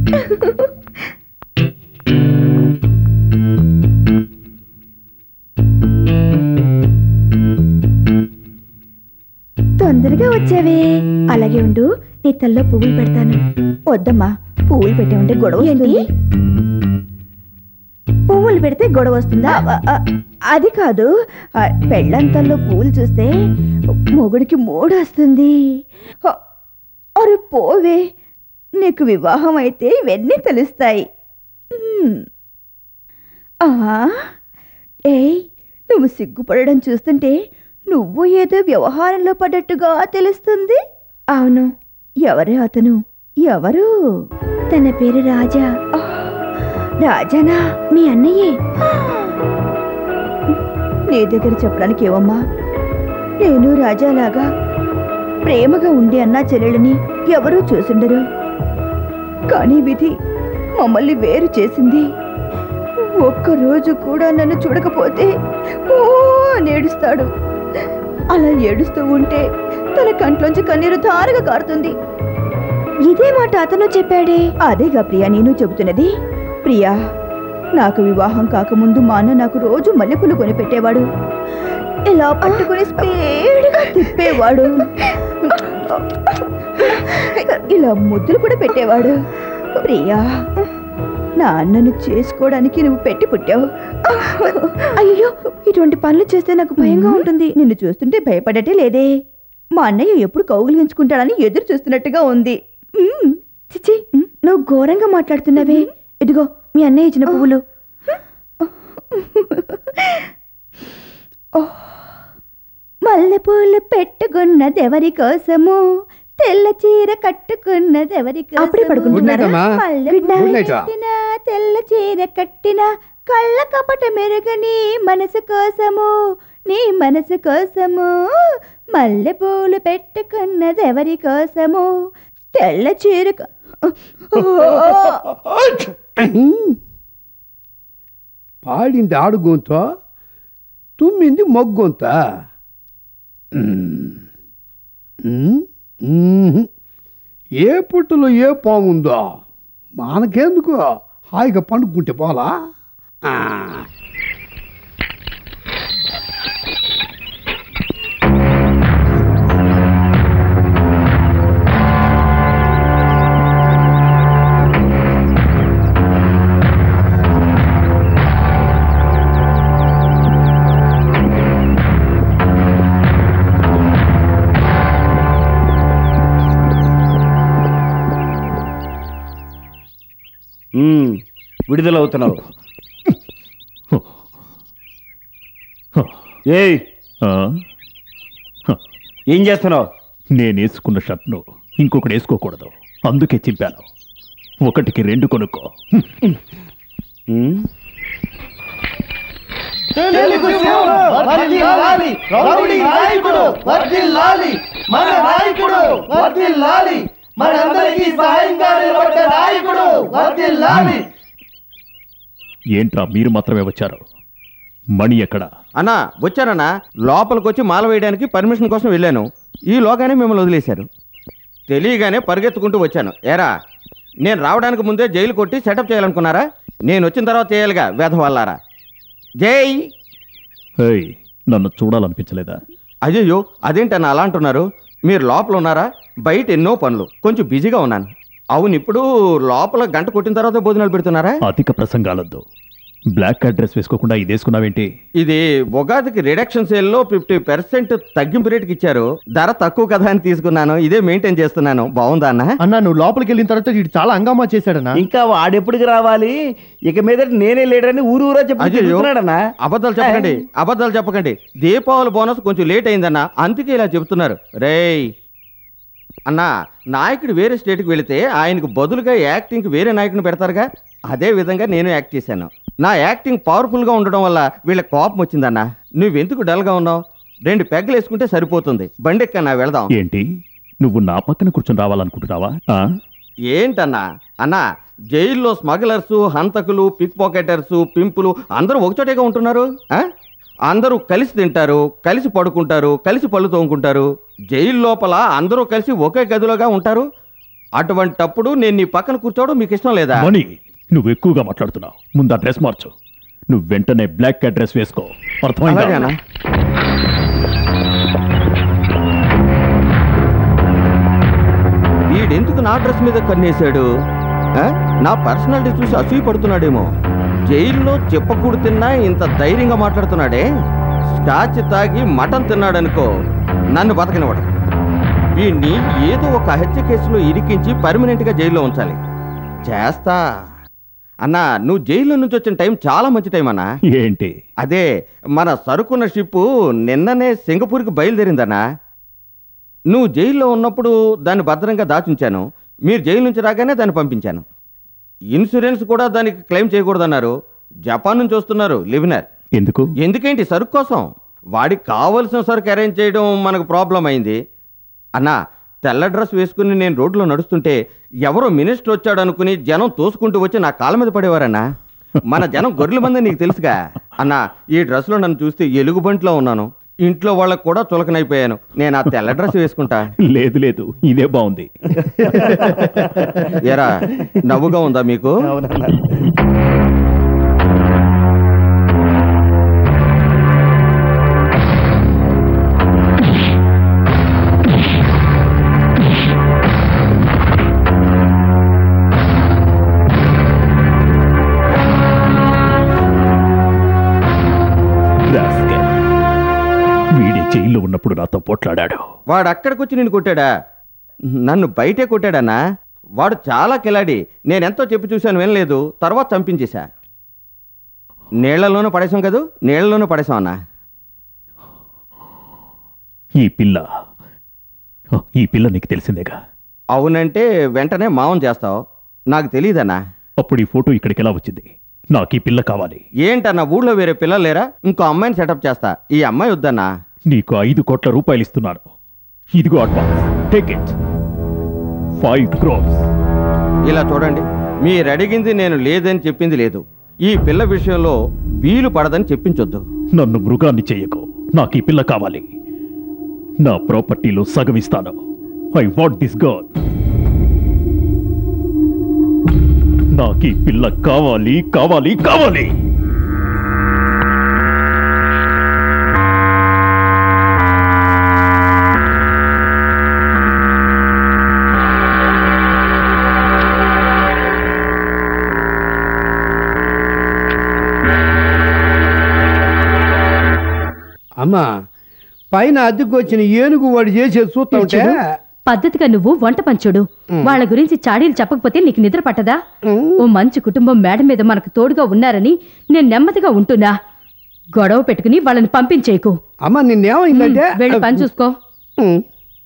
[SPEAKER 2] తొందరగా వచ్చావే అలాగే ఉండు నీ తల్లో పువ్వులు పెడతాను వద్దమ్మా పువ్వులు పెట్టే ఉంటే గొడవ వస్తుంది పువ్వులు పెడితే గొడవ వస్తుందా అ- అ- అది కాదు ఆ, పెళ్ళంతల్లో పువ్వులు చూస్తే మొగుడికి మూడు వస్తుంది అ- అరే పోవే నీకు వివాహం అయితే ఇవన్నీ తెలుస్తాయి ఉమ్. ఆ, ఏయ్ నువ్వు సిగ్గుపడడం చూస్తుంటే నువ్వు ఏదో వ్యవహారంలో పడ్డట్టుగా తెలుస్తుంది అవును ఎవరే అతను ఎవరు తన పేరు రాజా రాజానా మీ అన్నయ్యే నీ దగ్గర చెప్పడానికి ఏవమ్మా నేను రాజాలాగా ప్రేమగా ఉండి అన్నా చెల్లెళ్ళని ఎవరూ చూసుండరు కానీ విధి మమ్మల్ని వేరు చేసింది ఒక్కరోజు కూడా నన్ను చూడకపోతే ఓ అని ఏడుస్తాడు అలా ఏడుస్తూ ఉంటే తన కంట్లోంచి కన్నీరు ధారగా కారుతుంది ఇదే మాట అతను చెప్పాడే అదేగా ప్రియా నేను చెబుతున్నది ప్రియా నాకు వివాహం కాకముందు మా అన్న నాకు రోజు మల్లెపూలు కొని పెట్టేవాడు ఇలా పట్టుకుని స్పీడ్గా తిప్పేవాడు ఇలా ముద్దులు కూడా పెట్టేవాడు ప్రియా నా అన్నను చేసుకోవడానికి నువ్వు పెట్టి పుట్టావు అయ్యో ఇటువంటి పనులు చేస్తే నాకు భయంగా ఉంటుంది నిన్ను చూస్తుంటే భయపడటే లేదే మా అన్నయ్య ఎప్పుడు కౌగిలించుకుంటాడని ఎదురు చూస్తున్నట్టుగా ఉంది ఉమ్, చిచి నువ్వు ఘోరంగా మాట్లాడుతున్నావే ఇదిగో మీ అన్నయ్య ఇచ్చిన పువ్వులు మల్లెపూలు పెట్టుకున్నదెవరి కోసము తెల్ల చీర కట్టుకున్నదెవరి
[SPEAKER 4] Good
[SPEAKER 2] అప్పుడే
[SPEAKER 4] night,
[SPEAKER 2] పడుకుంటున్నారా
[SPEAKER 4] అమ్మా.
[SPEAKER 2] మల్లెపూలు
[SPEAKER 4] Good night.
[SPEAKER 2] పెట్టిన తెల్ల చీర కట్టిన కళ్ళ కపట మెరుగని మనసు కోసము నీ మనసు కోసము మల్లెపూలు పెట్టుకున్నదెవరి కోసము తెల్ల చీర క-
[SPEAKER 4] పాడింది ఆడు గొంత తుమ్మింది మొగ్గొంత ఏ పుట్టలో ఏ పాముందో మనకెందుకు హాయిగా పండుకుంటే పోలా ఆ.
[SPEAKER 9] ఉమ్, విడుదలవుతున్నావు ఏయ్
[SPEAKER 3] ఆ?
[SPEAKER 9] ఏం చేస్తున్నావు
[SPEAKER 3] నేను వేసుకున్న షర్ట్ను ఇంకొకటి వేసుకోకూడదు అందుకే చింపాను ఒకటికి రెండు కొనుక్కో
[SPEAKER 9] ఉమ్,
[SPEAKER 5] తెలుగు శివుడు వర్ధిల్లాలి రౌడీ నాయకుడు వర్ధిల్లాలి మన నాయకుడు వర్ధిల్లాలి మనందరికీ సహాయంగా నిలబడ్డ నాయకుడు వర్ధిల్లాలి
[SPEAKER 3] ఏంట్రా మీరు మాత్రమే వచ్చారు మణి ఎక్కడ
[SPEAKER 7] అన్నా వచ్చానన్నా లోపలికి వచ్చి మాల వేయడానికి పర్మిషన్ కోసం వెళ్ళాను ఈ లోగానే మిమ్మల్ని వదిలేశారు తెలియగానే పరిగెత్తుకుంటూ వచ్చాను ఏరా నేను రావడానికి ముందే జైలు కొట్టి సెటప్ చేయాలనుకున్నారా నేను వచ్చిన తర్వాత చేయాలిగా వేధవల్లారా జై
[SPEAKER 3] ఏయ్ నన్ను చూడాలనిపించలేదా
[SPEAKER 7] అయ్యయ్యో అదేంటన్నా అలా అంటున్నారు మీరు లోపల ఉన్నారా బయట ఎన్నో పనులు కొంచెం బిజీగా ఉన్నాను అవును ఇప్పుడు లోపల గంట కొట్టిన తర్వాత భోజనాలు పెడుతున్నారా
[SPEAKER 3] అధిక ప్రసంగాలొద్దు బ్లాక్ కార్డ్ డ్రెస్ వేసుకోకుండా ఇది వేసుకున్నావేంటి
[SPEAKER 7] ఇది ఉగాదికి రిడక్షన్ సేల్లో ఫిఫ్టీ పర్సెంట్ తగ్గింపు రేటుకి ఇచ్చారు ధర తక్కువ కదా అని తీసుకున్నాను ఇదే మెయింటైన్ చేస్తున్నాను బాగుందా అన్న
[SPEAKER 6] అన్నా నువ్వు లోపలికి వెళ్ళిన తర్వాత వీడు చాలా హంగామా చేశాడన్నా
[SPEAKER 9] ఇంకా వాడెప్పటికి రావాలి ఇక మీద నేనే లేడని ఊరు ఊరా చెప్పి
[SPEAKER 7] అయ్యయ్యో.
[SPEAKER 9] తిరుగుతున్నాడన్నా
[SPEAKER 7] అబద్ధాలు చెప్పకండి అబద్ధాలు చెప్పకండి దీపావళి బోనస్ కొంచెం లేట్ అయిందన్న అందుకే ఇలా చెబుతున్నారు రేయ్ అన్నా నాయకుడు వేరే స్టేట్కి వెళితే ఆయనకు బదులుగా యాక్టింగ్కి వేరే నాయకుడిని పెడతారుగా అదే విధంగా నేను యాక్ట్ చేశాను నా యాక్టింగ్ పవర్ఫుల్గా ఉండడం వల్ల వీళ్ళ కోపం వచ్చిందన్నా నువ్వెందుకు డల్గా ఉన్నావు రెండు పెగ్గలు వేసుకుంటే సరిపోతుంది బండెక్కన్నా వెళదాం
[SPEAKER 3] ఏంటి నువ్వు నా పక్కన కూర్చొని రావాలనుకుంటున్నావా ఆ?
[SPEAKER 7] ఏంటన్నా అన్నా జైల్లో స్మగ్లర్సు హంతకులు పిక్ పాకెటర్సు పింపులు అందరూ ఒకచోటేగా ఉంటున్నారు ఆ? అందరూ కలిసి తింటారు కలిసి పడుకుంటారు కలిసి పళ్ళు తోముకుంటారు జైలు లోపల అందరూ కలిసి ఒకే గదిలోగా ఉంటారు అటువంటప్పుడు నేను నీ పక్కన కూర్చోవడం మీకు ఇష్టం లేదా
[SPEAKER 3] మణి నువ్వు ఎక్కువగా మాట్లాడుతున్నావు ముందు ఆ డ్రెస్ మార్చు నువ్వు వెంటనే బ్లాక్ కార్డ్ డ్రెస్ వేసుకో అర్థమైందా
[SPEAKER 7] అలాగేనా వీడెందుకు నా డ్రెస్ మీద కన్నేశాడు ఆ? నా పర్సనాలిటీ చూసి అసూయ పడుతున్నాడేమో జైల్లో చెప్పకూడు తిన్నా ఇంత ధైర్యంగా మాట్లాడుతున్నాడే స్కాచ్ తాగి మటన్ తిన్నాడనుకో నన్ను బతకనివాడు వీడిని ఏదో ఒక హత్య కేసులో ఇరికించి పర్మనెంట్గా జైల్లో ఉంచాలి చేస్తా అన్నా నువ్వు జైల్లో నుంచి వచ్చిన టైం చాలా మంచి టైం అన్నా
[SPEAKER 3] ఏంటి
[SPEAKER 7] అదే మన సరుకున్న షిప్పు నిన్ననే సింగపూర్కి బయలుదేరిందన్నా నువ్వు జైల్లో ఉన్నప్పుడు దాన్ని భద్రంగా దాచుంచాను మీరు జైలు నుంచి రాగానే దాన్ని పంపించాను ఇన్సూరెన్స్ కూడా దానికి క్లెయిమ్ చేయకూడదన్నారు జపాన్ నుంచి వస్తున్నారు లివినర్
[SPEAKER 3] ఎందుకు
[SPEAKER 7] ఎందుకేంటి సరుకు కోసం వాడికి కావలసిన సరుకు అరేంజ్ చేయడం మనకు ప్రాబ్లం అయింది అన్నా తెల్ల డ్రెస్ వేసుకుని నేను రోడ్లో నడుస్తుంటే ఎవరో మినిస్టర్ వచ్చాడు అనుకుని జనం తోసుకుంటూ వచ్చి నా కాళ్ళ మీద పడేవారన్నా మన జనం గొర్రెల మంది నీకు తెలుసుగా అన్నా ఈ డ్రెస్లో నన్ను చూస్తే ఎలుగుబంట్లో ఉన్నాను ఇంట్లో వాళ్ళకు కూడా చులకనైపోయాను నేను ఆ తెల్ల డ్రెస్ వేసుకుంటా
[SPEAKER 3] లేదు లేదు ఇదే బాగుంది
[SPEAKER 7] ఎరా నవ్వుగా ఉందా మీకు
[SPEAKER 3] రాస్కెల్. వీడి జైల్లో ఉన్నప్పుడు నాతో పోట్లాడాడు
[SPEAKER 7] వాడు అక్కడికి వచ్చి నిన్ను కొట్టాడా నన్ను బయటే కొట్టాడన్నా వాడు చాలా కిలాడి నేనెంతో చెప్పి చూశాను వినలేదు తర్వాత చంపించేశా నీళ్లలోనూ పడేసాం కదూ నీళ్లలోనూ పడేసాం అన్నా
[SPEAKER 3] ఈ పిల్ల ఈ పిల్ల నీకు తెలిసిందేగా
[SPEAKER 7] అవునంటే వెంటనే మావం చేస్తావు నాకు తెలియదన్నా
[SPEAKER 3] అప్పుడు ఈ ఫోటో ఇక్కడికి ఎలా వచ్చింది నాకు ఈ పిల్ల కావాలి
[SPEAKER 7] ఏంటన్నా ఊళ్ళో వేరే పిల్లలు లేరా ఇంకో అమ్మాయిని సెటప్ చేస్తా ఈ అమ్మాయి వద్దన్నా
[SPEAKER 3] నీకు ఐదు కోట్ల రూపాయలు ఇస్తున్నాను ఇదిగో advance take it five crores
[SPEAKER 7] ఇలా చూడండి మీరు అడిగింది నేను లేదని చెప్పింది లేదు ఈ పిల్ల విషయంలో వీలు పడదని చెప్పించొద్దు
[SPEAKER 3] నన్ను మృగాన్ని చెయ్యకు నాకు ఈ పిల్ల కావాలి నా ప్రాపర్టీలో సగం ఇస్తాను ఐ వాంట్ దిస్ గర్ల్ నాకు ఈ పిల్ల కావాలి కావాలి కావాలి
[SPEAKER 4] అమ్మా పైన అద్దెకు వచ్చిన ఏనుగు వాడు చేసేది చూస్తా ఉంటే
[SPEAKER 1] చూడు, పద్ధతిగా నువ్వు వంట పంచుడు వాళ్ళ గురించి చాడీలు చెప్పకపోతే నీకు నిద్ర పట్టదా ఓ మంచి కుటుంబం మేడ మీద మనకు తోడుగా ఉన్నారని నేను నెమ్మదిగా ఉంటున్నా గొడవ పెట్టుకుని వాళ్ళని పంపించేకు
[SPEAKER 4] అమ్మ నిన్నేమైందంటే
[SPEAKER 1] వెళ్ళి పని చూసుకో
[SPEAKER 4] ఉమ్.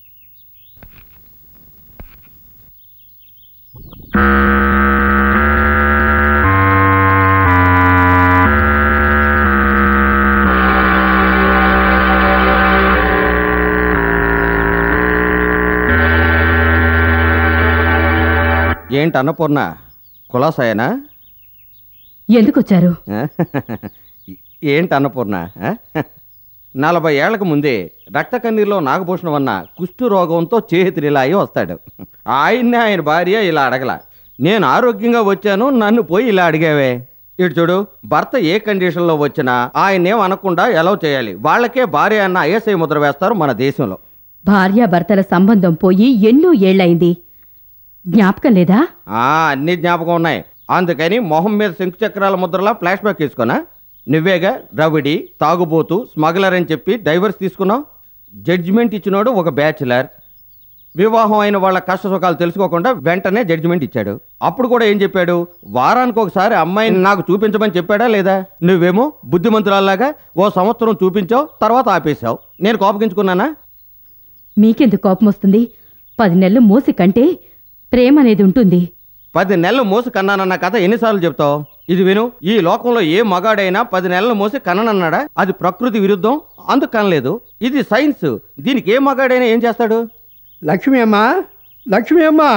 [SPEAKER 7] ఏంటి అన్నపూర్ణ కులాసాయనా
[SPEAKER 1] ఎందుకు వచ్చారు
[SPEAKER 7] ఏంటి అన్నపూర్ణ ఆ? నలభై ఏళ్లకు ముందే రక్త కన్నీరులో నాగభూషణం అన్న కుష్టు రోగంతో చేతిరిలా అయి వస్తాడు ఆయన్ని ఆయన భార్య ఇలా అడగల నేను ఆరోగ్యంగా వచ్చాను నన్ను పోయి ఇలా అడిగావే ఇటు చూడు భర్త ఏ కండిషన్లో వచ్చినా ఆయన్నేం అనకుండా ఎలా చేయాలి వాళ్ళకే భార్య అన్న ఐఎస్ఐ ముద్ర వేస్తారు మన దేశంలో
[SPEAKER 1] భార్యాభర్తల సంబంధం పోయి ఎన్నో ఏళ్లయింది జ్ఞాపకం లేదా
[SPEAKER 7] ఆ, అన్ని జ్ఞాపకం ఉన్నాయి అందుకని మొహం మీద శంకు చక్రాల ముద్రలా ఫ్లాష్ బ్యాక్ తీసుకున్నా నువ్వేగా రవిడి తాగుబోతు స్మగ్లర్ అని చెప్పి డైవర్స్ తీసుకున్నావు జడ్జిమెంట్ ఇచ్చినోడు ఒక బ్యాచులర్ వివాహం అయిన వాళ్ళ కష్ట సుఖాలు తెలుసుకోకుండా వెంటనే జడ్జిమెంట్ ఇచ్చాడు అప్పుడు కూడా ఏం చెప్పాడు వారానికి ఒకసారి అమ్మాయిని నాకు చూపించమని చెప్పాడా లేదా నువ్వేమో బుద్ధిమంతురాల్లాగా ఓ సంవత్సరం చూపించావు తర్వాత ఆపేశావు నేను కోపగించుకున్నానా
[SPEAKER 1] మీకెందుకు కోపం వస్తుంది పది నెలలు మోసి కంటే ప్రేమ అనేది ఉంటుంది
[SPEAKER 7] పది నెలలు మోసి కన్నానన్న కథ ఎన్నిసార్లు చెప్తావు ఇది విను ఈ లోకంలో ఏ మగాడైనా పది నెలలు మోసి కననన్నాడా అది ప్రకృతి విరుద్ధం అందుకు కనలేదు ఇది సైన్స్ దీనికి ఏ మగాడైనా ఏం చేస్తాడు
[SPEAKER 4] లక్ష్మి అమ్మా లక్ష్మి అమ్మా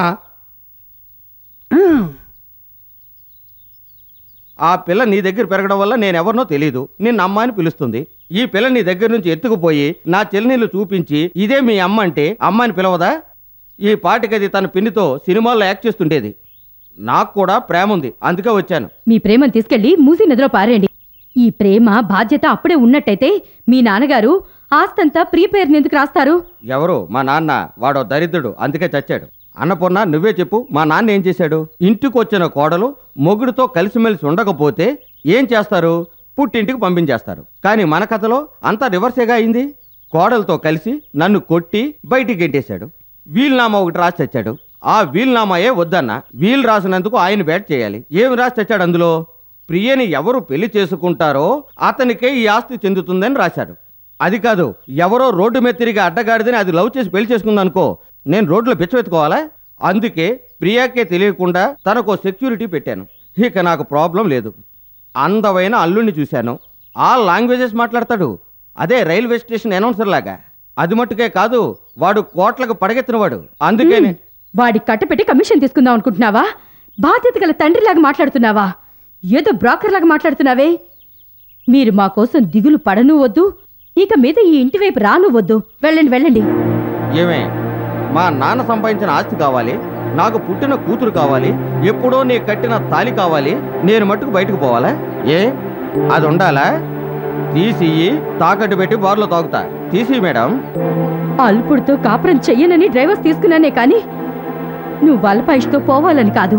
[SPEAKER 7] ఆ పిల్ల నీ దగ్గర పెరగడం వల్ల నేను ఎవరినో తెలియదు నిన్ను అమ్మ అని పిలుస్తుంది ఈ పిల్ల నీ దగ్గర నుంచి ఎత్తుకుపోయి నా చెల్లెళ్ళు చూపించి ఇదే మీ అమ్మ అంటే అమ్మ అని పిలవదా ఈ పాటికది తన పిన్నితో సినిమాల్లో యాక్ట్ చేస్తుండేది నాకు కూడా ప్రేమ ఉంది అందుకే వచ్చాను
[SPEAKER 1] మీ ప్రేమను తీసుకెళ్లి మూసి నదిలో పారేయండి ఈ ప్రేమ బాధ్యత అప్పుడే ఉన్నట్టయితే మీ నాన్నగారు ఆస్తంతా ప్రీపేర్ ఎందుకు రాస్తారు
[SPEAKER 7] ఎవరు మా నాన్న వాడో దరిద్రుడు అందుకే చచ్చాడు అన్నపూర్ణ నువ్వే చెప్పు మా నాన్న ఏం చేశాడు ఇంటికి వచ్చిన కోడలు మొగుడితో కలిసిమెలిసి ఉండకపోతే ఏం చేస్తారు పుట్టింటికి పంపించేస్తారు కానీ మన కథలో అంతా రివర్సేగా అయింది కోడలతో కలిసి నన్ను కొట్టి బయటికి గెంటేశాడు వీలునామా ఒకటి రాసి తెచ్చాడు ఆ వీల్నామాయే వద్దన్న వీల్ రాసినందుకు ఆయన బ్యాట్ చేయాలి ఏమి రాసి తెచ్చాడు అందులో ప్రియని ఎవరు పెళ్లి చేసుకుంటారో అతనికే ఈ ఆస్తి చెందుతుందని రాశాడు అది కాదు ఎవరో రోడ్డు మీద తిరిగి అడ్డగాడిదని అది లవ్ చేసి పెళ్లి చేసుకుందనుకో నేను రోడ్లో బిచ్చవెత్తుకోవాలా అందుకే ప్రియాకే తెలియకుండా తనకు సెక్యూరిటీ పెట్టాను ఇక నాకు ప్రాబ్లం లేదు అందమైన అల్లుడిని చూశాను ఆ లాంగ్వేజెస్ మాట్లాడతాడు అదే రైల్వే స్టేషన్ అనౌన్సర్ లాగా అది మట్టుకే కాదు వాడు కోట్లకు పడగెత్తినవాడు అందుకే నే-
[SPEAKER 1] వాడి కట్టపెట్టి కమిషన్ తీసుకుందాం అనుకుంటున్నావా బాధ్యత గల తండ్రిలాగా మాట్లాడుతున్నావా ఏదో బ్రోకర్ లాగా మాట్లాడుతున్నావే మీరు మా కోసం దిగులు పడను వద్దు ఇక మీద ఈ ఇంటి వైపు రాను వద్దు వెళ్ళండి వెళ్ళండి
[SPEAKER 7] ఏమే మా నాన్న సంపాదించిన ఆస్తి కావాలి నాకు పుట్టిన కూతురు కావాలి ఎప్పుడో నీ కట్టిన తాలి కావాలి నేను మట్టుకు బయటకు పోవాలా ఏ అది ఉండాలా తీసి తాకట్టు పెట్టి బార్లో తాగుతా తీసి మేడం
[SPEAKER 1] అల్పుడితో కాపురం చెయ్యనని డ్రైవర్స్ తీసుకున్నానే కానీ నువ్వు వలపాయిష్తో పోవాలని కాదు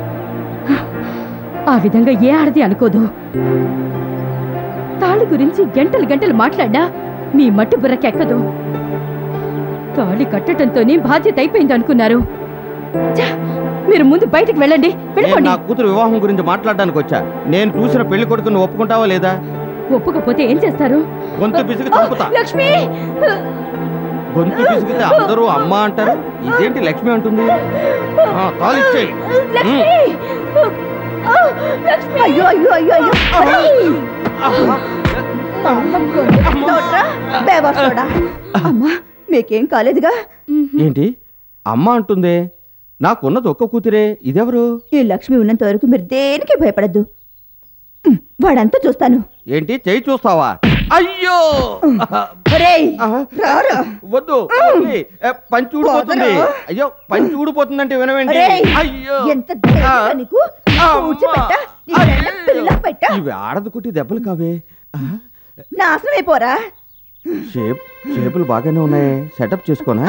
[SPEAKER 1] ఆ విధంగా ఏ ఆడది అనుకోదు తాళి గురించి గంటలు గంటలు మాట్లాడ్డా మీ మట్టి బుర్రకెక్కదు తాళి కట్టడంతోనే బాధ్యత అయిపోయింది అనుకున్నారు ఛ! మీరు ముందు బయటికి వెళ్ళండి
[SPEAKER 7] నేను
[SPEAKER 1] వెళ్ళిపోండి
[SPEAKER 7] నా కూతురు వివాహం గురించి మాట్లాడడానికి వచ్చా నేను చూసిన పెళ్లి కొడుకుని ఒప్పుకుంటావా లేదా
[SPEAKER 1] ఒప్పుకపోతే ఏం చేస్తారు
[SPEAKER 7] గొంతు పిసికి చంపుతా
[SPEAKER 1] లక్ష్మి
[SPEAKER 7] గొంతు పిసికితే అందరూ అమ్మ అంటారు ఇదేంటి లక్ష్మి అంటుంది ఆ, తాళి ఇచ్చేయ్. ఉమ్.
[SPEAKER 2] అయ్యో అయ్యో అయ్యో అయ్యో తోట్రా, బేవర్సోడా. అమ్మా మీకేం కాలేదుగా
[SPEAKER 7] ఏంటి అమ్మ అంటుందే నాకున్నది ఒక్క కూతురే ఇదెవరు
[SPEAKER 2] ఈ లక్ష్మి ఉన్నంత వరకు మీరు దేనికి భయపడద్దు వాడంతా చూస్తాను
[SPEAKER 7] ఏంటి చేయి చూస్తావా అయ్యో
[SPEAKER 2] ఒరేయ్,
[SPEAKER 7] ఆ,
[SPEAKER 2] రారా.
[SPEAKER 7] వద్దు వదిలి. ఏ, పంచి ఊడిపోతుంది
[SPEAKER 2] వదరా.
[SPEAKER 7] అయ్యో పంచి ఊడిపోతుందంటే వినవేంటి
[SPEAKER 2] ఒరేయ్,
[SPEAKER 7] అయ్యో
[SPEAKER 2] ఎంత ధైర్యంరా
[SPEAKER 7] ఆ.
[SPEAKER 2] నీకు కూర్చోబెట్టా? నీ
[SPEAKER 7] అయ్యో.
[SPEAKER 2] మెడ పిల్ల పెట్టా?
[SPEAKER 7] ఇవి ఆడదు కుట్టి దెబ్బలు కావే ఆ,
[SPEAKER 2] నాశనం అయిపోరా
[SPEAKER 7] షేప్ షేపులు బాగానే ఉన్నాయి సెటప్ చేసుకోనా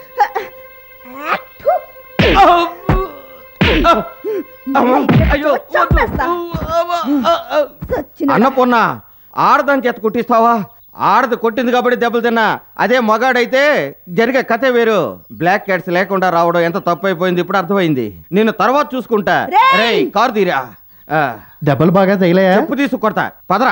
[SPEAKER 7] అయ్యో
[SPEAKER 2] చంపేస్తా. సచ్చినోడా.
[SPEAKER 7] అన్నపూర్ణ ఆడదాని చేత కొట్టిస్తావా ఆడది కొట్టింది కాబట్టి దెబ్బలు తిన్నా అదే మగాడైతే జరిగే కథే వేరు బ్లాక్ క్యాట్స్ లేకుండా రావడం ఎంత తప్పు అయిపోయింది ఇప్పుడు అర్థమైంది నేను తర్వాత చూసుకుంటా
[SPEAKER 2] రేయ్!
[SPEAKER 7] రేయ్ కారు తీరా ఆ,
[SPEAKER 6] దెబ్బలు బాగా తగిలాయా
[SPEAKER 7] చెప్పు తీసు కొడతా పదరా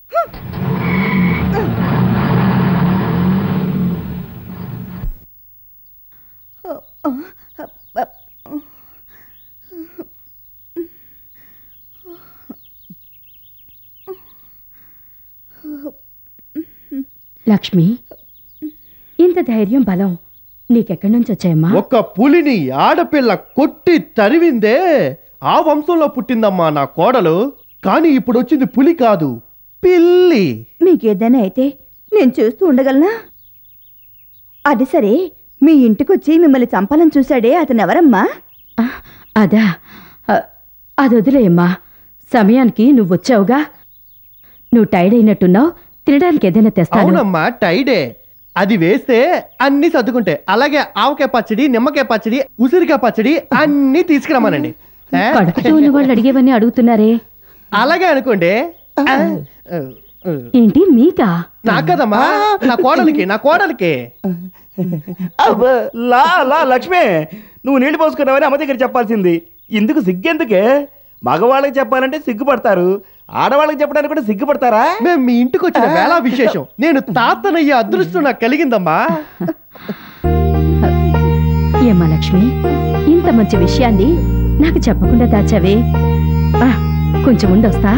[SPEAKER 1] లక్ష్మి ఇంత ధైర్యం బలం నీకెక్కడి నుంచి వచ్చాయమ్మా
[SPEAKER 6] ఒక్క పులిని ఆడపిల్ల కొట్టి తరివిందే ఆ వంశంలో పుట్టిందమ్మా నా కోడలు కానీ ఇప్పుడు వచ్చింది పులి కాదు పిల్లి
[SPEAKER 2] మీకేదైనా అయితే నేను చూస్తూ ఉండగలనా అది సరే మీ ఇంటికొచ్చి మిమ్మల్ని చంపాలని చూశాడే అతను ఎవరమ్మా
[SPEAKER 1] ఆ, అదా ఆ, అది వదిలేయమ్మా సమయానికి నువ్వు వచ్చావుగా నువ్వు టైర్డ్ అయినట్టున్నావు తినడానికి ఏదైనా తెస్తాను
[SPEAKER 6] అవునమ్మా టైడే అది వేస్తే అన్ని సర్దుకుంటాయి అలాగే ఆవకాయ పచ్చడి నిమ్మకాయ పచ్చడి ఉసిరికాయ పచ్చడి అన్ని తీసుకురమ్మనండి ఏ?
[SPEAKER 1] కడుపుతో ఉన్న వాళ్ళు అడిగేవన్నీ అడుగుతున్నారే
[SPEAKER 6] అలాగే అనుకోండి ఆ, ఆ, ఆ.
[SPEAKER 1] ఏంటి మీకా
[SPEAKER 6] నాకు కదమ్మా నా కోడలికి నా కోడలికి
[SPEAKER 9] అబ్బా, లా లా లక్ష్మి నువ్వు నీళ్లు పోసుకున్నావని అమ్మ దగ్గర చెప్పాల్సింది ఇందుకు సిగ్గెందుకే మగవాళ్ళకి చెప్పాలంటే సిగ్గుపడతారు ఆడవాళ్ళకి చెప్పడానికి కూడా సిగ్గుపడతారా
[SPEAKER 6] మేము మీ ఇంటికి వచ్చిన వేళ విశేషం నేను తాతనయ్యే అదృష్టం నాకు కలిగిందమ్మా
[SPEAKER 1] ఏమ్మా లక్ష్మి ఇంత మంచి విషయాన్ని నాకు చెప్పకుండా దాచావే ఆ, కొంచెం ఉండొస్తా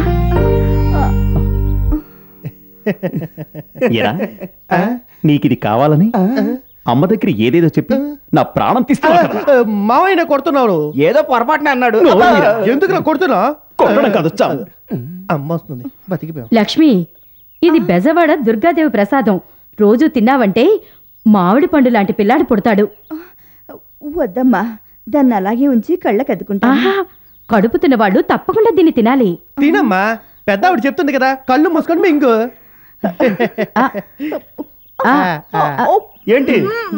[SPEAKER 3] ఏరా నీకిది కావాలని అమ్మ దగ్గర ఏదేదో చెప్పి నా ప్రాణం తీస్తున్నావు కదరా.
[SPEAKER 6] మావయ్య కొడుతున్నావు
[SPEAKER 9] ఏదో పొరపాటున అన్నాడు
[SPEAKER 6] ఎందుకు కొడుతున్నా
[SPEAKER 3] కొట్టడం కాదు చావు
[SPEAKER 6] అమ్మ వస్తుంది బతికిపోయాం
[SPEAKER 1] లక్ష్మి ఇది బెజవాడ దుర్గాదేవి ప్రసాదం రోజు తిన్నావంటే మామిడి పండు లాంటి పిల్లాడు పుడతాడు
[SPEAKER 2] వద్దమ్మా దాన్ని అలాగే ఉంచి కళ్ళకద్దుకుంటా
[SPEAKER 1] ఆహా కడుపు తిన్నవాళ్ళు తప్పకుండా దీన్ని తినాలి
[SPEAKER 6] తినమ్మా పెద్ద ఆవిడ చెప్తుంది కదా కళ్ళు మూసుకొని మింగు
[SPEAKER 1] ఆ, ఆ,
[SPEAKER 6] ఆ, ఆ.
[SPEAKER 9] ఏంటి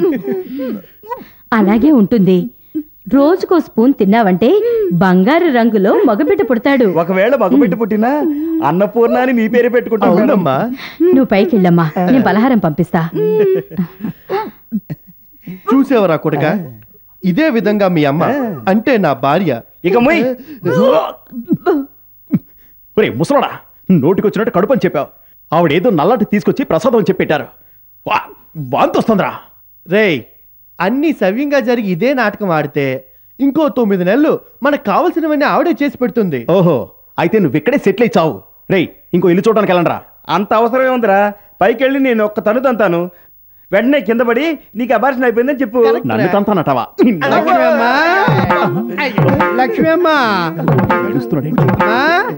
[SPEAKER 1] అలాగే ఉంటుంది రోజుకో స్పూన్ తిన్నావంటే బంగారు రంగులో మగబిడ్డ పుడతాడు
[SPEAKER 9] ఒకవేళ మగబెట్టి పుట్టినా అన్నపూర్ణ అని నీ పేరు పెట్టుకుంటావు
[SPEAKER 6] అవునమ్మా
[SPEAKER 1] నువ్వు పైకి వెళ్ళమ్మా నేను పలహారం పంపిస్తా
[SPEAKER 6] చూసేవరా కొడుక ఇదే విధంగా మీ అమ్మ అంటే నా భార్య
[SPEAKER 9] ఇక మొయ్
[SPEAKER 3] ఒరే ముసలోడా నోటికొచ్చినట్టు కడుపు అని చెప్పావు ఆవిడేదో నల్లటి తీసుకొచ్చి ప్రసాదం అని చెప్పెట్టారు వా వాంతి వస్తుందిరా
[SPEAKER 6] రేయ్ అన్ని సవ్యంగా జరిగి ఇదే నాటకం ఆడితే ఇంకో తొమ్మిది నెలలు మనకు కావలసినవన్నీ ఆవిడే చేసి పెడుతుంది
[SPEAKER 3] ఓహో అయితే నువ్వు ఇక్కడే సెటిల్ అయి చావు రేయ్ ఇంకో ఇల్లు చూడడానికి వెళ్ళండిరా
[SPEAKER 9] అంత అవసరమే ఉందిరా పైకి వెళ్ళి నేను ఒక్క తను తంతాను వెంటనే కింద పడి నీకు అబార్షన్ అయిపోయిందని చెప్పు
[SPEAKER 3] నన్ను తంతానటవా
[SPEAKER 4] లక్ష్మి అమ్మా అయ్యో, లక్ష్మి అమ్మా ఆ?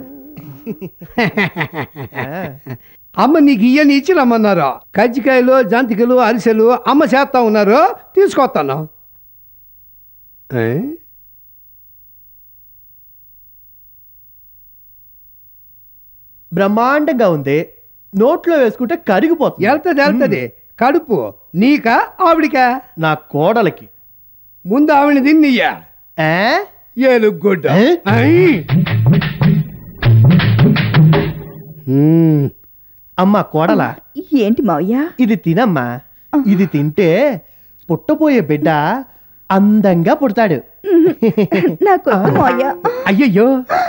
[SPEAKER 4] అమ్మ నీకు ఇయ్యని ఇచ్చి రమ్మన్నారు కజ్జికాయలు జంతికలు అరిసెలు అమ్మ చేస్తా ఉన్నారు తీసుకొస్తాను ఏ?
[SPEAKER 6] బ్రహ్మాండంగా ఉంది నోట్లో వేసుకుంటే కరిగిపోతుంది
[SPEAKER 4] వెళ్తుంది వెళ్తుంది కడుపు నీకా ఆవిడికా
[SPEAKER 6] నా కోడలకి
[SPEAKER 4] ముందు ఆవిడని తిన్నయ్యా
[SPEAKER 6] ఏ?
[SPEAKER 4] ఏలుగుడ్డ
[SPEAKER 6] ఏ? అమ్మా కోడల
[SPEAKER 2] ఏంటి మావయ్య
[SPEAKER 6] ఇది తినమ్మా ఇది తింటే పుట్టబోయే బిడ్డ అందంగా పుడతాడు
[SPEAKER 2] నాకు వద్దు మావయ్య
[SPEAKER 4] అయ్యయ్యో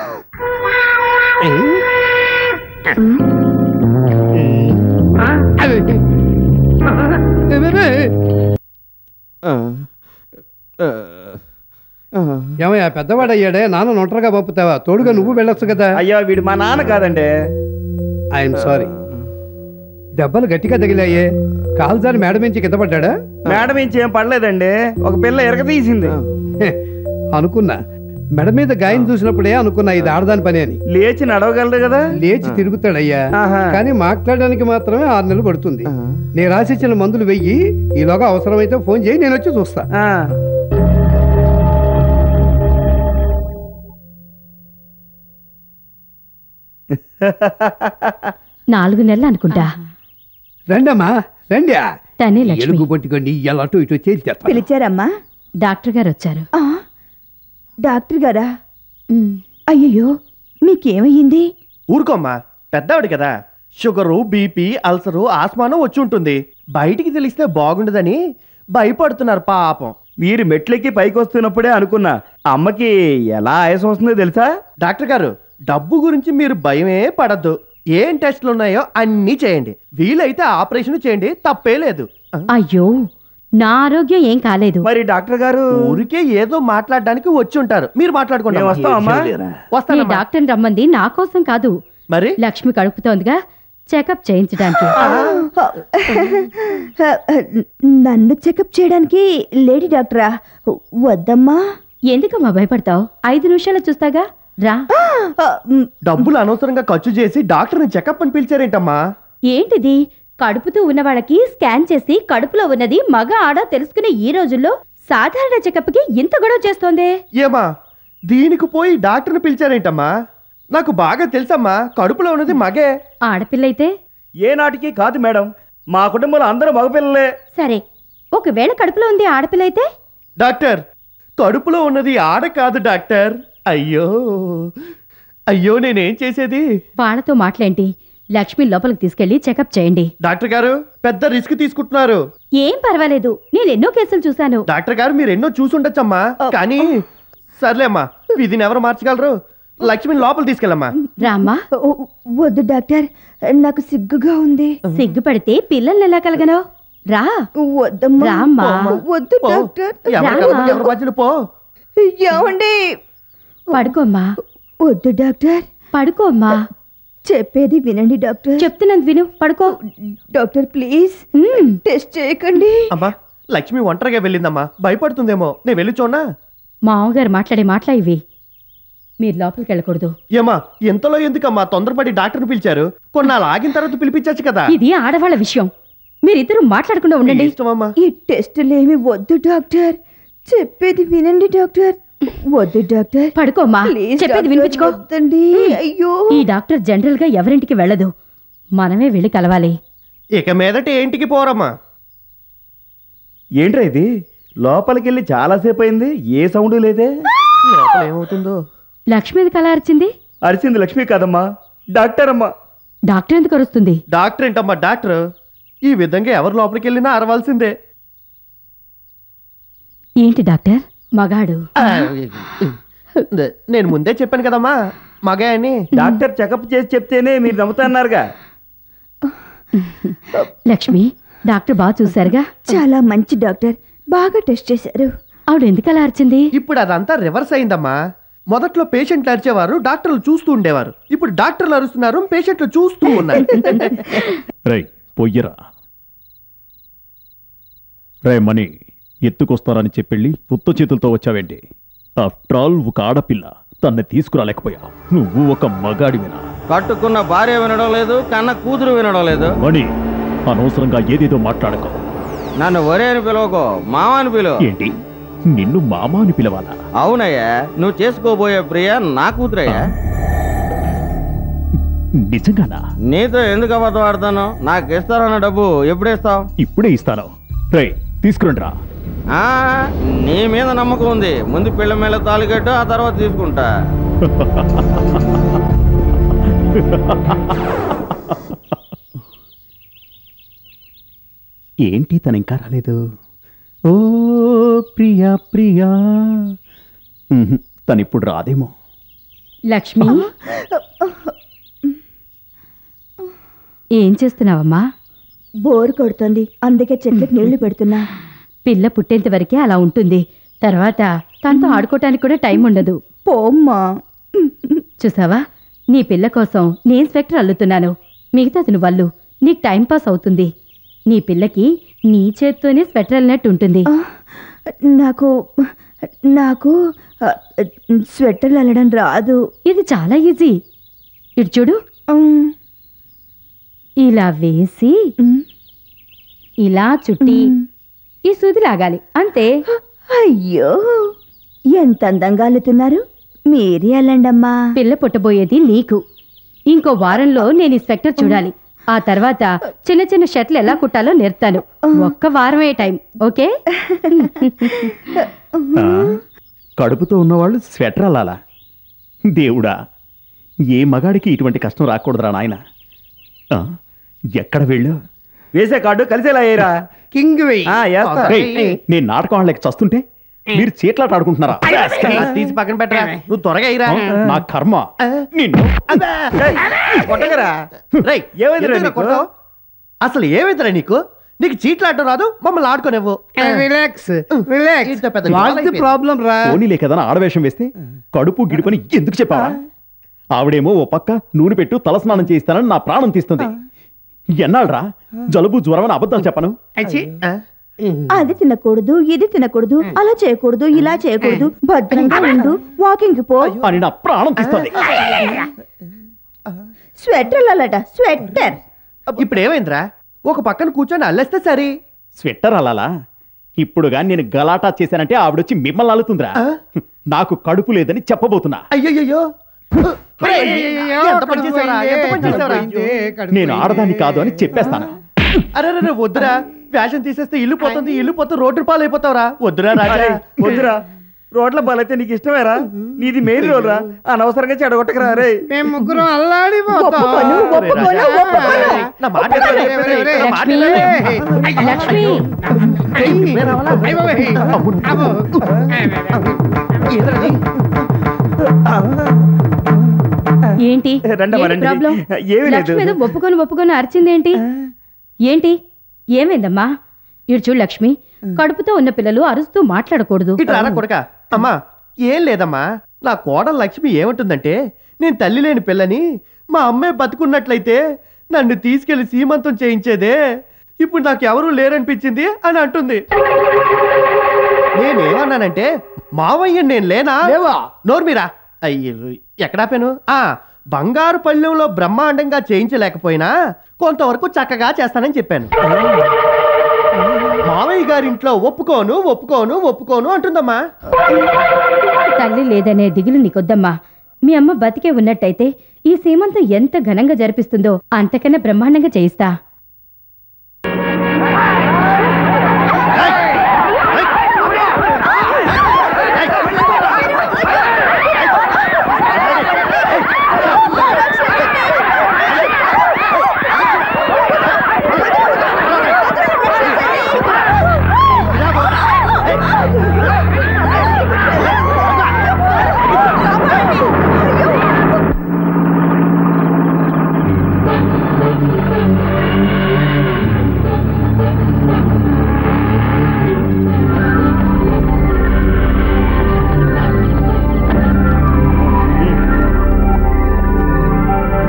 [SPEAKER 4] ఏమయ్యా పెద్దవాడయ్యాడే నాన్న ఒంటరిగా పంపుతావా తోడుగా నువ్వు వెళ్ళొచ్చు కదా
[SPEAKER 9] అయ్యా వీడు మా నాన్న కాదండి
[SPEAKER 4] ఐఎమ్ సారీ దెబ్బలు గట్టిగా తగిలాయే కాలు జారి మేడ నుంచి కింద పడ్డాడా
[SPEAKER 9] మేడం ఏం చేయం పడలేదండి ఒక పిల్ల ఎరగ తీసింది
[SPEAKER 4] హె, అనుకున్నా మెడ మీద గాయం చూసినప్పుడే అనుకున్నా ఇది ఆడదాని పని అని
[SPEAKER 9] లేచి నడవగలరు కదా
[SPEAKER 4] లేచి తిరుగుతాడయ్యా
[SPEAKER 9] ఆహా.
[SPEAKER 4] కానీ మాట్లాడడానికి మాత్రమే ఆరు నెలలు పడుతుంది నేను రాసిచ్చిన మందులు వెయ్యి ఈలోగా అవసరమైతే ఫోన్ చేయి నేను వచ్చి చూస్తా
[SPEAKER 9] ఆ.
[SPEAKER 1] నాలుగు నెలలు అనుకుంటా
[SPEAKER 4] రండమ్మా రండి
[SPEAKER 1] తనే లక్ష్మి
[SPEAKER 4] ఎలుగు పట్టుకోండి ఇలా అటు ఇటు చేర్చేస్తా
[SPEAKER 2] పిలిచారమ్మా
[SPEAKER 1] డాక్టర్ గారు వచ్చారు
[SPEAKER 2] ఆ, డాక్టర్ గారా
[SPEAKER 1] ఉమ్.
[SPEAKER 2] అయ్యయ్యో మీకేమయ్యింది
[SPEAKER 6] ఊరుకోమ్మా పెద్దవాడు కదా షుగరు బీపీ అల్సరు ఆస్మానం వచ్చి ఉంటుంది బయటికి తెలిస్తే బాగుండదని భయపడుతున్నారు పాపం
[SPEAKER 9] మీరు మెట్లెక్కి పైకి వస్తున్నప్పుడే అనుకున్నా అమ్మకి ఎలా ఆయాసం వస్తుందో తెలుసా
[SPEAKER 6] డాక్టర్ గారు డబ్బు గురించి మీరు భయమే పడద్దు ఏం టెస్ట్లు ఉన్నాయో అన్నీ చేయండి వీలైతే ఆపరేషన్ చేయండి తప్పే లేదు
[SPEAKER 1] అయ్యో నా ఆరోగ్యం ఏం కాలేదు
[SPEAKER 9] మరి డాక్టర్ గారు
[SPEAKER 6] ఊరికే ఏదో మాట్లాడడానికి వచ్చి ఉంటారు మీరు మాట్లాడుకోండి
[SPEAKER 9] మేము వస్తాం అమ్మా
[SPEAKER 1] ఈ
[SPEAKER 6] వస్తానమ్మా
[SPEAKER 1] డాక్టర్ని రమ్మంది నా కోసం కాదు
[SPEAKER 6] మరి
[SPEAKER 1] లక్ష్మి కడుపుతోందిగా చెకప్ చేయించడానికి
[SPEAKER 2] నన్ను చెకప్ చేయడానికి లేడీ డాక్టరా వద్దమ్మా
[SPEAKER 1] ఎందుకమ్మా భయపడతావు ఐదు నిమిషాలు చూస్తాగా రా
[SPEAKER 2] ఆ, మ్,
[SPEAKER 6] డబ్బులు అనవసరంగా ఖర్చు చేసి డాక్టర్ని చెకప్ అని పిలిచారేంటమ్మా
[SPEAKER 1] ఏంటిది కడుపుతూ ఉన్న వాళ్ళకి స్కాన్ చేసి కడుపులో ఉన్నది మగ ఆడ తెలుసుకునే ఈ రోజుల్లో సాధారణ చెకప్కి ఇంత గొడవ చేస్తోందే
[SPEAKER 6] ఏమా దీనికి పోయి డాక్టర్ని పిలిచారేంటమ్మా నాకు బాగా తెలుసమ్మా కడుపులో ఉన్నది మగే
[SPEAKER 1] ఆడపిల్లయితే
[SPEAKER 9] ఏ నాటికి కాదు మేడం మా కుటుంబంలో అందరూ మగపిల్లలే
[SPEAKER 1] సరే ఒకవేళ కడుపులో ఉంది ఆడపిల్ల అయితే
[SPEAKER 6] డాక్టర్ కడుపులో ఉన్నది ఆడ కాదు డాక్టర్ అయ్యో అయ్యో నేనేం చేసేది
[SPEAKER 1] వాళ్ళతో మాట్లాంటి లక్ష్మి లోపలికి తీసుకెళ్లి చెకప్ చేయండి
[SPEAKER 6] డాక్టర్ గారు పెద్ద రిస్క్ తీసుకుంటున్నారు
[SPEAKER 1] ఏం పర్వాలేదు నేను ఎన్నో కేసులు చూశాను
[SPEAKER 6] డాక్టర్ గారు మీరు ఎన్నో చూసుండొచ్చమ్మా కానీ సర్లేమ్మా విధిని ఎవరు మార్చగలరు లక్ష్మిని లోపల తీసుకెళ్ళమ్మా
[SPEAKER 1] రామ్మా
[SPEAKER 2] ఓ- వద్దు డాక్టర్ నాకు సిగ్గుగా ఉంది
[SPEAKER 1] సిగ్గుపడితే పిల్లల్ని ఎలా కలగనో రా
[SPEAKER 2] వద్దమ్మా
[SPEAKER 1] రామ్మా.
[SPEAKER 2] వద్దు
[SPEAKER 6] పో.
[SPEAKER 2] డాక్టర్
[SPEAKER 6] ఎవరి
[SPEAKER 1] రామ్మా.
[SPEAKER 6] కబుర్లు ఎవరి బాధ్యులు పో
[SPEAKER 2] ఏమండి
[SPEAKER 1] పడుకోమ్మా
[SPEAKER 2] వద్దు డాక్టర్
[SPEAKER 1] పడుకోమ్మా
[SPEAKER 2] చెప్పేది వినండి డాక్టర్
[SPEAKER 1] చెప్తున్నాను విను పడుకో
[SPEAKER 2] డాక్టర్ ప్లీజ్
[SPEAKER 1] ఉమ్,
[SPEAKER 2] టెస్ట్ చేయకండి
[SPEAKER 6] అమ్మా లక్ష్మి ఒంటరిగా వెళ్ళిందమ్మా భయపడుతుందేమో నేను వెళ్ళి చూడనా
[SPEAKER 1] మా మామగారు మాట్లాడే మాటలా ఇవి మీరు లోపలికి వెళ్ళకూడదు
[SPEAKER 6] ఏమా ఎంతలో ఎందుకమ్మా తొందరపడి డాక్టర్ని పిలిచారు కొన్నాళ్ళు ఆగిన తర్వాత పిలిపించచ్చు కదా
[SPEAKER 1] ఇది ఆడవాళ్ళ విషయం మీరిద్దరూ మాట్లాడకుండా ఉండండి
[SPEAKER 6] ఇష్టమమ్మా
[SPEAKER 2] ఈ టెస్టులేమి వద్దు డాక్టర్ చెప్పేది వినండి డాక్టర్ వద్దు డాక్టర్
[SPEAKER 1] పడుకోమ్మా
[SPEAKER 2] ప్లీజ్
[SPEAKER 1] చెప్పేది
[SPEAKER 2] డాక్టర్,
[SPEAKER 1] వినిపించుకో
[SPEAKER 2] వద్దండి అయ్యో
[SPEAKER 1] ఈ డాక్టర్ జనరల్ గా ఎవరింటికి వెళ్ళదు మనమే వెళ్ళి కలవాలి
[SPEAKER 6] ఇక మీదట ఏంటికి పోరమ్మా
[SPEAKER 9] ఏంట్రా ఇది లోపలికి వెళ్ళి చాలాసేపు అయింది ఏ సౌండ్ లేదే
[SPEAKER 6] లోపల ఏమవుతుందో
[SPEAKER 1] లక్ష్మి ఎందుకు అలా అరిచింది
[SPEAKER 9] అరిసింది లక్ష్మి కాదమ్మా డాక్టర్ అమ్మా
[SPEAKER 1] డాక్టర్ ఎందుకు అరుస్తుంది
[SPEAKER 6] డాక్టర్ ఏంటమ్మా డాక్టర్ ఈ విధంగా ఎవరు లోపలికి వెళ్ళినా అరవాల్సిందే
[SPEAKER 1] ఏంటి డాక్టర్ మగాడు
[SPEAKER 6] నేను ముందే చెప్పాను కదమ్మా మగే అని
[SPEAKER 9] డాక్టర్ చెకప్ చేసి చెప్తేనే మీరు నమ్ముతున్నారుగా
[SPEAKER 1] లక్ష్మి డాక్టర్ బాగా చూశారుగా
[SPEAKER 2] చాలా మంచి డాక్టర్ బాగా టెస్ట్ చేశారు
[SPEAKER 1] ఆవిడ ఎందుకలా అరిచింది
[SPEAKER 6] ఇప్పుడు అదంతా రివర్స్ అయిందమ్మా మొదట్లో పేషెంట్లు అరిచేవారు డాక్టర్లు చూస్తూ ఉండేవారు ఇప్పుడు డాక్టర్లు అరుస్తున్నారు పేషెంట్లు చూస్తూ ఉన్నారు
[SPEAKER 3] రై పొయ్యరా రే మణి ఎత్తుకొస్తారని చెప్పెళ్ళి ఉత్త చేతులతో వచ్చావేంటి ఆఫ్టర్ ఆల్ ఒక ఆడపిల్ల తన్ని తీసుకురాలేకపోయావు నువ్వు ఒక మగాడివినా
[SPEAKER 7] కట్టుకున్న భార్య వినడం లేదు కన్న కూతురు వినడం లేదు
[SPEAKER 3] మణి అనవసరంగా ఏదేదో మాట్లాడకు
[SPEAKER 7] నన్ను ఒరే అని పిలవకో మామ అని పిలువ
[SPEAKER 3] ఏంటి నిన్ను మామ అని పిలవాలా
[SPEAKER 7] అవునయ్యా నువ్వు చేసుకోబోయే ప్రియ నా కూతురయ్యా
[SPEAKER 3] నిజంగానా
[SPEAKER 7] నీతో ఎందుకు అబద్ధం ఆడతాను నాకు ఇస్తారన్న డబ్బు ఎప్పుడు ఇస్తావు
[SPEAKER 3] ఇప్పుడే ఇస్తాను రే తీసుకురండిరా
[SPEAKER 7] ఆ, నీ మీద నమ్మకం ఉంది ముందు పిల్ల మీద తాలికట్టు ఆ తర్వాత తీసుకుంటా
[SPEAKER 3] ఏంటి తను ఇంకా రాలేదు ఓ ప్రియా ప్రియా ఉహుం, తను ఇప్పుడు రాదేమో
[SPEAKER 1] లక్ష్మి ఏం చేస్తున్నావమ్మా
[SPEAKER 2] బోర్ కొడుతుంది అందుకే చెట్లకు నీళ్లు పెడుతున్నా
[SPEAKER 1] పిల్ల పుట్టేంత వరకే అలా ఉంటుంది తర్వాత తనతో ఆడుకోవటానికి కూడా టైం ఉండదు
[SPEAKER 2] పోమ్మా
[SPEAKER 1] చూసావా నీ పిల్ల కోసం నేను స్వెక్టర్ అల్లుతున్నాను మిగతాది నువ్వు అల్లు నీకు టైం పాస్ అవుతుంది నీ పిల్లకి నీ చేత్తోనే స్వెటర్ అల్లినట్టు ఉంటుంది
[SPEAKER 2] ఆ, నాకు నాకు ఆ, స్వెటర్లు అల్లడం రాదు
[SPEAKER 1] ఇది చాలా ఈజీ ఇటు చూడు
[SPEAKER 2] ఉమ్,
[SPEAKER 1] ఇలా వేసి
[SPEAKER 2] ఉమ్,
[SPEAKER 1] ఇలా చుట్టి
[SPEAKER 2] ఉమ్.
[SPEAKER 1] ఈ సూది లాగాలి అంతే
[SPEAKER 2] అయ్యో ఎంత అందంగా అల్లుతున్నారు మీరే అల్లండమ్మా
[SPEAKER 1] పిల్ల పుట్టబోయేది నీకు ఇంకో వారంలో నేను ఈ స్పెక్టర్ చూడాలి ఆ తర్వాత చిన్న చిన్న షర్ట్లు ఎలా కుట్టాలో నేర్తాను ఒక్క వారమే టైం ఓకే
[SPEAKER 3] ఆ, కడుపుతో ఉన్నవాళ్ళు స్వెటర్ అల్లాలా దేవుడా ఏ మగాడికి ఇటువంటి కష్టం రాకూడదురా నాయన ఆ, ఎక్కడ వెళ్ళు
[SPEAKER 9] వేసే కార్డు కలిసేలా అయ్యారా
[SPEAKER 4] కింగ్ వెయ్యి
[SPEAKER 9] ఆ, వేస్తా.
[SPEAKER 3] రేయ్, నేను నాటకం వాళ్ళకి చస్తుంటే మీరు చీట్లాట ఆడుకుంటున్నారా
[SPEAKER 6] అది తీసి పక్కన పెట్టరా నువ్వు త్వరగా అయ్యిరా
[SPEAKER 3] ఆ, నా కర్మ నిన్ను
[SPEAKER 6] కొట్టగరా రేయ్
[SPEAKER 9] ఏమైందిరా
[SPEAKER 6] ఎందుకురా
[SPEAKER 9] నీకు?
[SPEAKER 6] కొడతావ్? అసలు ఏమైందిరా నీకు నీకు చీట్లు ఆడటం రాదు మమ్మల్ని ఆడుకోనివ్వు
[SPEAKER 4] రిలాక్స్ రిలాక్స్
[SPEAKER 6] ఇంత పెద్ద
[SPEAKER 4] వాట్స్ ది
[SPEAKER 6] గోలైపోయింది.
[SPEAKER 4] ప్రాబ్లం రా
[SPEAKER 3] పోనీలే కదా ఆడవేషం వేస్తే కడుపు గిడుపని ఎందుకు చెప్పావా ఆవిడేమో ఓ పక్క నూనె పెట్టు తలస్నానం చేయిస్తానని నా ప్రాణం తీస్తుంది ఎన్నాళ్ళరా జలుబు జ్వరం అని అబద్ధాలు చెప్పను
[SPEAKER 4] అచ్చి.
[SPEAKER 6] ఆ?
[SPEAKER 2] అది తినకూడదు ఇది తినకూడదు అలా చేయకూడదు ఇలా చేయకూడదు భద్రంగా ఉండు వాకింగ్ పో
[SPEAKER 3] అని నా ప్రాణం తీస్తుంది
[SPEAKER 2] స్వెటర్ అల్లట స్వెటర్
[SPEAKER 6] ఇప్పుడు ఏమైందిరా ఒక పక్కన కూర్చొని అల్లేస్తే సరి
[SPEAKER 3] స్వెట్టర్ అలాలా ఇప్పుడు గాని నేను గలాటా చేశానంటే ఆవిడొచ్చి మిమ్మల్ని అలుతుందిరా
[SPEAKER 6] ఆ?
[SPEAKER 3] నాకు కడుపు లేదని చెప్పబోతున్నా
[SPEAKER 6] అయ్యయ్యో ఎంత పని చేసావురా? ఎంత పని చేసావురా?
[SPEAKER 3] నేను ఆడదాన్ని కాదు అని చెప్పేస్తాను
[SPEAKER 6] అరే అరే, అరే, వద్దురా ఫ్యాషన్ తీసేస్తే ఇల్లు పోతుంది ఇల్లు పోతే రోడ్డు పాలు అయిపోతావురా వద్దురా రాజా
[SPEAKER 9] అరే, వద్దురా రోడ్ల బాలైతే నీకు ఇష్టమేరా నీది మెయిన్ రోల్ రా అనవసరంగా చెడగొట్టకరా రే
[SPEAKER 4] మేము ముగ్గురం అల్లాడిపోతాం
[SPEAKER 2] ఒప్పుకోను ఒప్పుకోను ఒప్పుకోను
[SPEAKER 6] నా మాట వినరా? నా మాట వినరా?
[SPEAKER 1] లక్ష్మి
[SPEAKER 6] నువ్వే రావాలా? ఏందిరా ఇది?
[SPEAKER 1] ఏంటి
[SPEAKER 9] రండమ్మా,
[SPEAKER 1] ఏంటి
[SPEAKER 9] రండి.
[SPEAKER 1] ప్రాబ్లం
[SPEAKER 9] ఏమీ లేదు.
[SPEAKER 1] లక్ష్మి ఏదో ఒప్పుకొని ఒప్పుకొని అరిచిందేంటి ఏంటి ఏమైందమ్మా ఇటు చూడు లక్ష్మి కడుపుతో ఉన్న పిల్లలు అరుస్తూ మాట్లాడకూడదు
[SPEAKER 6] ఇటు రారా కొడక అమ్మా ఏం లేదమ్మా నా కోడలు లక్ష్మి ఏమంటుందంటే నేను తల్లి లేని పిల్లని మా అమ్మాయి బతుకున్నట్లయితే నన్ను తీసుకెళ్లి సీమంతం చేయించేదే ఇప్పుడు నాకు ఎవరూ లేరనిపించింది అని అంటుంది నేనేమన్నానంటే మావయ్య నేను లేనా
[SPEAKER 4] లేవా?
[SPEAKER 6] నోర్మిరా అయ్యో ఎక్కడాపాను ఆ బంగారు పళ్ళెంలో బ్రహ్మాండంగా చేయించలేకపోయినా కొంతవరకు చక్కగా చేస్తానని చెప్పాను మావయ్య గారింట్లో ఒప్పుకోను ఒప్పుకోను ఒప్పుకోను అంటుందమ్మా
[SPEAKER 1] తల్లి లేదనే దిగులు నీకొద్దమ్మా మీ అమ్మ బతికే ఉన్నట్టయితే ఈ సీమంతం ఎంత ఘనంగా జరిపిస్తుందో అంతకన్నా బ్రహ్మాండంగా చేయిస్తా
[SPEAKER 6] ఏయ్,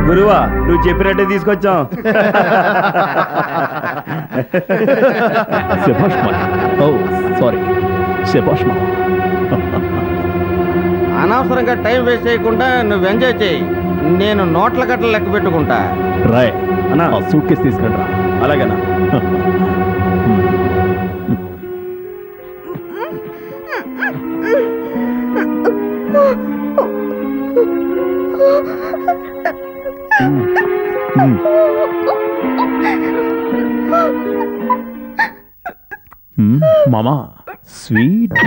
[SPEAKER 9] గురువా నువ్వు చెప్పినట్టే తీసుకొచ్చాం
[SPEAKER 3] శభాష్ మామ ఓ సారీ శభాష్ మామ
[SPEAKER 7] అనవసరంగా టైం వేస్ట్ చేయకుండా నువ్వు ఎంజాయ్ చేయి నేను నోట్ల గట్ల లెక్క పెట్టుకుంటా
[SPEAKER 3] రాయ్
[SPEAKER 9] అన్నా.
[SPEAKER 3] ఆ సూట్ కేసు తీసుకుని రా
[SPEAKER 9] అలాగేనా
[SPEAKER 3] మ్మ్. మ్మ్, మామా స్వీట్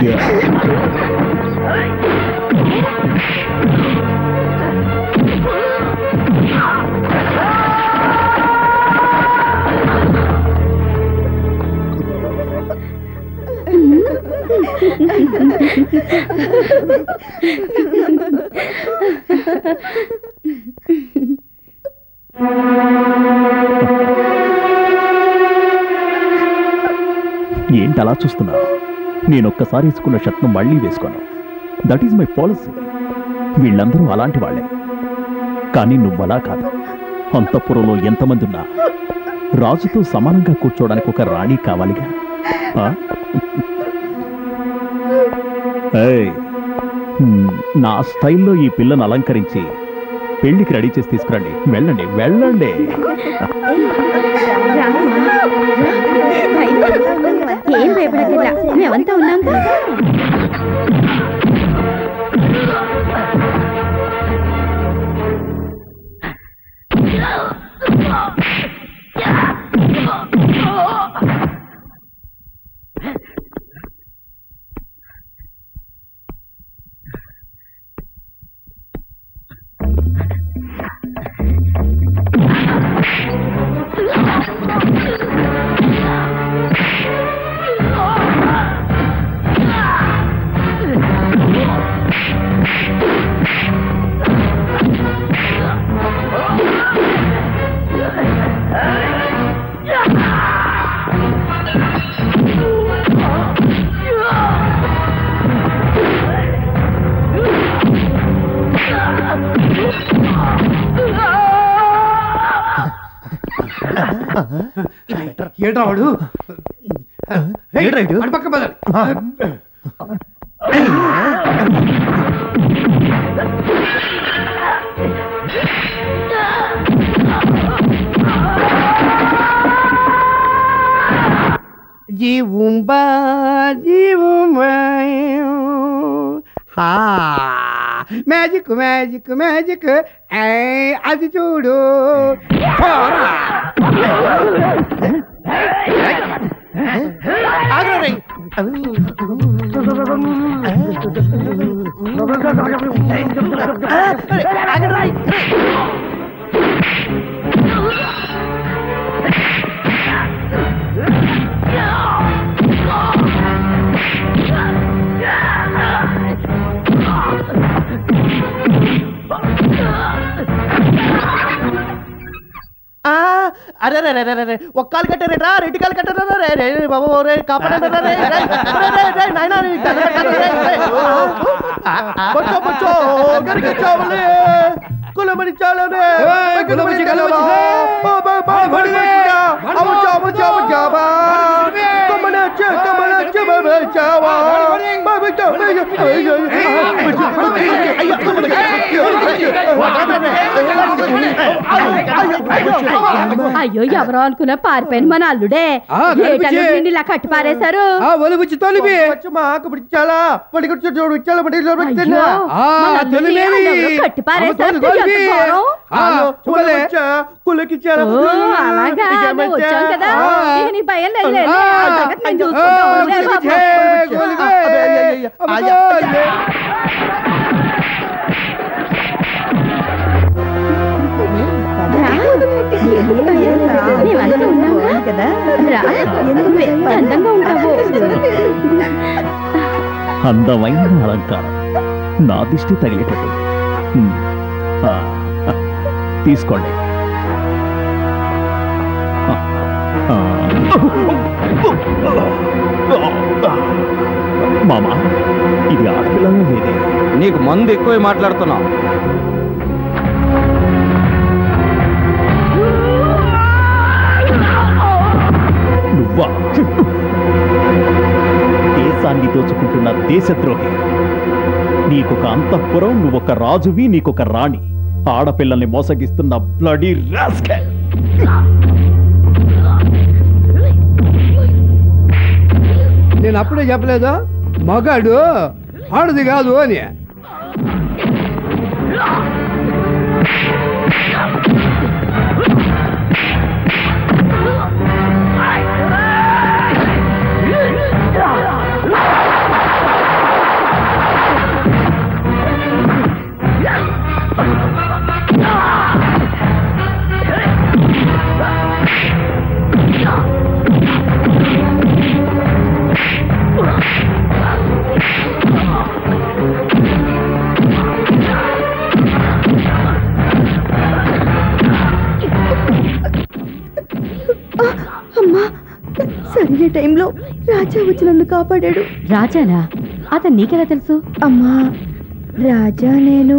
[SPEAKER 3] ఏంటి అలా చూస్తున్నా నేను ఒక్కసారి వేసుకున్న షర్ట్ను మళ్ళీ వేసుకోను దట్ ఈజ్ మై పాలసీ వీళ్ళందరూ అలాంటి వాళ్ళే కానీ నువ్వలా కాదు అంతఃపురంలో ఎంతమంది ఉన్నా రాజుతో సమానంగా కూర్చోవడానికి ఒక రాణి కావాలిగా ఆ? ఏయ్, హ్మ్, నా స్టైల్లో ఈ పిల్లను అలంకరించి పెళ్లికి రెడీ చేసి తీసుకురండి వెళ్ళండి వెళ్ళండి
[SPEAKER 1] ఏం భయపడక్కర్లా మేమంతా ఉన్నాం కదా
[SPEAKER 4] ఏటా వాడు
[SPEAKER 6] ఏడ్రా ఇటు?
[SPEAKER 4] అటు పక్క పదండి. జీవుంబా జీవుంబా హా మ్యాజిక్ మ్యాజిక్ మ్యాజిక్ ఏయ్, అది చూడు పోరా.
[SPEAKER 6] ఆగ్రా రేయ్. ఆగండి రేయ్. ఆ, అరే రే రే రే రే, రే ఒక కాలు కట్టారేట్రా రెండు కాలు కట్టారా రే రే రే బాబు రే కాపాడండి రే రే రే రే రే రే నాయనా నీ దండ పెట్టాను, రే, రే. బచ్చో బచ్చో గరికి చావలే కులమని చాలనే
[SPEAKER 4] ఏయ్, కులమని చాలవా.
[SPEAKER 6] బా బా బా బడి బడిగా అవు చావు చావు చావా కమన చ కమన చ బా చావా బా బా చా అయ్యో
[SPEAKER 1] అయ్యో ఎవరో అనుకున్నా పారిపోయిన మన అల్లుడే
[SPEAKER 4] ఆ, గడుపు
[SPEAKER 1] ఏటల్లుడు
[SPEAKER 4] చే-
[SPEAKER 1] నిన్ను ఇలా కట్టి పారేశారు
[SPEAKER 4] ఆ ఒలుగుచ్చి తొలిపి
[SPEAKER 6] మాకు పిడిచాలా పడి కూర్చో చూడు ఇచ్చాలా పడి
[SPEAKER 1] అయ్యో,
[SPEAKER 4] ఆ,
[SPEAKER 1] మన అల్లుడిని
[SPEAKER 4] తొలిమేరి.
[SPEAKER 1] ఎవరో కట్టి పారేశారు
[SPEAKER 4] అమ్మ, తొలి
[SPEAKER 1] ఎంత
[SPEAKER 4] గొలిపి.
[SPEAKER 1] ఘోరం.
[SPEAKER 4] ఆ, చుమ్మలే.
[SPEAKER 6] కులకిచ్చారా
[SPEAKER 1] ఓ, అలాగా మేము వచ్చాం కదా
[SPEAKER 4] ఆ.
[SPEAKER 1] ఇక నీ భయం లేదు
[SPEAKER 4] ఆ,
[SPEAKER 1] ఆ సంగతి నేను
[SPEAKER 4] ఆ,
[SPEAKER 1] చూసుకుంటాం. లే
[SPEAKER 4] ఒలుగుచ్చి,
[SPEAKER 1] బాబు.
[SPEAKER 4] గొలిపి. అమ్మ, గొలిపి.
[SPEAKER 1] మేమంతా ఉన్నాంగా?
[SPEAKER 2] కదా
[SPEAKER 1] రా, నువ్వు ఎంత అందంగా ఉంటావు
[SPEAKER 3] అందమైన అలంకారం నా దిష్టి తగిలేటట్టు హ్మ్. ఆ, తీసుకోండి ఆ, ఆ. మామా ఇది ఆడపిల్లలా లేదే
[SPEAKER 7] నీకు మందు ఎక్కువ మాట్లాడుతున్నావు
[SPEAKER 3] దేశాన్ని దోచుకుంటున్న దేశద్రోహి నీకొక అంతఃపురం నువ్వొక రాజువి నీకొక రాణి ఆడపిల్లల్ని మోసగిస్తున్న బ్లడీ రాస్కెల్
[SPEAKER 4] నేను అప్పుడే చెప్పలేదా మగాడు ఆడది కాదు అని
[SPEAKER 2] అమ్మా సరైన టైంలో రాజా వచ్చి నన్ను కాపాడాడు
[SPEAKER 1] రాజానా అతను నీకెలా తెలుసు
[SPEAKER 2] అమ్మా రాజా నేను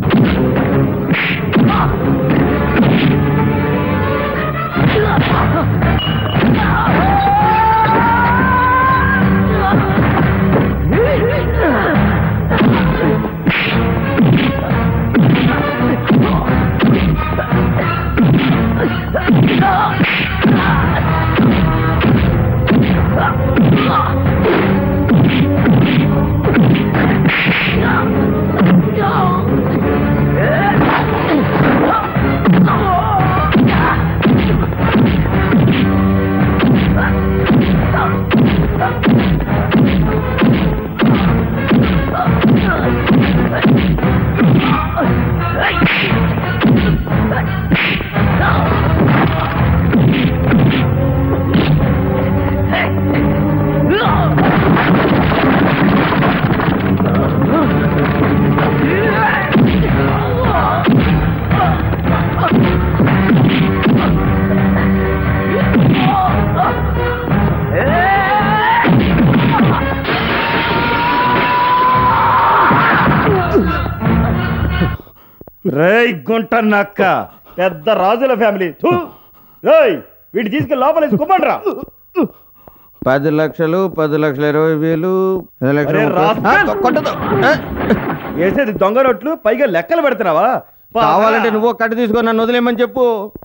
[SPEAKER 9] రేయ్ గుంట నక్క పెద్ద రాజుల ఫ్యామిలీ థూ రేయ్ వీటి తీసుకెళ్ళి లోపల కుమ్మండ్రా
[SPEAKER 7] పది లక్షలు పది లక్షల ఇరవై వేలు పది లక్షల
[SPEAKER 9] అరే
[SPEAKER 7] ముప్పై-
[SPEAKER 9] రాస్కల్!
[SPEAKER 7] ఆ, కొట్టదు. ఆ,
[SPEAKER 9] వేసేది దొంగ నోట్లు పైగా లెక్కలు పెడుతున్నావా పా-
[SPEAKER 7] కావాలంటే నువ్వు కట్ట తీసుకొని నన్ను వదిలేయమని చెప్పు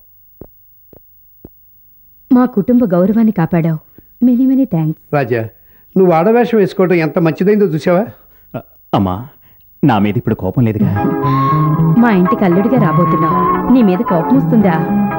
[SPEAKER 1] మా కుటుంబ గౌరవాన్ని కాపాడావు మెనీ మెనీ థ్యాంక్స్
[SPEAKER 4] రాజా నువ్వు ఆడవేషం వేసుకోవడం ఎంత మంచిదైందో చూసావా
[SPEAKER 3] అమ్మా నా మీద ఇప్పుడు కోపం లేదుగా
[SPEAKER 1] మా ఇంటికి అల్లుడిగా రాబోతున్నావు నీ మీద కోపం వస్తుందా